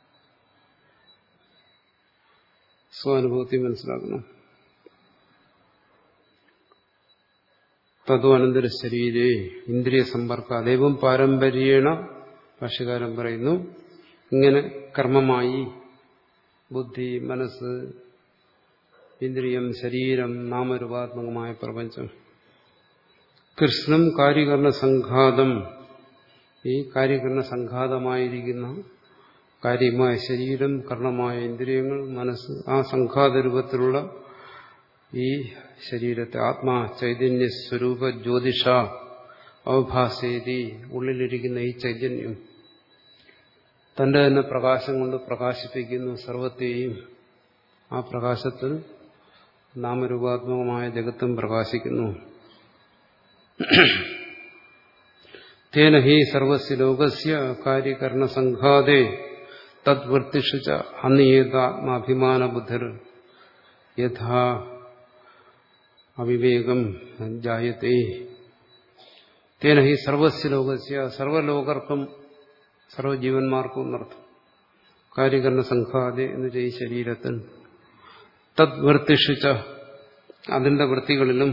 സ്വാനുഭവത്തിൽ മനസ്സിലാക്കണം തത്വനന്തര ശരീരേ ഇന്ദ്രിയ സമ്പർക്ക അതേവം പാരമ്പര്യേണ ഭാഷ്യകാരൻ പറയുന്നു ഇങ്ങനെ കർമ്മമായി ബുദ്ധി മനസ്സ് ഇന്ദ്രിയം ശരീരം നാമരൂപാത്മകമായ പ്രപഞ്ചം കൃഷ്ണം കാര്യകരണ സംഘാതം ഈ കാര്യകരണ സംഘാതമായിരിക്കുന്ന കാര്യമായ ശരീരം കർണമായ ഇന്ദ്രിയങ്ങൾ മനസ്സ് ആ സംഘാത രൂപത്തിലുള്ള ഈ ശരീരത്തെ ആത്മാ ചൈതന്യ സ്വരൂപ ജ്യോതിഷ അവഭാസേതി ഉള്ളിലിരിക്കുന്ന ഈ ചൈതന്യം തന്റെ തന്നെ പ്രകാശം കൊണ്ട് പ്രകാശിപ്പിക്കുന്നു സർവത്തെയും ആ പ്രകാശത്തിൽ നാമരൂപാത്മകമായ ജഗത്തും പ്രകാശിക്കുന്നു തേന ഹി സർവസ്യ ലോകസ്യ കാര്യകരണ സംഘാതേ തദ്വർത്തിഷു ച അനിയേതാത്മാഭിമാന ബുദ്ധർ യഥാ അവിവേകം ജായത്തെ തേന ഹി സർവസ്യ ലോകസ്യ സർവലോകർക്കും സർവജീവന്മാർക്കും എന്നർത്ഥം കാര്യകരണ സംഘാതെ എന്ന് ചെയ് ശരീരത്തിൽ തദ്വർത്തിഷിച്ച അതിന്റെ വൃത്തികളിലും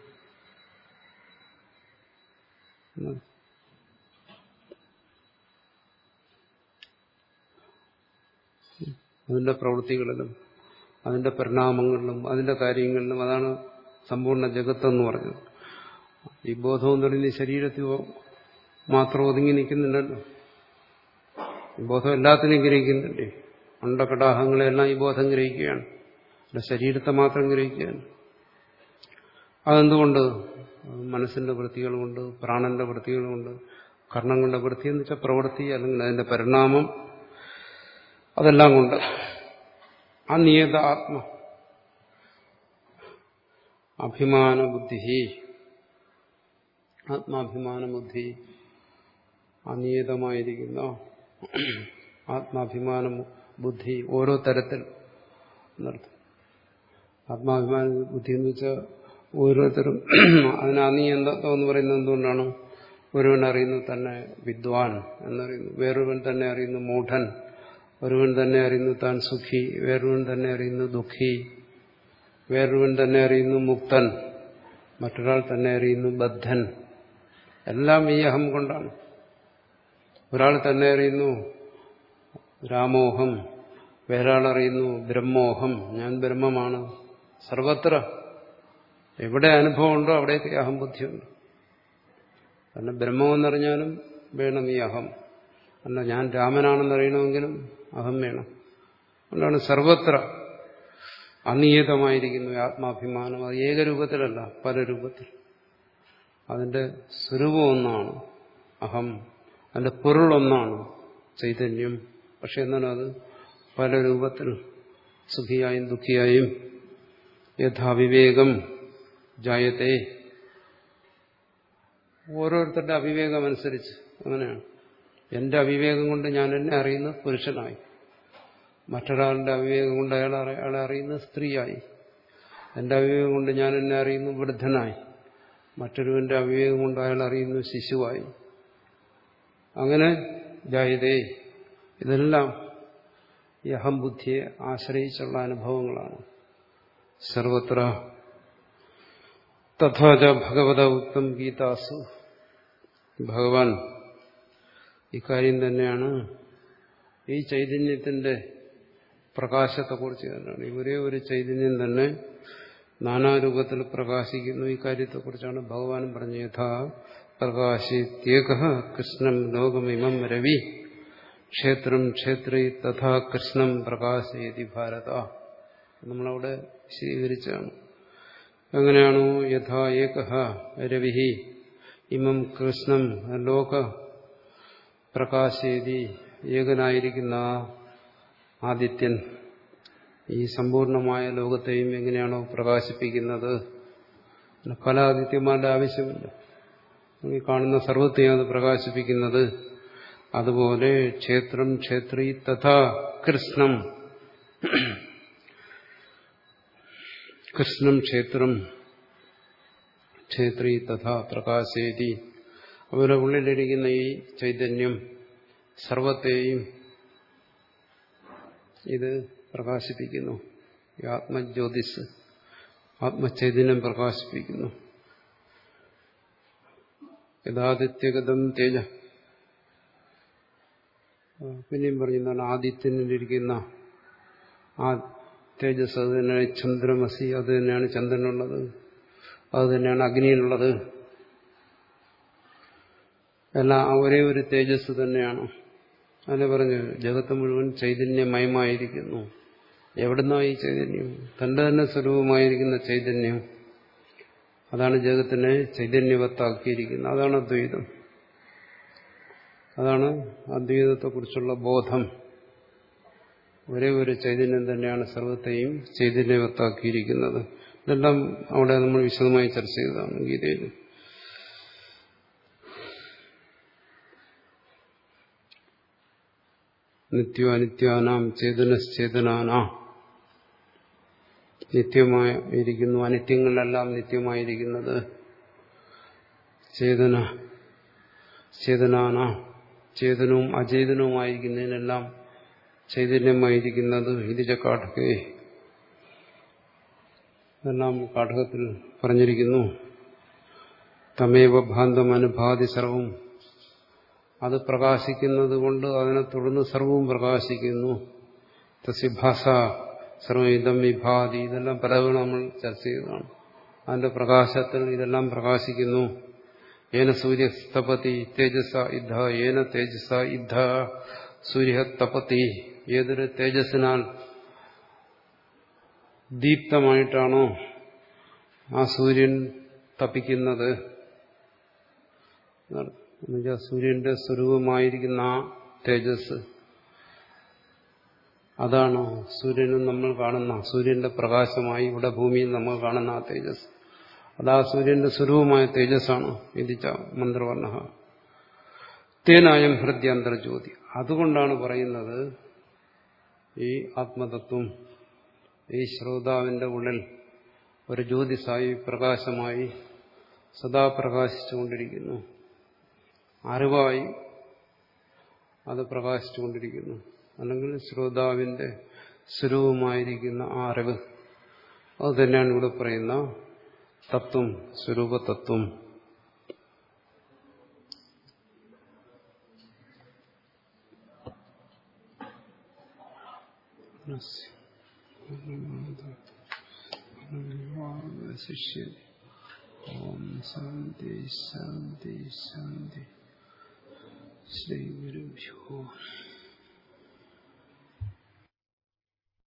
അതിന്റെ പ്രവൃത്തികളിലും അതിന്റെ പരിണാമങ്ങളിലും അതിന്റെ കാര്യങ്ങളിലും അതാണ് സമ്പൂർണ്ണ ജഗത്തെന്ന് പറഞ്ഞത് ഈ ബോധം എന്ന് പറയുന്നത് ശരീരത്തിൽ മാത്രം ഒതുങ്ങി നിൽക്കുന്നില്ലല്ലോ ഈ ബോധം എല്ലാത്തിനെയും ഗ്രഹിക്കുന്നുണ്ടേ അണ്ടകടാഹങ്ങളെല്ലാം ഈ ബോധം ഗ്രഹിക്കുകയാണ് അല്ല ശരീരത്തെ മാത്രം ഗ്രഹിക്കുകയാണ് അതെന്തുകൊണ്ട് മനസ്സിന്റെ വൃത്തികൾ കൊണ്ട് പ്രാണന്റെ വൃത്തികൾ കൊണ്ട് കർണങ്ങളുടെ വൃത്തി എന്ന് വെച്ചാൽ പ്രവൃത്തി അല്ലെങ്കിൽ അതിന്റെ പരിണാമം അതെല്ലാം കൊണ്ട് ആ നിയത ആത്മ അഭിമാന ബുദ്ധി ആത്മാഭിമാന ബുദ്ധി അനിയതമായിരിക്കുന്ന ആത്മാഭിമാന ബുദ്ധി ഓരോ തരത്തിൽ എന്നർത്ഥം ആത്മാഭിമാന ബുദ്ധി എന്ന് വെച്ചാൽ ഓരോരുത്തരും അതിന് അനിയന്തത്വം എന്ന് പറയുന്നത് എന്തുകൊണ്ടാണ് ഒരുവൻ അറിയുന്നു തന്നെ വിദ്വാൻ എന്നറിയുന്നു വേറൊരുവൻ തന്നെ അറിയുന്നു മൂഢൻ ഒരുവൻ തന്നെ അറിയുന്നു താൻ സുഖി വേറൊരുവൻ തന്നെ അറിയുന്നു ദുഃഖി വേറൊരുവൻ തന്നെ അറിയുന്നു മുക്തൻ മറ്റൊരാൾ തന്നെ അറിയുന്നു ബദ്ധൻ എല്ലാം ഈ അഹം കൊണ്ടാണ് ഒരാൾ തന്നെ അറിയുന്നു രാമോഹം വേറൊരാൾ അറിയുന്നു ബ്രഹ്മോഹം ഞാൻ ബ്രഹ്മമാണ് സർവത്ര എവിടെ അനുഭവമുണ്ടോ അവിടേക്ക് അഹം ബുദ്ധിയുണ്ട് കാരണം ബ്രഹ്മമെന്നറിഞ്ഞാലും വേണം ഈ അഹം അല്ല ഞാൻ രാമനാണെന്നറിയണമെങ്കിലും അഹം വേണം അതുകൊണ്ടാണ് സർവത്ര അനിയതമായിരിക്കുന്നു ആത്മാഭിമാനം അത് ഏകരൂപത്തിലല്ല പല രൂപത്തിൽ അതിന്റെ സ്വരൂപം ഒന്നാണ് അഹം അതിന്റെ പൊരുൾ ഒന്നാണ് ചൈതന്യം പക്ഷെ എന്നാലും അത് പല രൂപത്തിൽ സുഖിയായും ദുഃഖിയായും യഥാവിവേകം ജായത്തെ ഓരോരുത്തരുടെ അവിവേകം അനുസരിച്ച് അങ്ങനെയാണ് എന്റെ അവിവേകം കൊണ്ട് ഞാൻ എന്നെ അറിയുന്ന പുരുഷനായി മറ്റൊരാളുടെ അവിവേകം കൊണ്ട് അയാൾ അയാളെ അറിയുന്ന സ്ത്രീയായി എന്റെ അവിവേകം കൊണ്ട് ഞാൻ എന്നെ അറിയുന്നു വൃദ്ധനായി മറ്റൊരുവന്റെ അവിവേകം കൊണ്ട് അയാൾ അറിയുന്നു ശിശുവായി അങ്ങനെ ജായതേ ഇതെല്ലാം ഈ അഹംബുദ്ധിയെ ആശ്രയിച്ചുള്ള അനുഭവങ്ങളാണ് സർവത്ര തഥാച ഭഗവത ഉക്തം ഗീതാസു ഭഗവാൻ ഇക്കാര്യം തന്നെയാണ് ഈ ചൈതന്യത്തിന്റെ പ്രകാശത്തെക്കുറിച്ച് തന്നെയാണ് ഈ ഒരേ ഒരു ചൈതന്യം തന്നെ നാനാരൂപത്തിൽ പ്രകാശിക്കുന്നു ഈ കാര്യത്തെക്കുറിച്ചാണ് ഭഗവാൻ പറഞ്ഞ യഥാ പ്രകാശിത്യേക കൃഷ്ണം ലോകമിമം രവി ക്ഷേത്രം ക്ഷേത്രി തഥാ കൃഷ്ണം പ്രകാശയതി ഭാരത നമ്മളവിടെ സ്വീകരിച്ചാണ് എങ്ങനെയാണോ യഥാ ഏക രവി ഇമം കൃഷ്ണം ലോക പ്രകാശേതി ഏകനായിരിക്കുന്ന ആദിത്യൻ ഈ സമ്പൂർണമായ ലോകത്തെയും എങ്ങനെയാണോ പ്രകാശിപ്പിക്കുന്നത് പല ആദിത്യന്മാരുടെ ആവശ്യമില്ല ഈ കാണുന്ന സർവത്തെയും അത് പ്രകാശിപ്പിക്കുന്നത് അതുപോലെ ക്ഷേത്രം ക്ഷേത്രി തഥാ കൃഷ്ണം കൃഷ്ണം ക്ഷേത്രം ക്ഷേത്രി തഥാ പ്രകാശേതി അവരുടെ ഉള്ളിലിരിക്കുന്ന ഈ ചൈതന്യം സർവത്തെയും ഇത് പ്രകാശിപ്പിക്കുന്നു ഈ ആത്മജ്യോതിസ് ആത്മചൈതന്യം പ്രകാശിപ്പിക്കുന്നു യഥാദിത്യഗതം തേജ പിന്നെയും പറഞ്ഞതാണ് ആദിത്യനിലിരിക്കുന്ന ആ തേജസ് അത് തന്നെയാണ് ചന്ദ്രമസി അത് തന്നെയാണ് ചന്ദ്രനുള്ളത് അത് തന്നെയാണ് അഗ്നിയിലുള്ളത് എല്ലാം ആ ഒരേ ഒരു തേജസ് തന്നെയാണ് അതിനെ പറഞ്ഞു ജഗത്ത് മുഴുവൻ ചൈതന്യമയമായിരിക്കുന്നു എവിടുന്നോ ഈ ചൈതന്യം തന്റെ തന്നെ സ്വരൂപമായിരിക്കുന്ന ചൈതന്യം അതാണ് ജഗത്തിനെ ചൈതന്യവത്താക്കിയിരിക്കുന്നത് അതാണ് അദ്വൈതം അതാണ് അദ്വൈതത്തെക്കുറിച്ചുള്ള ബോധം ഒരേ ഒരു ചൈതന്യം തന്നെയാണ് സർവത്തെയും ചൈതന്യവത്താക്കിയിരിക്കുന്നത് ഇതെല്ലാം അവിടെ നമ്മൾ വിശദമായി ചർച്ച ചെയ്തതാണ് ഗീതയിൽ നിത്യോ അനിത്യാനാം ചേതനശ്ചേതനാനാ നിത്യമായി ഇരിക്കുന്നു അനിത്യങ്ങളിലെല്ലാം നിത്യമായിരിക്കുന്നത് ചേതന ചേതനാന ചേതനവും അചേതനവുമായിരിക്കുന്നതിനെല്ലാം ചൈതന്യമായിരിക്കുന്നത് ഇതിന്റെ കാഠകേ ഇതെല്ലാം കാഠകത്തിൽ പറഞ്ഞിരിക്കുന്നു തമേവ ഭാന്തം അനുഭാതി സർവം അത് പ്രകാശിക്കുന്നത് കൊണ്ട് അതിനെ തുടർന്ന് സർവവും പ്രകാശിക്കുന്നു തസ്യഭാഷ സർവയിതം വിഭാതി ഇതെല്ലാം പലവണ നമ്മൾ ചർച്ച ചെയ്തതാണ് അതിന്റെ പ്രകാശത്തിൽ ഇതെല്ലാം പ്രകാശിക്കുന്നു ഏന സൂര്യ തപതി തേജസ യുദ്ധ ഏന തേജസ യുദ്ധ സൂര്യ തപതി ഏതൊരു തേജസ്സിനാൽ ദീപ്തമായിട്ടാണോ ആ സൂര്യൻ തപിക്കുന്നത് എന്നുവെച്ചാൽ സൂര്യന്റെ സ്വരൂപമായിരിക്കുന്ന ആ തേജസ് അതാണോ സൂര്യനും നമ്മൾ കാണുന്ന സൂര്യന്റെ പ്രകാശമായി ഇവിടെ ഭൂമിയിൽ നമ്മൾ കാണുന്ന ആ തേജസ് അതാ സൂര്യന്റെ സ്വരൂപമായ തേജസ്സാണ് ഇതിച്ച മന്ത്രവർണ്ണ തേനായം ഹൃദ്യാന്തർജ്യോതി അതുകൊണ്ടാണ് പറയുന്നത് ഈ ആത്മതത്വം ഈ ശ്രോതാവിന്റെ ഉള്ളിൽ ഒരു ജ്യോതിസായി പ്രകാശമായി സദാ പ്രകാശിച്ചുകൊണ്ടിരിക്കുന്നു അറിവായി അത് പ്രകാശിച്ചുകൊണ്ടിരിക്കുന്നു അല്ലെങ്കിൽ ശ്രോതാവിന്റെ സ്വരൂപമായിരിക്കുന്ന ആ അറിവ് അത് തന്നെയാണ് ഇവിടെ പറയുന്ന തത്വം സ്വരൂപതത്വം ശിഷ്യ ഓം ശാന്തി ശാന്തി ശാന്തി ശ്രീ ഗുരുഭ്യോ